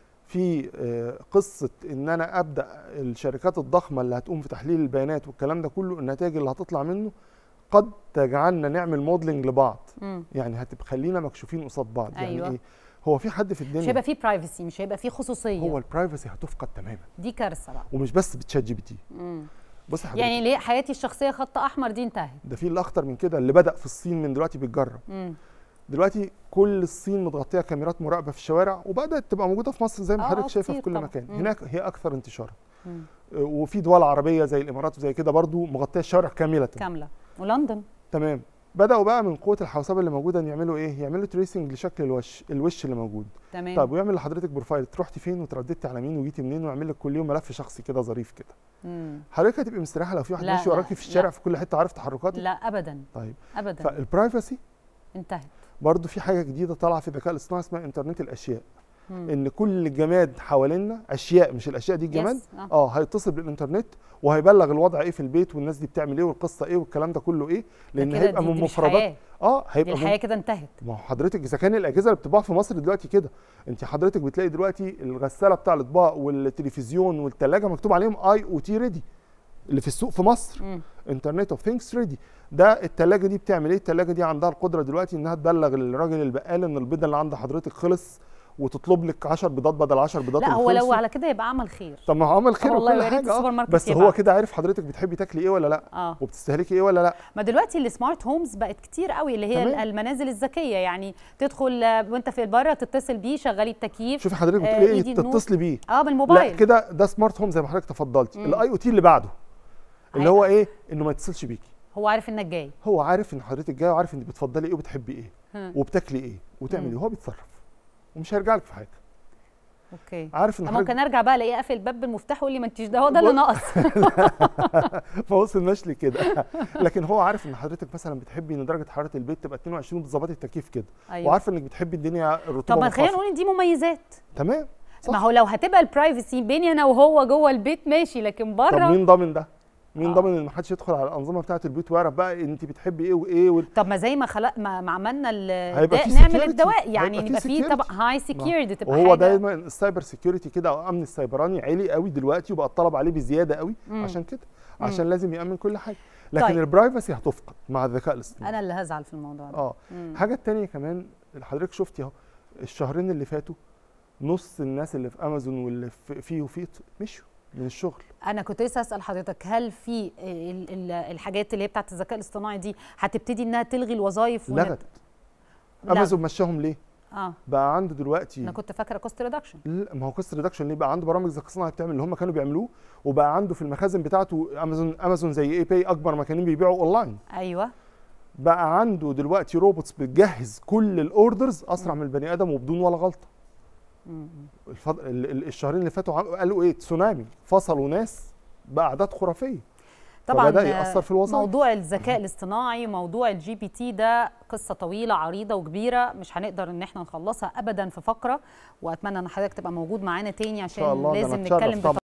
في آه، قصه ان انا ابدا الشركات الضخمه اللي هتقوم في تحليل البيانات والكلام ده كله النتائج اللي هتطلع منه قد تجعلنا نعمل موديلنج لبعض مم. يعني هتبقى خلينا مكشوفين قصاد بعض يعني أيوة. ايه هو في حد في مش الدنيا هيبقى فيه برايفسي مش هيبقى فيه خصوصيه هو البرايفسي هتفقد تماما دي كارثه بقى ومش بس بتشات جي بي تي مم. بص يا حضرتك يعني ليه حياتي الشخصيه خط احمر دي انتهت ده في الاخطر من كده اللي بدا في الصين من دلوقتي بيتجرب مم. دلوقتي كل الصين متغطيه كاميرات مراقبه في الشوارع وبدات تبقى موجوده في مصر زي ما آه، حضرتك آه، شايفه في كتير كل طبعاً. مكان مم. هناك هي اكثر انتشارا مم. آه، وفي دول عربيه زي الامارات وزي كده برضو مغطيه الشوارع كامله كامله ولندن تمام بداوا بقى من قوه الحوسبه اللي موجوده ان يعملوا ايه يعملوا تريسنج لشكل الوش الوش اللي موجود تمام طيب ويعمل لحضرتك بروفايل رحتي فين وترددتي على مين وجيتي منين ويعمل لك كل يوم ملف شخصي كده ظريف كده مم. حضرتك هتبقي مستريحه لو في واحد لا، ماشي لا، وراكي في الشارع لا. في كل حته عارف تحركاتك لا ابدا طيب ابدا فالبرايفسي انتهت برضو في حاجه جديده طالعه في الذكاء الاصطناعي اسمها انترنت الاشياء مم. ان كل جماد حوالينا اشياء مش الاشياء دي الجماد يس، آه. اه هيتصل بالانترنت وهيبلغ الوضع ايه في البيت والناس دي بتعمل ايه والقصه ايه والكلام ده كله ايه لان كده هيبقى دي- من دي مش مفردات حياة. اه دي هيبقى الحياه من... كده انتهت ما هو حضرتك اذا كان الاجهزه اللي بتتباع في مصر دلوقتي كده انت حضرتك بتلاقي دلوقتي الغساله بتاع الاطباق والتلفزيون والثلاجه مكتوب عليهم اي او تي ريدي اللي في السوق في مصر مم. انترنت اوف ثينكس ريدي ده الثلاجه دي بتعمل ايه الثلاجه دي عندها القدره دلوقتي انها تبلغ الراجل البقال ان البيضه اللي عند حضرتك خلص وتطلب لك 10 بيضات بدل 10 بيضات لا اللي هو لو خلصوا. على كده يبقى عمل خير طب ما هو عمل خير آه والله وكل يا ريت حاجه السوبر اه ماركت بس هو يبعت. كده عارف حضرتك بتحبي تاكلي ايه ولا لا اه وبتستهلكي ايه ولا لا ما دلوقتي السمارت هومز بقت كتير قوي اللي هي تمام. المنازل الذكيه يعني تدخل آه، وانت في بره تتصل بيه شغلي التكييف شوفي حضرتك آه، بتقولي إيدي ايه النور. تتصلي بيه اه لا بالموبايل كده ده سمارت هوم زي ما حضرتك تفضلتي مم. الاي او تي اللي بعده اللي أي- هو ايه انه ما يتصلش بيكي هو عارف انك جاي هو عارف ان حضرتك جايه وعارف انت بتفضلي ايه وبتحبي ايه ها. وبتاكلي ايه وتعملي ايه مم. هو بيتصرف ومش هيرجع لك في حاجه اوكي عارف ان أنا ممكن حضرتك ارجع بقى الاقيه قافل الباب بالمفتاح ويقول لي ما انتش ده هو ده اللي بص- ناقص ما وصلناش لكده لكن هو عارف ان حضرتك مثلا بتحبي ان درجه حراره البيت تبقى 22 بتظبطي التكييف كده أيوة. وعارفه انك بتحبي الدنيا الرطوبه طب ما خلينا منخفضة. نقول ان دي مميزات تمام صح. ما هو لو هتبقى البرايفسي بيني انا وهو جوه البيت ماشي لكن طب بره مين ضامن ده مين آه. ضامن ان محدش يدخل على الانظمه بتاعه البيوت ويعرف بقى انت بتحبي ايه وايه و... طب ما زي ما خلق ما, ما عملنا ال- هيبقى الداء في نعمل security. الدواء يعني هيبقى في يبقى في security. طبعا هاي ما- سكيورتي تبقى وهو حاجه دايما السايبر سيكيورتي كده او امن السيبراني عالي قوي دلوقتي وبقى الطلب عليه بزياده قوي مم. عشان كده مم. عشان لازم يامن كل حاجه لكن طيب. البرايفسي هتفقد مع الذكاء الاصطناعي انا اللي هزعل في الموضوع ده اه مم. الحاجه التانية كمان اللي حضرتك شفتي اهو الشهرين اللي فاتوا نص الناس اللي في امازون واللي في فيه وفيه مشوا من الشغل انا كنت لسه اسال حضرتك هل في ال- ال- الحاجات اللي هي بتاعت الذكاء الاصطناعي دي هتبتدي انها تلغي الوظائف ونت- لغت لا. امازون مشاهم ليه اه بقى عنده دلوقتي انا كنت فاكره كوست ريدكشن لا، ما هو كوست ريدكشن ليه بقى عنده برامج ذكاء اصطناعي بتعمل اللي هم كانوا بيعملوه وبقى عنده في المخازن بتاعته امازون امازون زي اي باي اكبر مكانين بيبيعوا اونلاين ايوه بقى عنده دلوقتي روبوتس بتجهز كل الاوردرز اسرع من البني ادم وبدون ولا غلطه مم. الفض... ال- ال- الشهرين اللي فاتوا عم- قالوا ايه تسونامي فصلوا ناس باعداد خرافيه طبعا فبدأ يأثر في الوظائف. موضوع الذكاء الاصطناعي موضوع الجي بي تي ده قصه طويله عريضه وكبيره مش هنقدر ان احنا نخلصها ابدا في فقره واتمنى ان حضرتك تبقى موجود معانا تاني عشان الله، ده أنا لازم أتشرف نتكلم طبعاً.